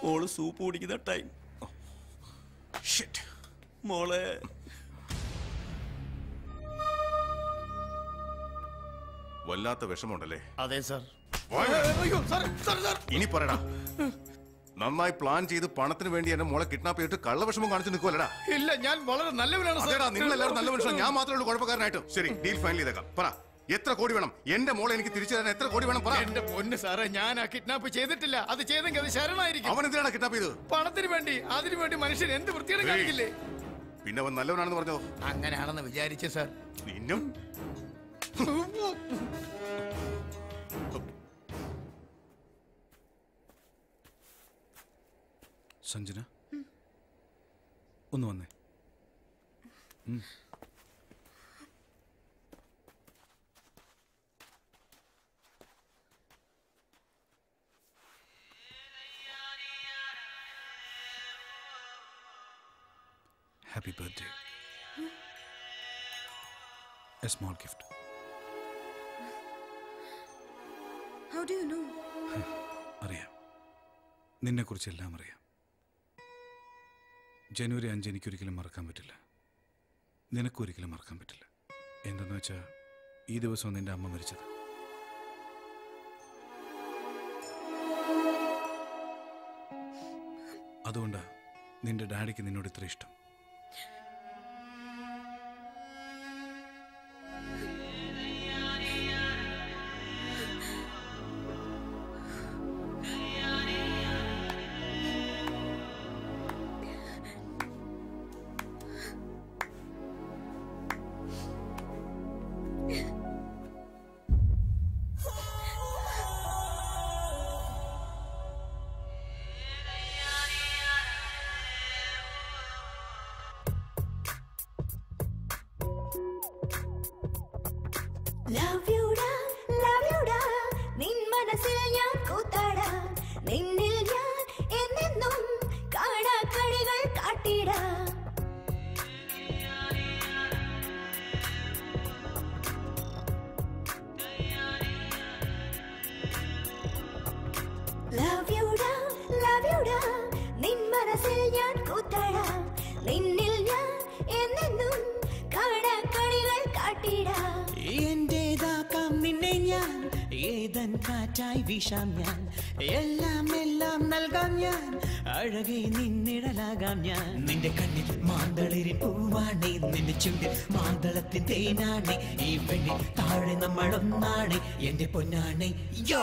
മോള് സൂപ്പ് കുടിക്കുന്ന ടൈം മോളെ വല്ലാത്ത വിഷമമുണ്ടല്ലേ അതെ സാർ അയ്യോ സാർ സാർ സാർ ഇനി പറയടാ നന്നായി പ്ലാൻ ചെയ്ത് പണത്തിന് വേണ്ടി എന്നെ മോളെ കിഡ്നാപ്പ് ചെയ്തിട്ട് കള്ളവിഷമം കാണിച്ചു നിൽക്കുമല്ലടാ ഇല്ല ഞാൻ വളരെ നല്ലവനാണ് സാർ അതേടാ നിങ്ങൾ എല്ലാവരും നല്ല മനുഷ്യൻ ഞാൻ മാത്രമേ ഉള്ളൂ കുഴപ്പക്കാരനായിട്ട് ശരി ഡീൽ ഫൈനൽ ചെയ്തേക്കാം പറ എത്ര കോടി വേണം എന്റെ മോളെ എനിക്ക് തിരിച്ചു തരാൻ എത്ര കോടി വേണം പറ എന്റെ പൊന്ന് സാറേ ഞാൻ ആ കിഡ്നാപ്പ് ചെയ്തിട്ടില്ല അത് ചെയ്തെങ്കിൽ അത് ശരണായിരിക്കും അവൻ എന്തിനാണ് കിഡ്നാപ്പ് ചെയ്തത് പണത്തിന് വേണ്ടി അതിനു വേണ്ടി മനുഷ്യൻ എന്ത് വൃത്തിയാണ് ഏയ്. കാണിക്കില്ലേ പിന്നെ അവൻ നല്ലവനാണെന്ന് പറഞ്ഞോ അങ്ങനെയാണെന്ന് വിചാരിച്ചു സാർ നിന്നും സഞ്ജന ഒന്ന് വന്നേ ഉം. Happy birthday a small gift How do you know? അറിയാം നിന്നെക്കുറിച്ച് എല്ലാം അറിയാം ജനുവരി അഞ്ച് എനിക്കൊരിക്കലും മറക്കാൻ പറ്റില്ല നിനക്കൊരിക്കലും മറക്കാൻ പറ്റില്ല എന്തെന്ന് വെച്ചാൽ ഈ ദിവസം നിന്റെ അമ്മ മരിച്ചത് അതുകൊണ്ടാണ് നിന്റെ ഡാഡിക്ക് നിന്നോട് ഇത്ര ഇഷ്ടം ലവ് യുടാ ലവ് യുടാ നിൻ മനസ്സിൽ ഞാൻ കൂത്താടാ നിന്നിൽ ഞാൻ എന്നെന്നും കാണാ കളികൾ കാട്ടിടാ ലവ് യുടാ ലവ് യുടാ നിൻ മനസ്സിൽ ഞാൻ കൂത്താടാ നിന്നിൽ ഞാൻ എന്നെന്നും കാണാ കളികൾ കാട്ടിടാ എന്റേതാക്കാം നിന്നെ ഞാൻ ഏതൻ കാറ്റായി വീശാം ഞാൻ എല്ലാം എല്ലാം നൽകാം ഞാൻ അഴകെ നിന്നിടലാകാം ഞാൻ നിന്റെ കണ്ണിൽ മാന്തളിരി പൂവാണേ നിന്റെ ചുണ്ടിൽ മാന്തളത്തിൻ തേനാണേ ഈ പെണ്ണിൽ താഴെ നമ്മളൊന്നാണ് എന്റെ പൊന്നാണേ യോ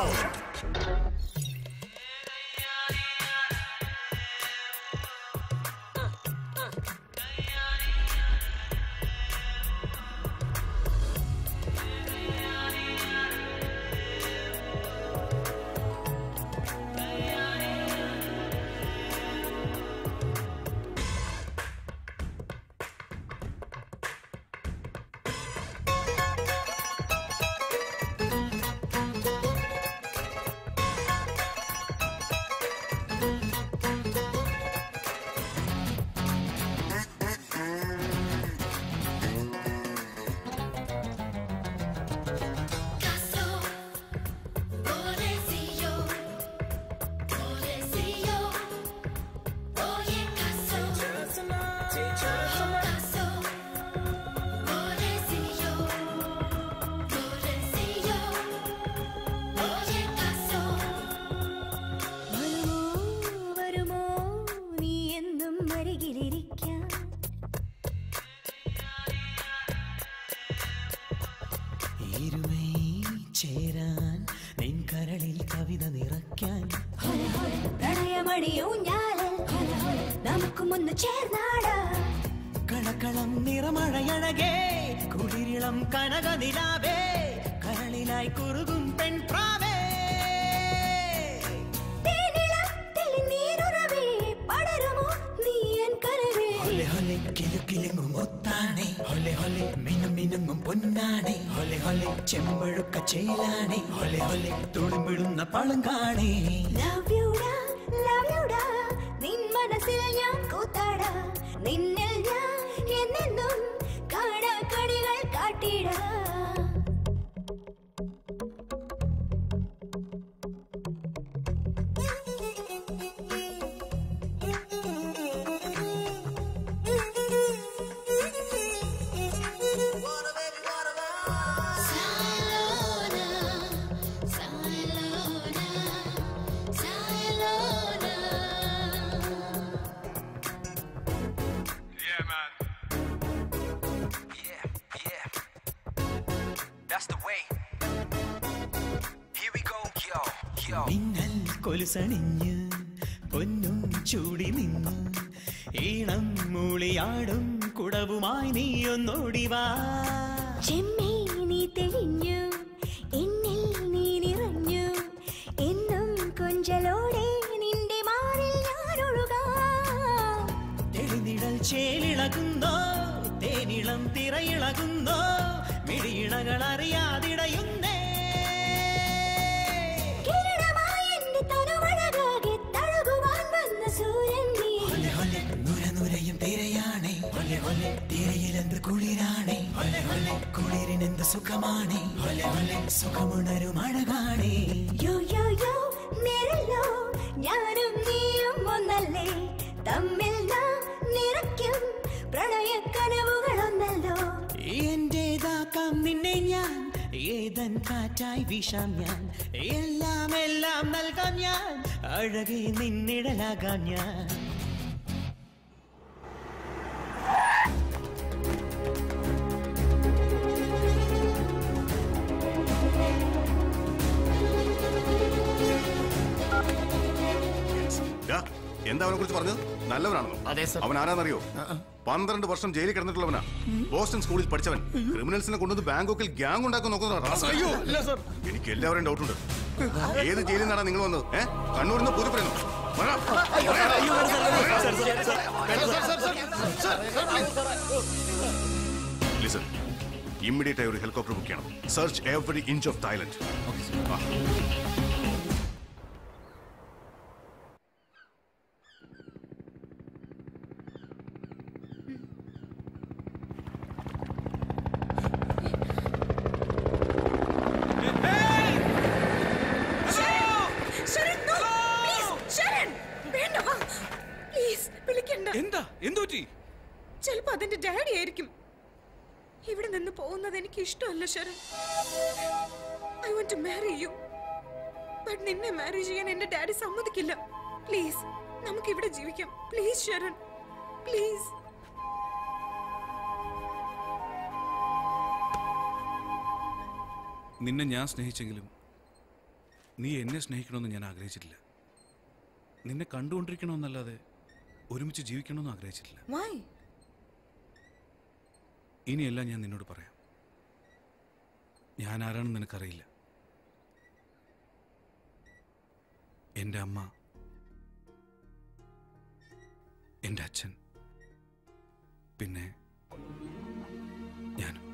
വരുമോ വരുമോ നീ എന്നും അരികിലിരിക്കാൻ ഇരുമേ ചേരാൻ നിൻ കരളിൽ കവിത നിറയ്ക്കാൻ പ്രണയമണിയൂഞ്ഞാല് നമുക്കുമൊന്ന് ചേർന്നാടാ കളക്കളം നിറമഴയഴകേ കുളിരിളം കനക നിലാവേ കരളിലായി കുറുകും പെൺപ്രാവേ തേനിളം തെളിനീരുറവേ പടരുമോ നീ എൻ കരവേ ഹൊലെ ഹൊലെ കിലുക്കിലുങ്ങും ഒത്താണേ ഹൊലെ ഹൊലെ മിനും മിനുങ്ങും പൊന്നാണേ ഹൊലെ ഹൊലെ ചെമ്പഴുക്ക ചേലാണേ ഹൊലെ ഹൊലെ തുളുമ്പിടുന്ന പളങ്കാണേ ലവ് യുടാ ലവ് യുടാ നിൻ മനസ്സിൽ ഞാൻ കൂത്താടാ നിന്നിൽ ഞാൻ എന്നെന്നും കാണാ കടികൾ കാട്ടിടാ കൊലുസണിഞ്ഞ് പൊന്നും ചൂടി നിന്നു ഈണം മൂളിയാടും കുടവുമായി നീയൊന്നോടിവാ ചെമ്മേ നീ തെളിഞ്ഞു എന്നിൽ നീ നിറഞ്ഞു എന്നും കൊഞ്ചലോടെ നിന്റെ മാറിൽ ഞാൻ ഒഴുകാം തെളിനിഴൽ ചേലിളകുന്നോ തേനിളം തിറയിളകുന്നോ മിഴിയിണകൾ അറിയാതിടയുന്നേ കിരണമായി എന്റെ തനുവഴകാകെ തഴുകുവാൻ വന്ന സൂര്യൻ നീ നുരനുരയും തിരയാണേ ഒലെ ഒലെ തിരയിലെന്ത് കുളിരാണേ ഒലെ ഒലെ കുളിരിനെന്ത് സുഖമാണേ ഒലെ ഒലെ സുഖമുണരും അഴകാണേ യോ യോ യോ നിഴലോ ഞാനും നീയും ഒന്നല്ലേ തമ്മിൽ നാം നിറയ്ക്കും പ്രണയ കനവുകളൊന്നല്ലോ എന്റേതാക്കാം നിന്നെ ഞാൻ ഏതൻ കാറ്റായി വീശാം ഞാൻ എല്ലാം എല്ലാം നൽകാം ഞാൻ അഴകെ നിന്നിടലാകാം ഞാൻ ഡാ, എന്താ അവനെ കുറിച്ച് പറഞ്ഞത് നല്ലവനാണെന്നോ അതെ സർ അവൻ ആരാന്നറിയോ പന്ത്രണ്ട് വർഷം ജയിലിൽ കിടന്നിട്ടുള്ളവനാ ബോസ്റ്റൺ സ്കൂളിൽ പഠിച്ചവൻ ക്രിമിനൽസിനെ കൊണ്ടുവന്ന് ബാങ്കോക്കിൽ ഗ്യാങ് ഉണ്ടാക്കാൻ നോക്കുന്ന അയ്യോ, ഇല്ല സർ. എനിക്ക് എല്ലാവരും ഡൗട്ട് ഉണ്ട് ഏത് ജയിലിൽ നിന്നാണ് നിങ്ങൾ വന്നത് ഏഹ് കണ്ണൂരിൽ നിന്ന് പൂജപ്പുരന്നോ ലിസൺ ഇമ്മീഡിയറ്റ് ആയി ഒരു ഹെലികോപ്റ്റർ ബുക്ക് ചെയ്യണം search every inch of Thailand Sharan, no! Please, Sharan, വേണ്ട, വാ. Please, വിളിക്കണ്ട. എന്താ എന്തുപറ്റി ചിലപ്പോ അതെന്റെ ഡാഡി ആയിരിക്കും ഇവിടെ നിന്ന് പോകുന്നത് എനിക്ക് ഇഷ്ടമല്ല Sharan I want to marry you but നിന്നെ മാരി ചെയ്യാൻ എന്റെ ഡാഡി സമ്മതിക്കില്ല പ്ലീസ് നമുക്ക് ഇവിടെ ജീവിക്കാം പ്ലീസ് ശരൺ പ്ലീസ് നിന്നെ ഞാൻ സ്നേഹിച്ചെങ്കിലും നീ എന്നെ സ്നേഹിക്കണമെന്ന് ഞാൻ ആഗ്രഹിച്ചിട്ടില്ല നിന്നെ കണ്ടുകൊണ്ടിരിക്കണമെന്നല്ലാതെ ഒരുമിച്ച് ജീവിക്കണമെന്ന് ആഗ്രഹിച്ചിട്ടില്ല വൈ ഇനിയെല്ലാം ഞാൻ നിന്നോട് പറയാം ഞാൻ ആരാണെന്ന് നിനക്കറിയില്ല എൻ്റെ അമ്മ എൻ്റെ അച്ഛൻ പിന്നെ ഞാനും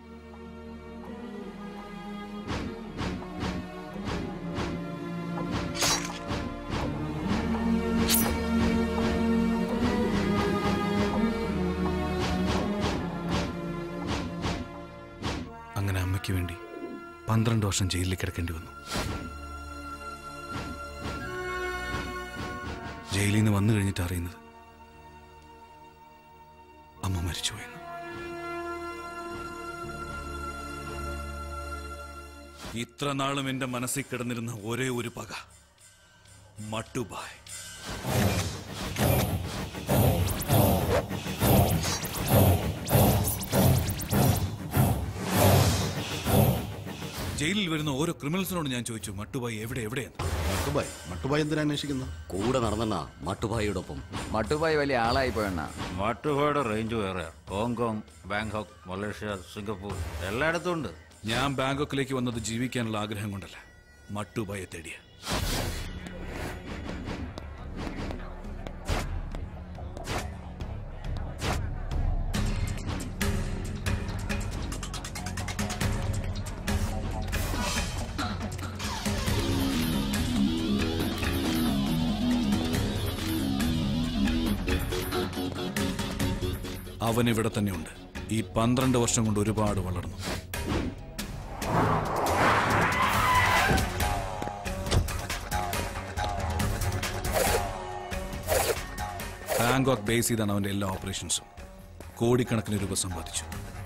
അങ്ങനെ അമ്മയ്ക്ക് വേണ്ടി പന്ത്രണ്ട് വർഷം ജയിലിൽ കിടക്കേണ്ടി വന്നു ജയിലിൽ നിന്ന് വന്നു കഴിഞ്ഞിട്ട് അറിയുന്നത് അമ്മ മരിച്ചുപോയെന്ന് ഇത്ര നാളും എന്റെ മനസ്സിൽ കിടന്നിരുന്ന ഒരേ ഒരു പക മട്ടുബായ് ജയിലിൽ വരുന്ന ഓരോ ക്രിമിനൽസിനോട് ഞാൻ ചോദിച്ചു മട്ടുബായി എവിടെ എവിടെയെന്ന് മട്ടുബായ് മട്ടുബായ് എന്തിനാ അന്വേഷിക്കുന്നത് കൂടെ നടന്നെണ്ണ മട്ടുഭായിയോടൊപ്പം മട്ടുബായി വലിയ ആളായി പോയെണ്ണ മട്ടുഭായുടെ റേഞ്ച് വേറെ ഹോങ്കോങ് ബാങ്കോക്ക് മലേഷ്യ സിംഗപ്പൂർ എല്ലായിടത്തും ഉണ്ട് ഞാൻ ബാങ്കോക്കിലേക്ക് വന്നത് ജീവിക്കാനുള്ള ആഗ്രഹം കൊണ്ടല്ല മട്ടുബായെ തേടിയ അവൻ ഇവിടെ തന്നെയുണ്ട് ഈ പന്ത്രണ്ട് വർഷം കൊണ്ട് ഒരുപാട് വളർന്നു ബാങ്കോക്ക് ബേസ് ചെയ്താണ് അവന്റെ എല്ലാ ഓപ്പറേഷൻസും കോടിക്കണക്കിന് രൂപ സമ്പാദിച്ചു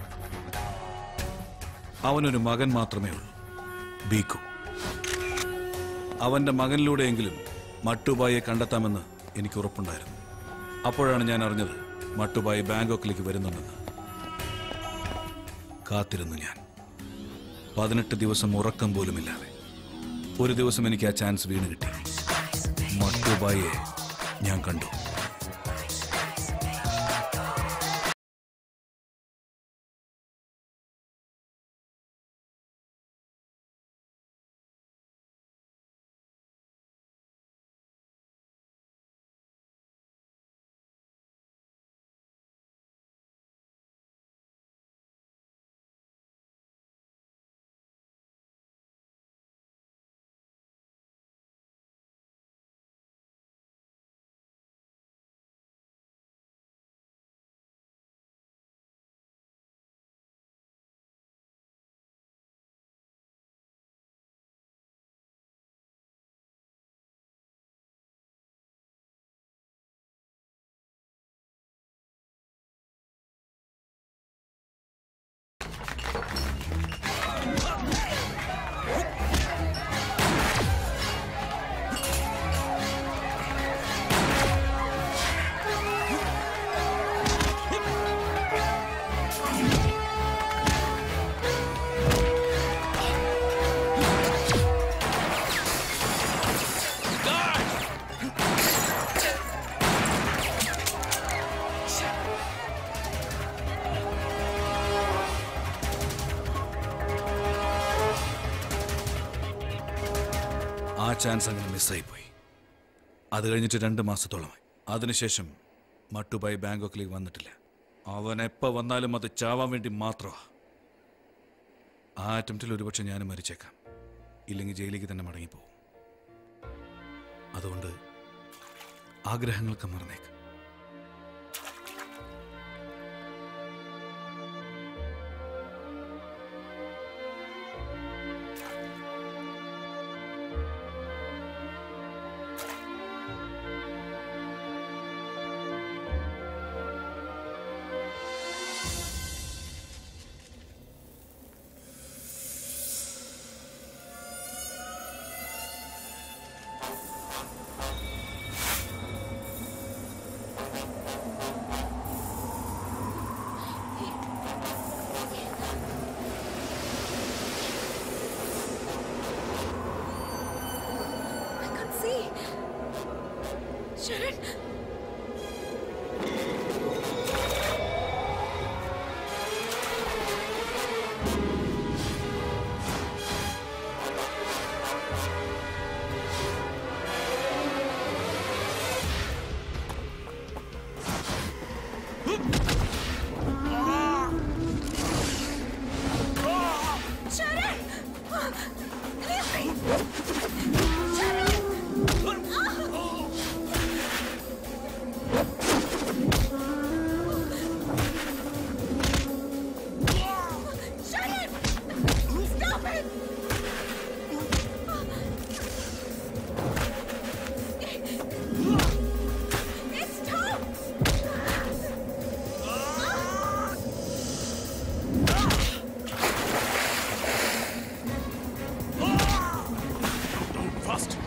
അവനൊരു മകൻ മാത്രമേ ഉള്ളൂ ബീക്കു അവന്റെ മകനിലൂടെയെങ്കിലും മട്ടുബായെ കണ്ടെത്താമെന്ന് എനിക്ക് ഉറപ്പുണ്ടായിരുന്നു അപ്പോഴാണ് ഞാൻ അറിഞ്ഞത് മട്ടുബായി ബാങ്കോക്കിലേക്ക് വരുന്നുണ്ടെന്ന് കാത്തിരുന്നു ഞാൻ പതിനെട്ട് ദിവസം ഉറക്കം പോലുമില്ലാതെ ഒരു ദിവസം എനിക്ക് ആ ചാൻസ് വീണ് കിട്ടി മട്ടുബായെ ഞാൻ കണ്ടു ആ ചാൻസ് അങ്ങനെ മിസ്സായിപ്പോയി അത് കഴിഞ്ഞിട്ട് രണ്ട് മാസത്തോളമായി അതിനുശേഷം മട്ടുബായി ബാങ്കോക്കിലേക്ക് വന്നിട്ടില്ല അവൻ എപ്പോൾ വന്നാലും അത് ചാവാൻ വേണ്ടി മാത്രമാ ആ അറ്റംപ്റ്റിൽ ഒരുപക്ഷെ ഞാനും മരിച്ചേക്കാം ഇല്ലെങ്കിൽ ജയിലിലേക്ക് തന്നെ മടങ്ങിപ്പോവും അതുകൊണ്ട് ആഗ്രഹങ്ങളൊക്കെ മറന്നേക്കാം I can't see. Sharon. Sharon! Leave me! Sharon! Stop it! Stop! Fast!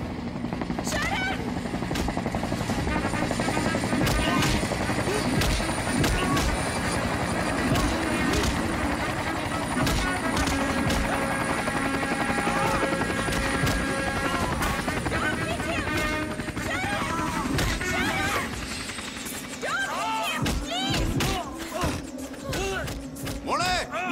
മോളെ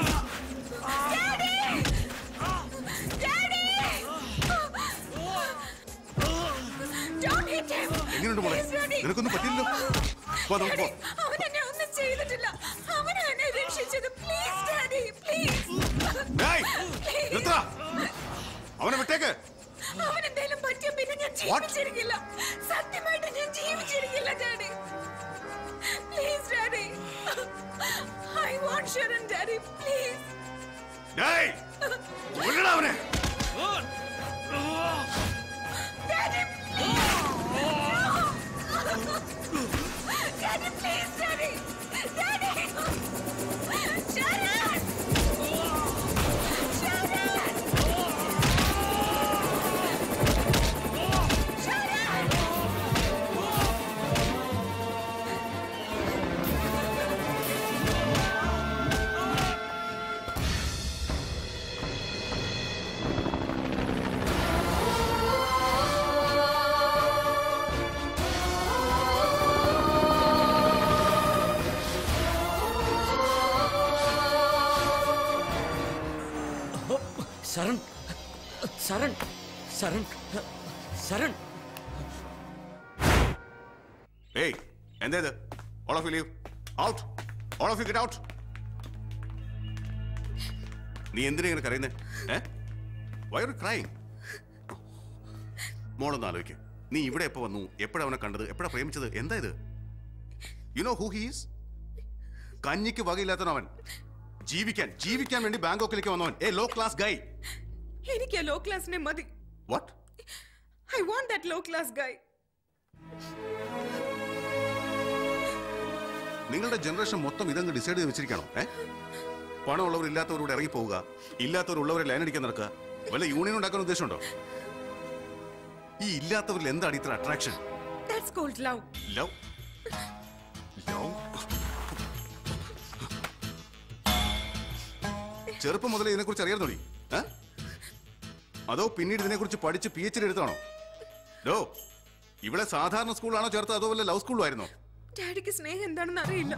Don't hit him! എങ്ങനെയുണ്ട് മോളെ Please, Daddy. നിനക്കൊന്നും പറ്റില്ലല്ലോ വാ നമുക്ക് പോ അവൻ എന്നെ ഒന്നും ചെയ്തിട്ടില്ല അവനാ എന്നെ രക്ഷിച്ചത് പ്ലീസ് ഡാഡി പ്ലീസ് ഡേയ്, നിർത്തടാ. അവനെ വിട്ടേക്ക് അവൻ എന്തെങ്കിലും പറ്റിയ പിന്നെ ഞാൻ ജീവിച്ചിരിക്കില്ല സത്യമായിട്ട് ഞാൻ ജീവിച്ചിരിക്കില്ല daddy please daddy I want Sharan daddy please ഡേയ് കൊല്ലടാ അവനെ daddy daddy please daddy daddy Sharan Sharan Sharan Sharan Sharan ഏയ് എന്താ ഇത് all of you leave out all of you get out നീ എന്തിനാ ഇങ്ങനെ കരയുന്നേ ഏ വൈ ആർ ക്രൈങ് മോളൊന്ന് ആലോചിക്കും നീ ഇവിടെ എപ്പോ വന്നു എപ്പോഴാ അവനെ കണ്ടത് എപ്പോഴാ പ്രേമിച്ചത് എന്താ ഇത് യു നോ ഹൂ ഹീസ് കഞ്ഞിക്ക് വകയില്ലാത്തവൻ അവൻ ജീവിക്കാൻ ജീവിക്കാൻ വേണ്ടി ബാങ്കോക്കിലേക്ക് വന്നവൻ ഏ ലോ ക്ലാസ് ഗൈ എനിക്ക് ലോ ക്ലാസിനെ മതി what I want that low class guy നിങ്ങളുടെ ജനറേഷൻ മൊത്തം ഇതങ്ങ് ഡിസൈഡ് ചെയ്ത് വെച്ചിരിക്കണോ ഏ പണമുള്ളവർ ഇല്ലാത്തവരോട് ഇറങ്ങി പോവുക ഇല്ലാത്തവർ ഉള്ളവരെ ലൈൻ അടിക്കാൻ നടക്കുക വല്ല യൂണിയൻ ഉണ്ടാക്കാൻ ഉദ്ദേശമുണ്ടോ ഈ ഇല്ലാത്തവരിൽ എന്താണ് ഇത്ര attraction that's called love love love ചെറുപ്പം മുതലേ ഇതിനെക്കുറിച്ച് അറിയാറുണ്ടോ ഏ അതോ പിന്നീട് ഇതിനെക്കുറിച്ച് പഠിച്ച് പി എച്ച് ഡി എടുത്താണോ ഡോ ഇവിടെ സാധാരണ സ്കൂളാണോ ചേർത്തത് അതോ വല്ല ലവ് സ്കൂളായിരുന്നോ ഡാഡിക്ക് സ്നേഹം എന്താണെന്ന് അറിയില്ല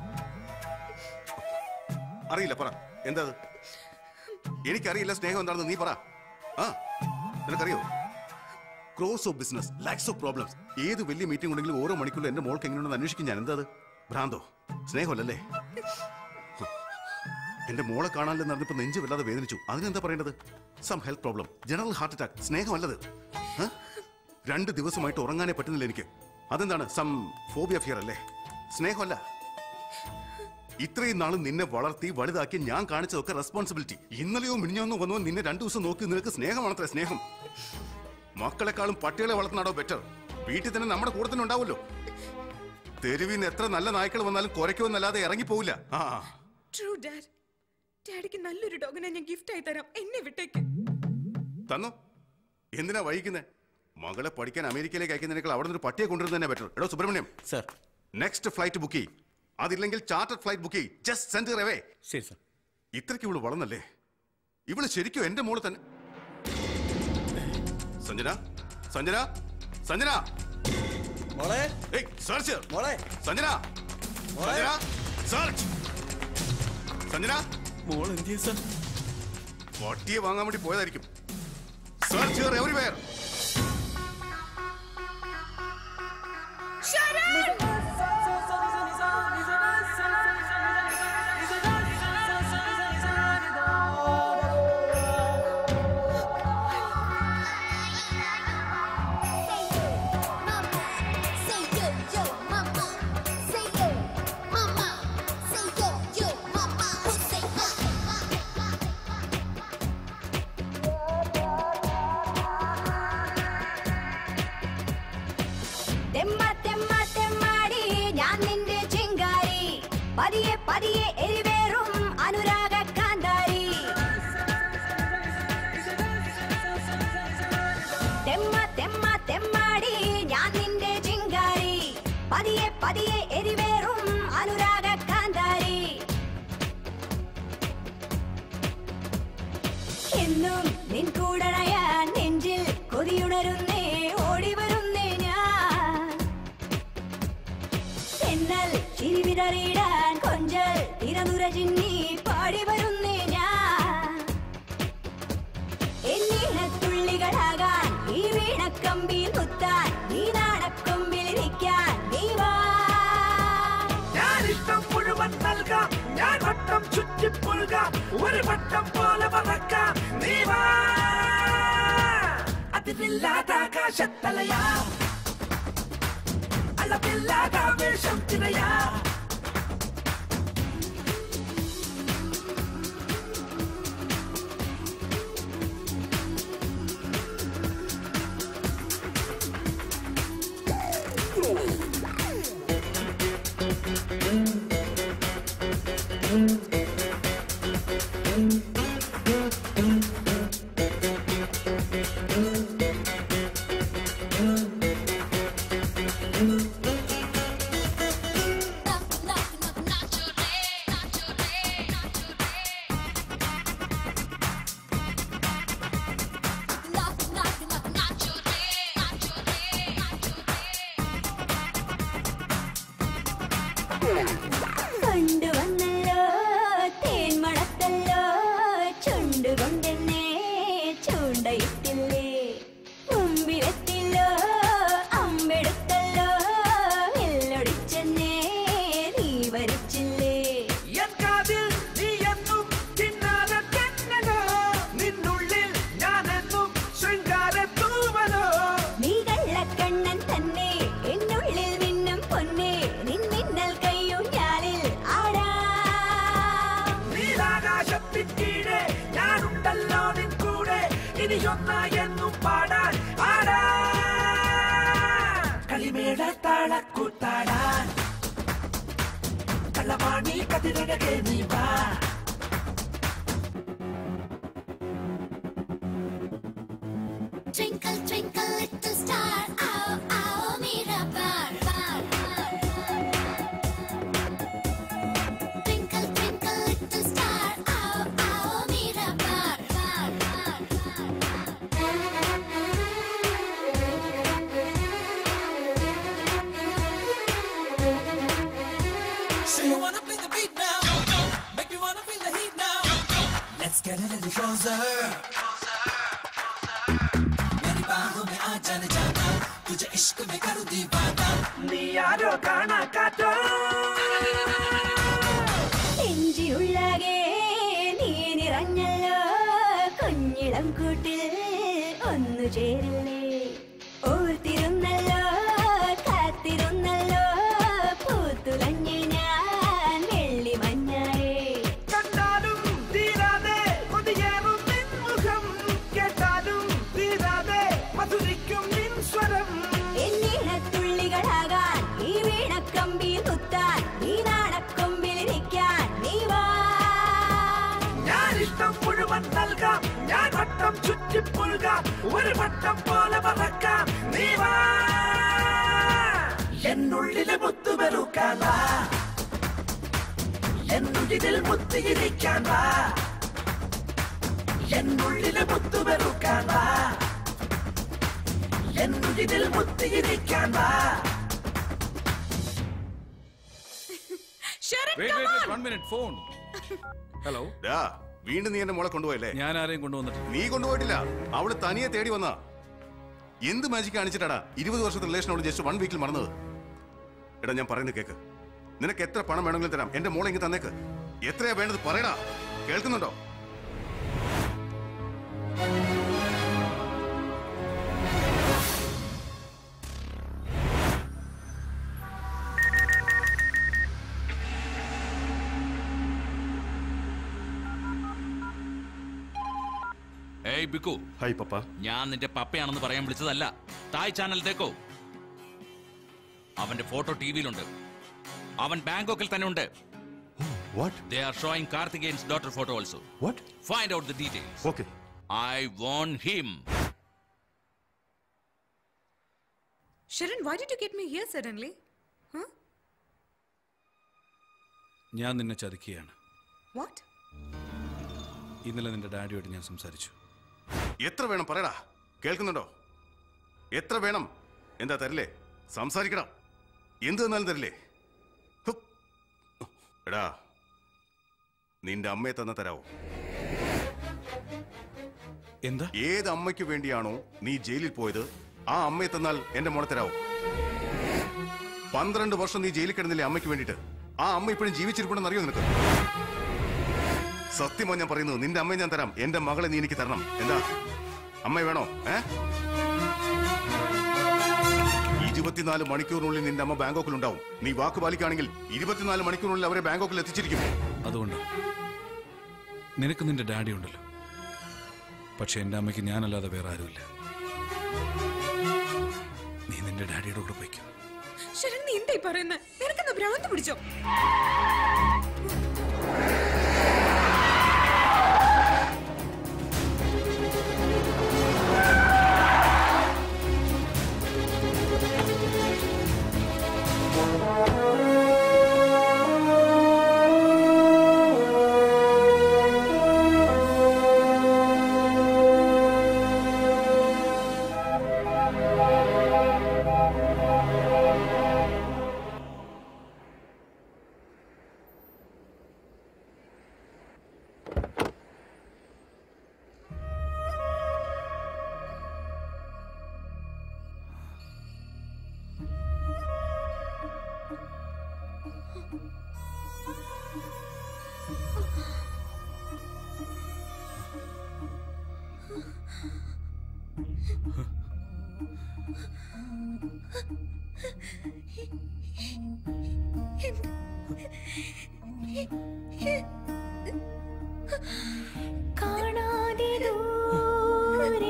അറിയില്ല പറ എന്താ അത് എനിക്കറിയില്ല സ്നേഹം എന്താണെന്ന് നീ പറ ആ നിനക്കറിയോ cross of business lacks of problems ഏത് വലിയ മീറ്റിംഗ് ഉണ്ടെങ്കിലും ഓരോ മണിക്കൂറിൽ എന്റെ മോൾക്ക് എങ്ങനെയുണ്ടെന്ന് അന്വേഷിക്കും ഞാൻ എന്താ അത് ഭ്രാന്തോ സ്നേഹമല്ലല്ലേ ഹ്. എന്റെ മോളെ കാണാനില്ലെന്ന് അറിഞ്ഞപ്പോ നെഞ്ച് വല്ലാതെ വേദനിച്ചു അതിനെന്താ പറയേണ്ടത് some health problem general heart attack സ്നേഹമല്ലത് ഹ? രണ്ട് ദിവസമായിട്ട് ഉറങ്ങാനേ പറ്റുന്നില്ല എനിക്ക് അതെന്താണ് സം ഫോബിയ ഫിയർ അല്ലേ സ്നേഹമല്ല ഇത്രയും നാളും നിന്നെ വളർത്തി വലുതാക്കി ഞാൻ കാണിച്ചതൊക്കെ റെസ്പോൺസിബിലിറ്റി ഇന്നലെയോ മിനിഞ്ഞോന്നോ വന്നോ നിന്നെ രണ്ടു ദിവസം നോക്കി നിനക്ക് സ്നേഹമാണത്രേ സ്നേഹം മക്കളെക്കാളും പട്ടികളെ വളർത്തുന്നാടോ ബെറ്റർ വീട്ടിൽ തന്നെ നമ്മുടെ കൂടെ തന്നെ ഉണ്ടാവുമല്ലോ തെരുവിൽ നിന്ന് എത്ര നല്ല നായ്ക്കൾ വന്നാലും കുരയ്ക്കുമെന്നല്ലാതെ ഇറങ്ങിപ്പോവില്ല ആ ട്രൂ ഡാഡ് ഡാഡിക്ക് നല്ലൊരു ഡോഗിനെ ഞാൻ ഗിഫ്റ്റ് ആയി തരാം എന്നെ വിട്ടേക്ക് തന്നോ എന്തിനാ വൈകുന്നേ മകളെ പഠിക്കാൻ അമേരിക്കയിലേക്ക് അയക്കുന്നതിനേക്കാൾ അവിടെ നിന്ന് ഒരു പട്ടിയെ കൊണ്ടുവരുന്നത് തന്നെ ബെറ്റർ എടോ Subramaniam sir next flight book ചെയ്യും അതില്ലെങ്കിൽ ചാർട്ടർ ഫ്ലൈറ്റ് ബുക്ക് ചെയ്യും ജസ്റ്റ് സെൻഡ് റവേ ശരി സർ ഇത്രയ്ക്ക് ഇവള് വളർന്നല്ലേ ഇവള് ശരിക്കും എന്റെ മോള് തന്നെ സഞ്ജന സഞ്ജന സഞ്ജന മോളെ ഏയ് സെർച്ച് മോളെ സഞ്ജന മോളെ. സഞ്ജന സെർച്ച് സഞ്ജന മോൾ എന്ത് ചെയ്യും സർ പട്ടിയെ വാങ്ങാൻ വേണ്ടി പോയതായിരിക്കും search everywhere Say yo yo mama, say yo mama, say yo yo mama, say തെമ്മ തെമ്മ തെമ്മാടി ഞാൻ നിന്റെ ചിങ്കാരി പതിയെ പതിയെ എരിവേറും അനുരാഗ കാന്താരി തെമ്മ തെമ്മ തെമ്മാടി ഞാൻ നിന്റെ ചിങ്കാരി പതിയെ പതിയെ എരിവേറും അനുരാഗ കാന്താരി എന്നും നിൻ കൂടണയാൻ നെഞ്ചിൽ കൊതിയുണരുന്നേ ഓടി വരുന്നേ ഞാൻ എന്നൽ ചിരിവിതറിയിടാൻ കൊഞ്ചൽ തിരനുര ചിന്നി പാടി വരുന്നേ ഞാൻ എന്നീണത്തുള്ളികളാകാൻ ഈ വീണക്കമ്പി മുത്താൻ നീ നാണക്കൊമ്പിലിരിക്കാൻ നീ വാ ഞാനിഷ്ടം മുഴുവൻ നൽകാം ഞാൻ വട്ടം ചുറ്റി പുൽകാം ഒരു വട്ടം പോലെ പറക്കാം നീ വാ അതിരില്ലാതാകാശത്തലയാ അളവില്ലാതാവേശം തിരയാ കൊണ്ടുവന്നല്ലോ തേൻ മണത്തല്ലോ ചുണ്ടുകൊണ്ടെന്നെ ഇനി ഒന്നായെന്നും പാടാൻ ആടാൻ കളിമേട താളക്കൂത്താടാൻ കള്ളവാണി കതിരഴകെ നീ വാ Twinkle, twinkle, little star, ow, ow, mera bar, bar, bar. Twinkle, twinkle, little star, ow, ow, mera bar, bar, bar, So you wanna play the beat now? Make me wanna feel the heat now. Let's get a little closer. मेरी बाहों में आ जाने जाना तुझे इश्क में करूँ दीवाना നീ ആരോ കാണാ കാറ്റോ നെഞ്ചിയുള്ളകെ നീ നിറഞ്ഞല്ലോ കുഞ്ഞിളം കൂട്ടിൽ ഒന്നു ചേരില്ലേ ഓർത്തിരുന്നല്ലോ കാത്തിരുന്നല്ലോ പൂത്തുലഞ്ഞിൽ ഞാൻ വെള്ളി മഞ്ഞായേ കണ്ടാലും തീരാതെ കൊതിയേറും നിൻ മുഖം കേട്ടാലും തീരാതെ മധുരിക്കും നിൻ സ്വരം എന്നീണത്തുള്ളികളാകാൻ ഈ വീണക്കമ്പിൽ കുത്താൻ ഈ നാണക്കൊമ്പിലിരിക്കാൻ നീ വാ ഞാൻ ഇഷ്ടം മുഴുവൻ നൽകാം ഞാൻ വട്ടം ചുറ്റിപ്പുൽകാം ഒരു വട്ടം പോലെ പറക്കാം നീ വാ എന്നുള്ളിലെ മുത്തുമെറുക്കാൻ വാ എന്നുള്ളിൽ മുത്തിയിരിക്കാൻ വാ എന്നുള്ളിലെ മുത്തുമെറുക്കാൻ വാ എന്നുള്ളിൽ മുത്തിയിരിക്കാൻ വാ ഫോൺ ഹലോ ഡാ, വീണ്ടും നീ എന്റെ മോളെ കൊണ്ടുപോയല്ലേ ഞാൻ ആരെയും കൊണ്ടുവന്നിട്ടില്ല നീ കൊണ്ടുപോയിട്ടില്ല അവള് തനിയെ തേടി വന്നാ എന്ത് മാജിക് കാണിച്ചിട്ടാടാ ഇരുപത് വർഷത്തെ റിലേഷൻ അവള് ജസ്റ്റ് വൺ വീക്കിൽ മറന്നത് എടാ ഞാൻ പറയുന്നത് കേക്ക് നിനക്ക് എത്ര പണം വേണമെങ്കിലും തരാം എന്റെ മോളെ ഇങ്ങ് തന്നേക്ക് എത്രയാ വേണ്ടത് പറയടാ കേൾക്കുന്നുണ്ടോ ഏയ് ബിക്കു ഹായ് പപ്പ ഞാൻ നിന്റെ പപ്പയാണെന്ന് പറയാൻ വിളിച്ചതല്ല തായ് ചാനൽ തേക്കോ അവന്റെ ഫോട്ടോ ടിവിയിലുണ്ട് അവൻ ബാങ്കോക്കിൽ തന്നെ ഉണ്ട് What? They are showing Karthikeyan's daughter photo also. What? Find out the details. Okay. I want him. Sharon, why did you get me here suddenly? Huh? ഞാൻ നിന്നെ ചതിക്കുകയാണ് What? ഇന്നലെ നിന്റെ ഡാഡിയോട് ഞാൻ സംസാരിച്ചു എത്ര വേണം പറയടാ കേൾക്കുന്നുണ്ടോ എത്ര വേണം എന്താ തരില്ലേ സംസാരിക്കടാ എന്ത് തന്നാലും തരില്ലേ ഹും. എടാ നിന്റെ അമ്മയെ തന്നെ തരാവോ എന്താ ഏത് അമ്മയ്ക്ക് വേണ്ടിയാണോ നീ ജയിലിൽ പോയത് ആ അമ്മയെ തന്നാൽ എന്റെ മോളെ തരാവോ പന്ത്രണ്ട് വർഷം നീ ജയിലിൽ കിടന്നില്ലേ അമ്മയ്ക്ക് വേണ്ടിയിട്ട് ആ അമ്മ ഇപ്പോഴും ജീവിച്ചിരിപ്പുണ്ടെന്ന് അറിയോ നിനക്ക് സത്യമാ ഞാൻ പറയുന്നത് നിന്റെ അമ്മയെ ഞാൻ തരാം എന്റെ മകളെ നീ എനിക്ക് തരണം എന്താ അമ്മ വേണോ ഏ ഇരുപത്തിനാല് മണിക്കൂറിനുള്ളിൽ നിന്റെ അമ്മ ബാങ്കോക്കിൽ ഉണ്ടാവും നീ വാക്ക് പാലിക്കുകയാണെങ്കിൽ ഇരുപത്തിനാല് മണിക്കൂറിനുള്ളിൽ അവരെ ബാങ്കോക്കിൽ എത്തിച്ചിരിക്കും അതുകൊണ്ട് നിനക്ക് നിന്റെ ഡാഡി ഉണ്ടല്ലോ പക്ഷെ എൻ്റെ അമ്മയ്ക്ക് ഞാനല്ലാതെ വേറെ ആരുമില്ല നീ നിന്റെ ഡാഡിയുടെ കൂടെ പോയിക്കോ ശരൺ നീ എന്തായി പറയുന്നത് നിനക്കെന്താ ഭ്രാന്ത് പിടിച്ചോ കാണാതെ ദൂരെ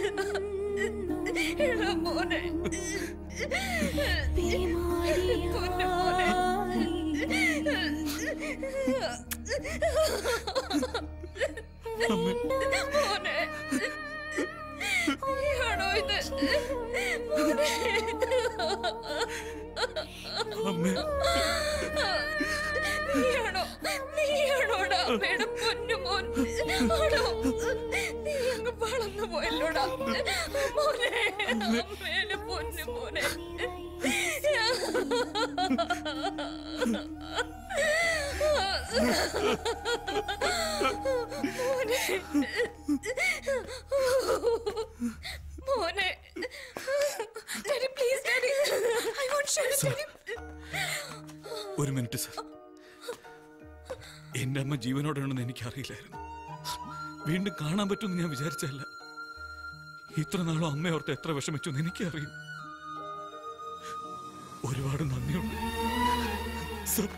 എടാ മോനെ പൊന്നു മോനെ മോനെ നീയാണോ ഇത് മോനെ നീയാണോ നീയാണോടാ അമ്മയുടെ പൊന്നു മോൻ ആണോ നീ അങ്ങ് വളർന്നു പോയല്ലോടാ മോനെ അമ്മയുടെ പൊന്നു മോനെ മോനെ മോനെ daddy please daddy I won't show daddy ഒരു മിനിറ്റ് സർ എന്റെ അമ്മ ജീവനോടെയാണെന്ന് എനിക്കറിയില്ലായിരുന്നു വീണ്ടും കാണാൻ പറ്റുമെന്ന് ഞാൻ വിചാരിച്ചല്ല ഇത്ര നാളും അമ്മ ഓർത്ത് എത്ര വിഷമിച്ചു എന്ന് എനിക്കറിയും ഒരുപാട് നന്ദിയുണ്ട് sir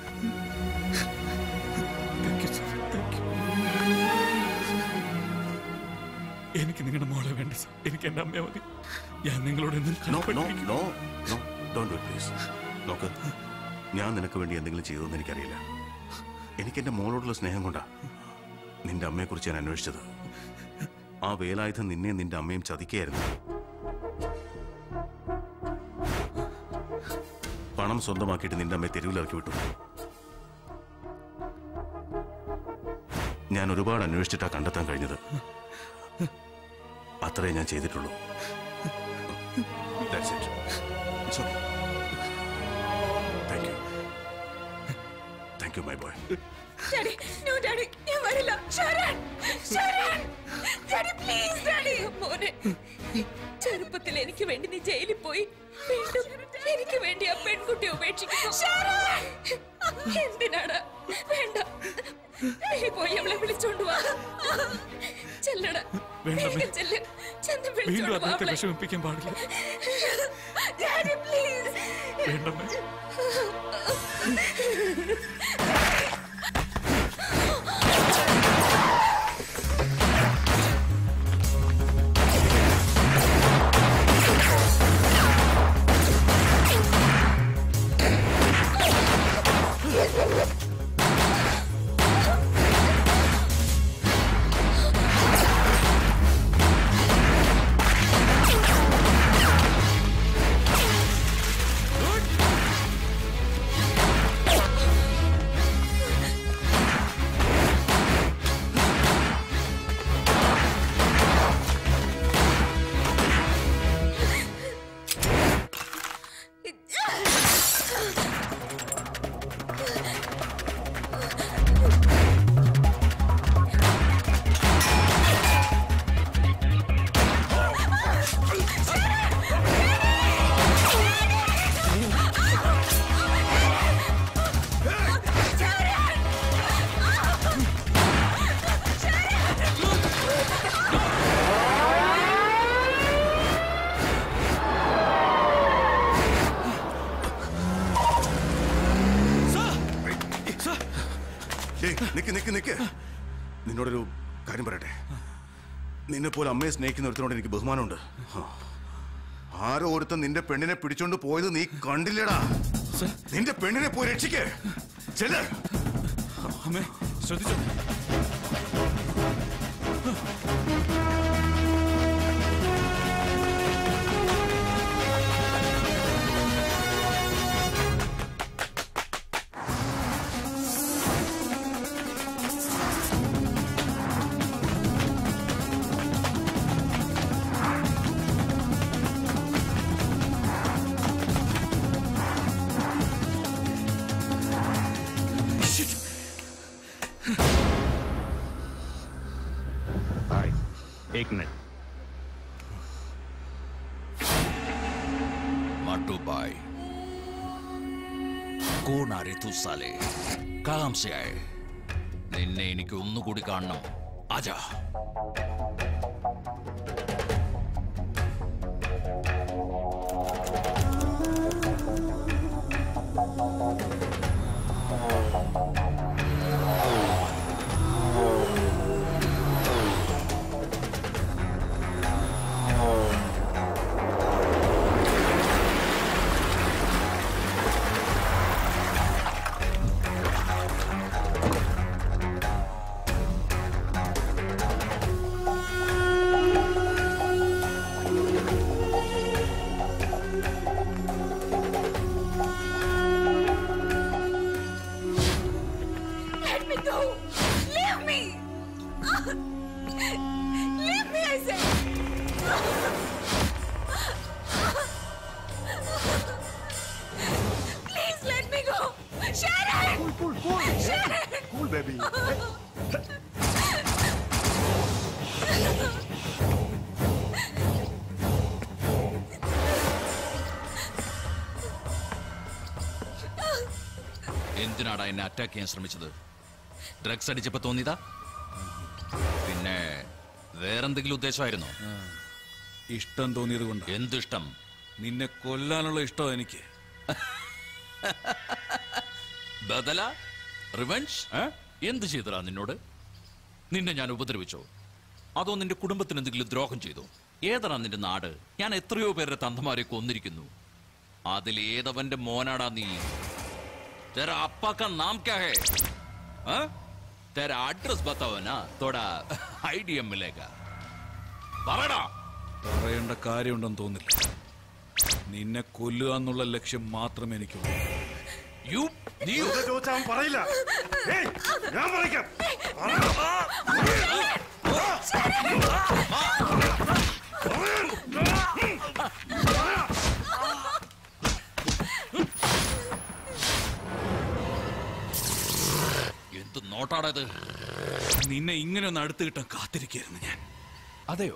thank you sir thank you എനിക്ക് നിങ്ങളുടെ മോളെ വേണ്ട സർ എനിക്ക് എന്റെ അമ്മയെ മതി ഞാൻ നിങ്ങളോട് എന്നും no no no no don't do please നോക്ക് ഞാൻ നിനക്ക് വേണ്ടി എന്തെങ്കിലും ചെയ്തതെന്ന് എനിക്കറിയില്ല എനിക്ക് എൻ്റെ മോളോടുള്ള സ്നേഹം കൊണ്ടാ നിന്റെ അമ്മയെക്കുറിച്ച് ഞാൻ അന്വേഷിച്ചത് ആ വേലായുധം നിന്നെ നിന്റെ അമ്മയും ചതിക്കുകയായിരുന്നു പണം സ്വന്തമാക്കിയിട്ട് നിന്റെ അമ്മയെ തെരുവിലിറക്കി വിട്ടു ഞാൻ ഒരുപാട് അന്വേഷിച്ചിട്ടാ കണ്ടെത്താൻ കഴിഞ്ഞത് അത്രേ ഞാൻ ചെയ്തിട്ടുള്ളൂ That's it. It's okay. Thank you. Thank you, my boy. Daddy no daddy ഞാൻ വരില്ല Sharan Sharan daddy please daddy മോനെ ചെറുപ്പത്തിൽ എനിക്ക് വേണ്ടി നീ ജയിലിൽ പോയി വീണ്ടും എനിക്ക് വേണ്ടി ആ പെൺകുട്ടി ഉപേക്ഷിക്കുന്നു ശരൺ എന്തിനാണ് വേണ്ട നീ പോയി അവളെ വിളിച്ചോണ്ട് വാ ചെല്ലട വേണ്ട, അമ്മേ. ചെല്ല് ചെന്ന് വീണ്ടും വിളിച്ചോണ്ട് വാ അദ്ദേഹത്തെ അവളെ വിഷമിപ്പിക്കാൻ പാടില്ല ഡാഡി പ്ലീസ് വേണ്ടമ്മേ ഏയ്, നിക്ക് നിക്ക് നിക്ക് നിന്നോടൊരു കാര്യം പറയട്ടെ നിന്നെ പോലെ അമ്മയെ സ്നേഹിക്കുന്ന ഒരുത്തനോട് എനിക്ക് ബഹുമാനമുണ്ട് ആ. ആരോ ഒരുത്തൻ നിന്റെ പെണ്ണിനെ പിടിച്ചോണ്ട് പോയത് നീ കണ്ടില്ലടാ നിന്റെ പെണ്ണിനെ പോയി രക്ഷിക്കേ ചെല്ല് അമ്മേ ശ്രദ്ധിച്ചോ हाय एक मिनट मटू भाई कौन आ रहे तू साले कहाँ से आए നിന്നെ എനിക്ക് ഒന്നുകൂടി കാണണം ആജാ എന്തിനാടാ എന്നെ അറ്റാക്ക് ചെയ്യാൻ ശ്രമിച്ചത് ഡ്രഗ്സ് അടിച്ചപ്പോ തോന്നിയതാ പിന്നെ വേറെന്തെങ്കിലും ഉദ്ദേശമായിരുന്നോ ഇഷ്ടം തോന്നിയത് കൊണ്ട് എന്തിഷ്ടം നിന്നെ കൊല്ലാനുള്ള ഇഷ്ടം എനിക്ക് ബദല റിവെഞ്ച് എന്ത് ചെയ്തടാ നിന്നോട് നിന്നെ ഞാൻ ഉപദ്രവിച്ചോ അതോ നിന്റെ കുടുംബത്തിന് എന്തെങ്കിലും ദ്രോഹം ചെയ്തോ ഏതാണ് നിന്റെ നാട് ഞാൻ എത്രയോ പേരുടെ തന്തമാരെ കൊന്നിരിക്കുന്നു അതിൽ ഏതവന്റെ മോനാടാ നീ तेरा अप्पा का नाम क्या है हाँ? तेरा एड्रेस बताओ ना थोड़ा आइडिया मिलेगा പറയടാ പറയേണ്ട കാര്യമുണ്ടെന്ന് തോന്നില്ല നിന്നെ കൊല്ലുക എന്നുള്ള ലക്ഷ്യം മാത്രമേ എനിക്കുള്ളൂ യു വെറുതെ ചോദിച്ചാ അവൻ പറയില്ല ഏയ്, ഞാൻ പറയിക്കാം എന്ത് നോട്ടാടാ ഇത് നിന്നെ ഇങ്ങനെ ഒന്ന് അടുത്ത് കിട്ടാൻ കാത്തിരിക്കായിരുന്നു ഞാൻ അതെയോ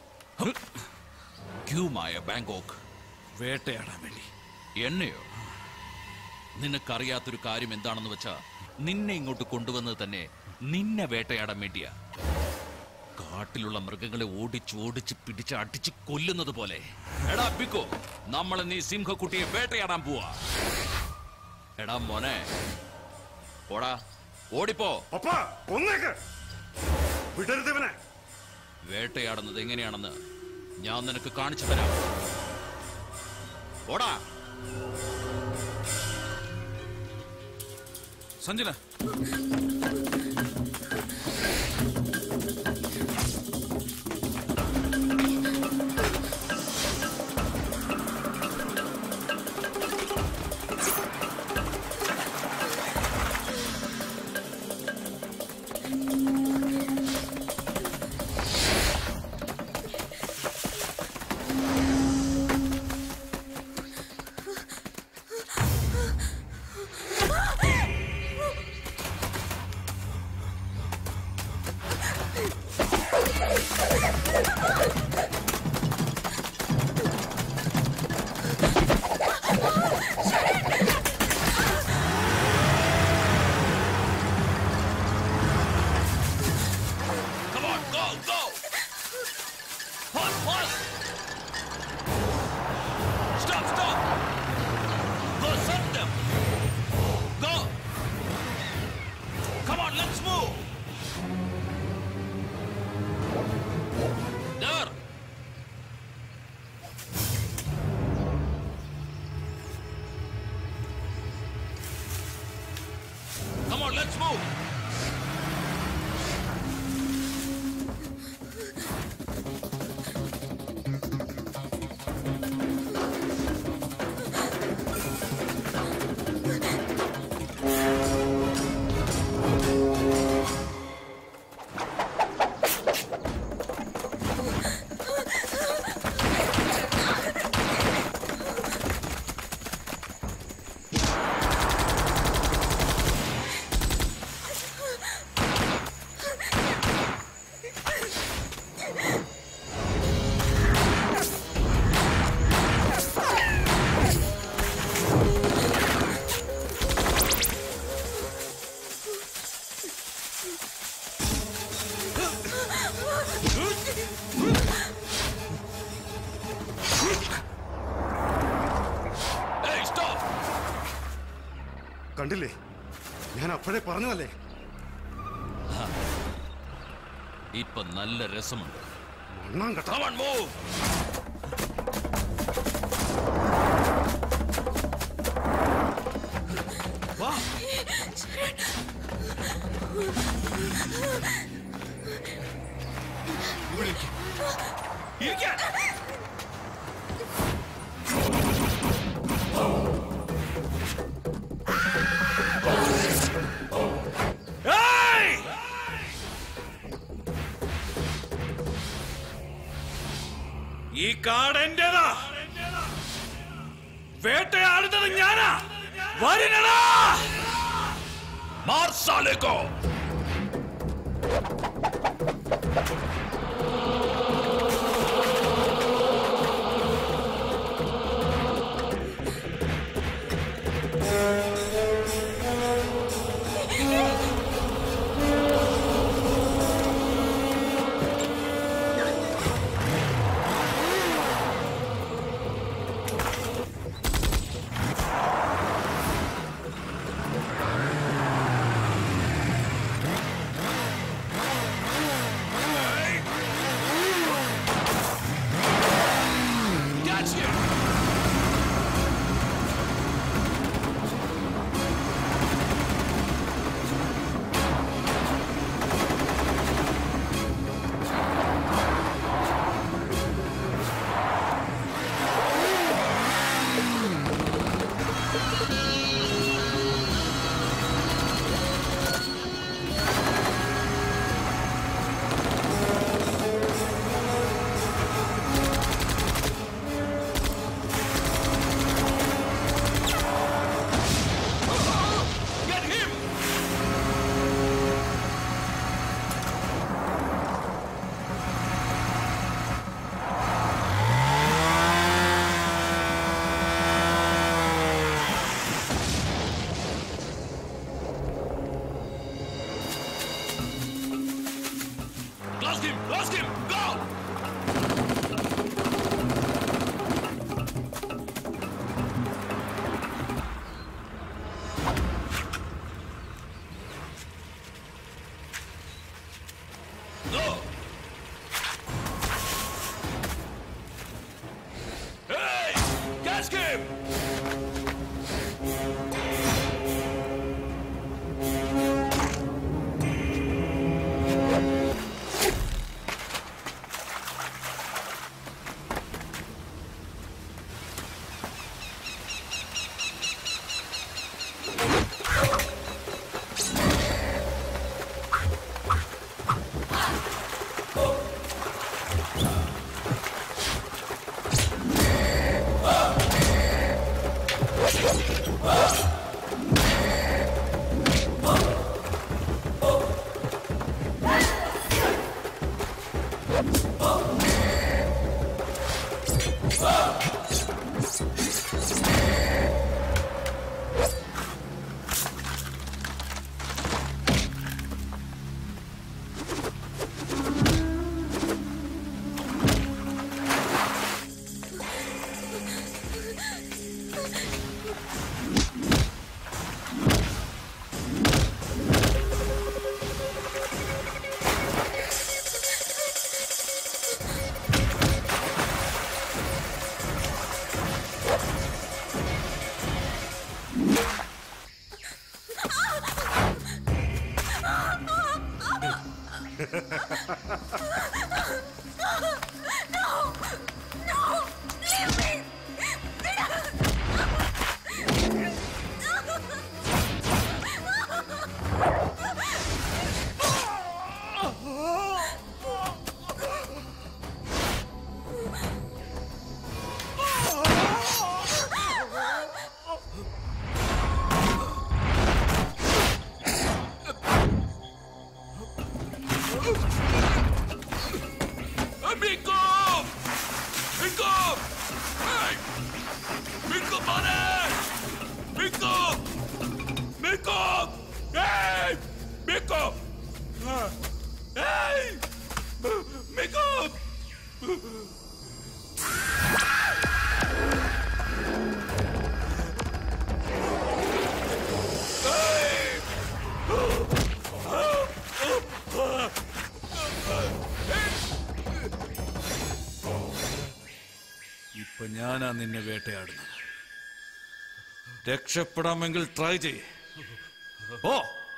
ക്യൂമായ ബാങ്കോക്ക് വേട്ടയാടാൻ വേണ്ടി എണ്ണയോ നിനക്കറിയാത്തൊരു കാര്യം എന്താണെന്ന് വെച്ചാ നിന്നെ ഇങ്ങോട്ട് കൊണ്ടുവന്നത് തന്നെ നിന്നെ വേട്ടയാടാൻ വേണ്ടിയാ കാട്ടിലുള്ള മൃഗങ്ങളെ ഓടിച്ച് ഓടിച്ച് പിടിച്ച് അടിച്ച് കൊല്ലുന്നത് പോലെ എടാ ബിക്കോ നമ്മൾ നീ സിംഹക്കുട്ടിയെ വേട്ടയാടാൻ പോവാ എടാ മോനെ ഓടാ ഓടിപ്പോ ഒന്നേക്ക് വിടരുത് ഇവനെ വേട്ടയാടുന്നത് എങ്ങനെയാണെന്ന് ഞാൻ നിനക്ക് കാണിച്ചു തരാം ഓടാ Sanjana Come on, go, go! Pause, pause! Stop, stop! Go serve them! Go! Come on, let's move! There! Come on, let's move! Hey, stop! കണ്ടില്ലേ ഞാൻ അപ്പോഴേ പറഞ്ഞതല്ലേ ഇപ്പൊ നല്ല രസമുണ്ട് മണ്ണാങ്കട്ട Come on, move! വാ ഇവിടെ ഇരിക്ക്. ഇരിക്കാൻ ഏയ്! ഈ കാട് എന്റേതാ വേട്ടയാടുന്നത് ഞാനാ വരണടാ മാർസാലേക്കോ No! No! Leave me! Miko! Miko! Hey! Miko mana? Miko! Miko! Hey! Miko! Hey! Miko! ഇപ്പൊ ഞാനാ നിന്നെ വേട്ടയാടുന്നത് രക്ഷപ്പെടാമെങ്കിൽ ട്രൈ ചെയ്യ് ഓ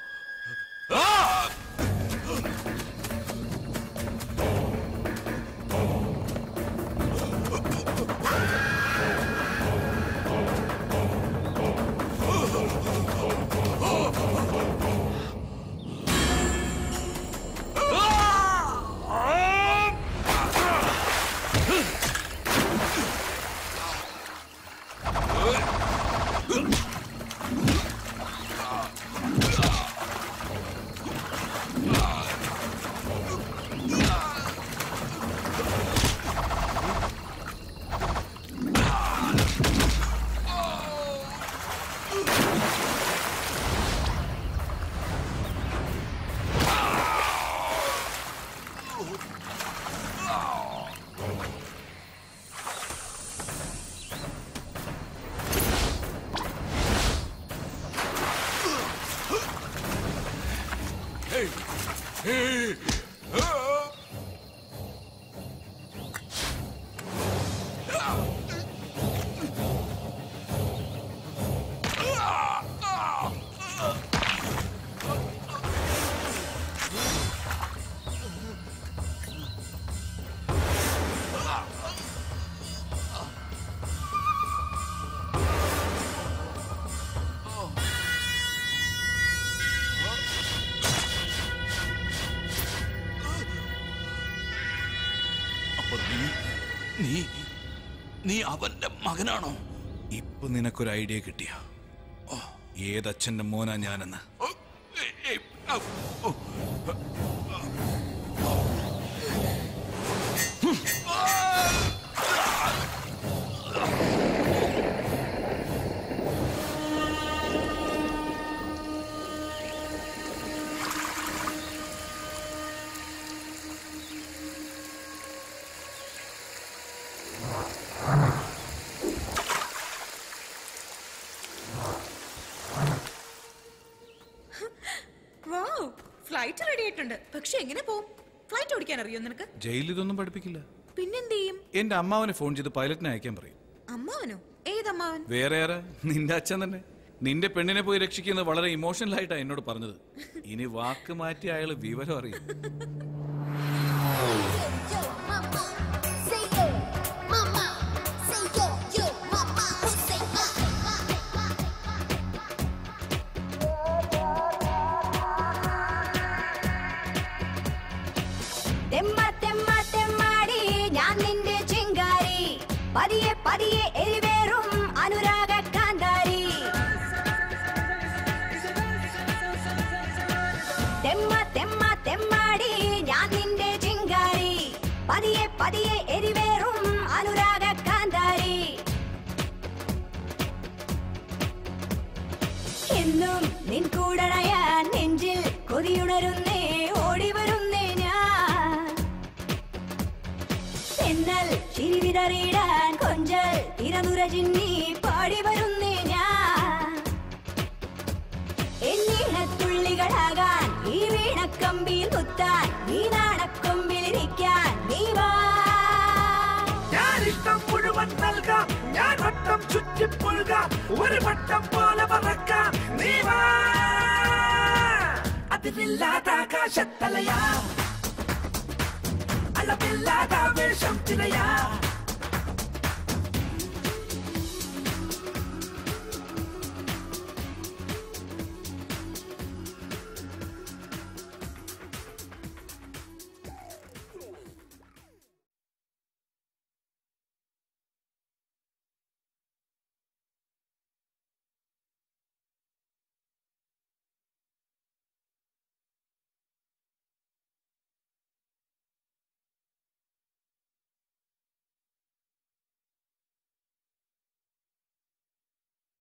Hey! Hey! Ah! അപ്പൊ നീ നീ നീ അവന്റെ മകനാണോ ഇപ്പൊ നിനക്കൊരു ഐഡിയ കിട്ടിയ ഏതച്ഛന്റെ മോനാ ഞാനെന്ന് ഏയ്, ഔ, ഓ. വാവ് ഫ്ലൈറ്റ് റെഡി ആയിട്ടുണ്ട് പക്ഷെ എങ്ങനെ പോവും ഫ്ലൈറ്റ് ഓടിക്കാൻ അറിയോ നിനക്ക് ജയിലിൽ ഇതൊന്നും പഠിപ്പിക്കില്ല പിന്നെന്ത് ചെയ്യും എന്റെ അമ്മാവനെ ഫോൺ ചെയ്ത് പൈലറ്റിനെ അയക്കാൻ പറയും അമ്മാവനോ ഏതമ്മാവൻ വേറെ ആരാ നിന്റെ അച്ഛൻ തന്നെ നിന്റെ പെണ്ണിനെ പോയി രക്ഷിക്കുന്നത് വളരെ ഇമോഷണൽ ആയിട്ടാ എന്നോട് പറഞ്ഞത് ഇനി വാക്ക് മാറ്റി അയാൾ വിവരം അറിയും തെമ്മ തെമ്മ തെമ്മാടി ഞാൻ നിന്റെ ചിങ്കാരി പതിയെ പതിയെ എരിവേറും അനുരാഗ കാന്താരി തെമ്മ തെമ്മ തെമ്മാടി ഞാൻ നിന്റെ ചിങ്കാരി പതിയെ പതിയെ എരിവേറും അനുരാഗ കാന്താരി ഉണരുന്നേ ഓടി വരുന്നേ ഞാൻ തെന്നൽ ചിരി വിതറിയിടാൻ കൊഞ്ചൽ തിരനുര ചിന്നി പാടി വരുന്നേ ഞാൻ എന്നീണത്തുള്ളികളാകാൻ ഈ വീണക്കമ്പിയിൽ കുത്താൻ ഈ നാണക്കൊമ്പിലിരിക്കാൻ നീ വാ ഞാൻ ഇഷ്ടം മുഴുവൻ നൽകാം ഞാൻ വട്ടം ചുറ്റിപ്പുഴുകാം ഒരു വട്ടം പോലെ പറക്കാം നീ വാ അതിരില്ലാത്ത ആകാശത്തലയാ അളവില്ലാത്ത വേഷം തിരയാ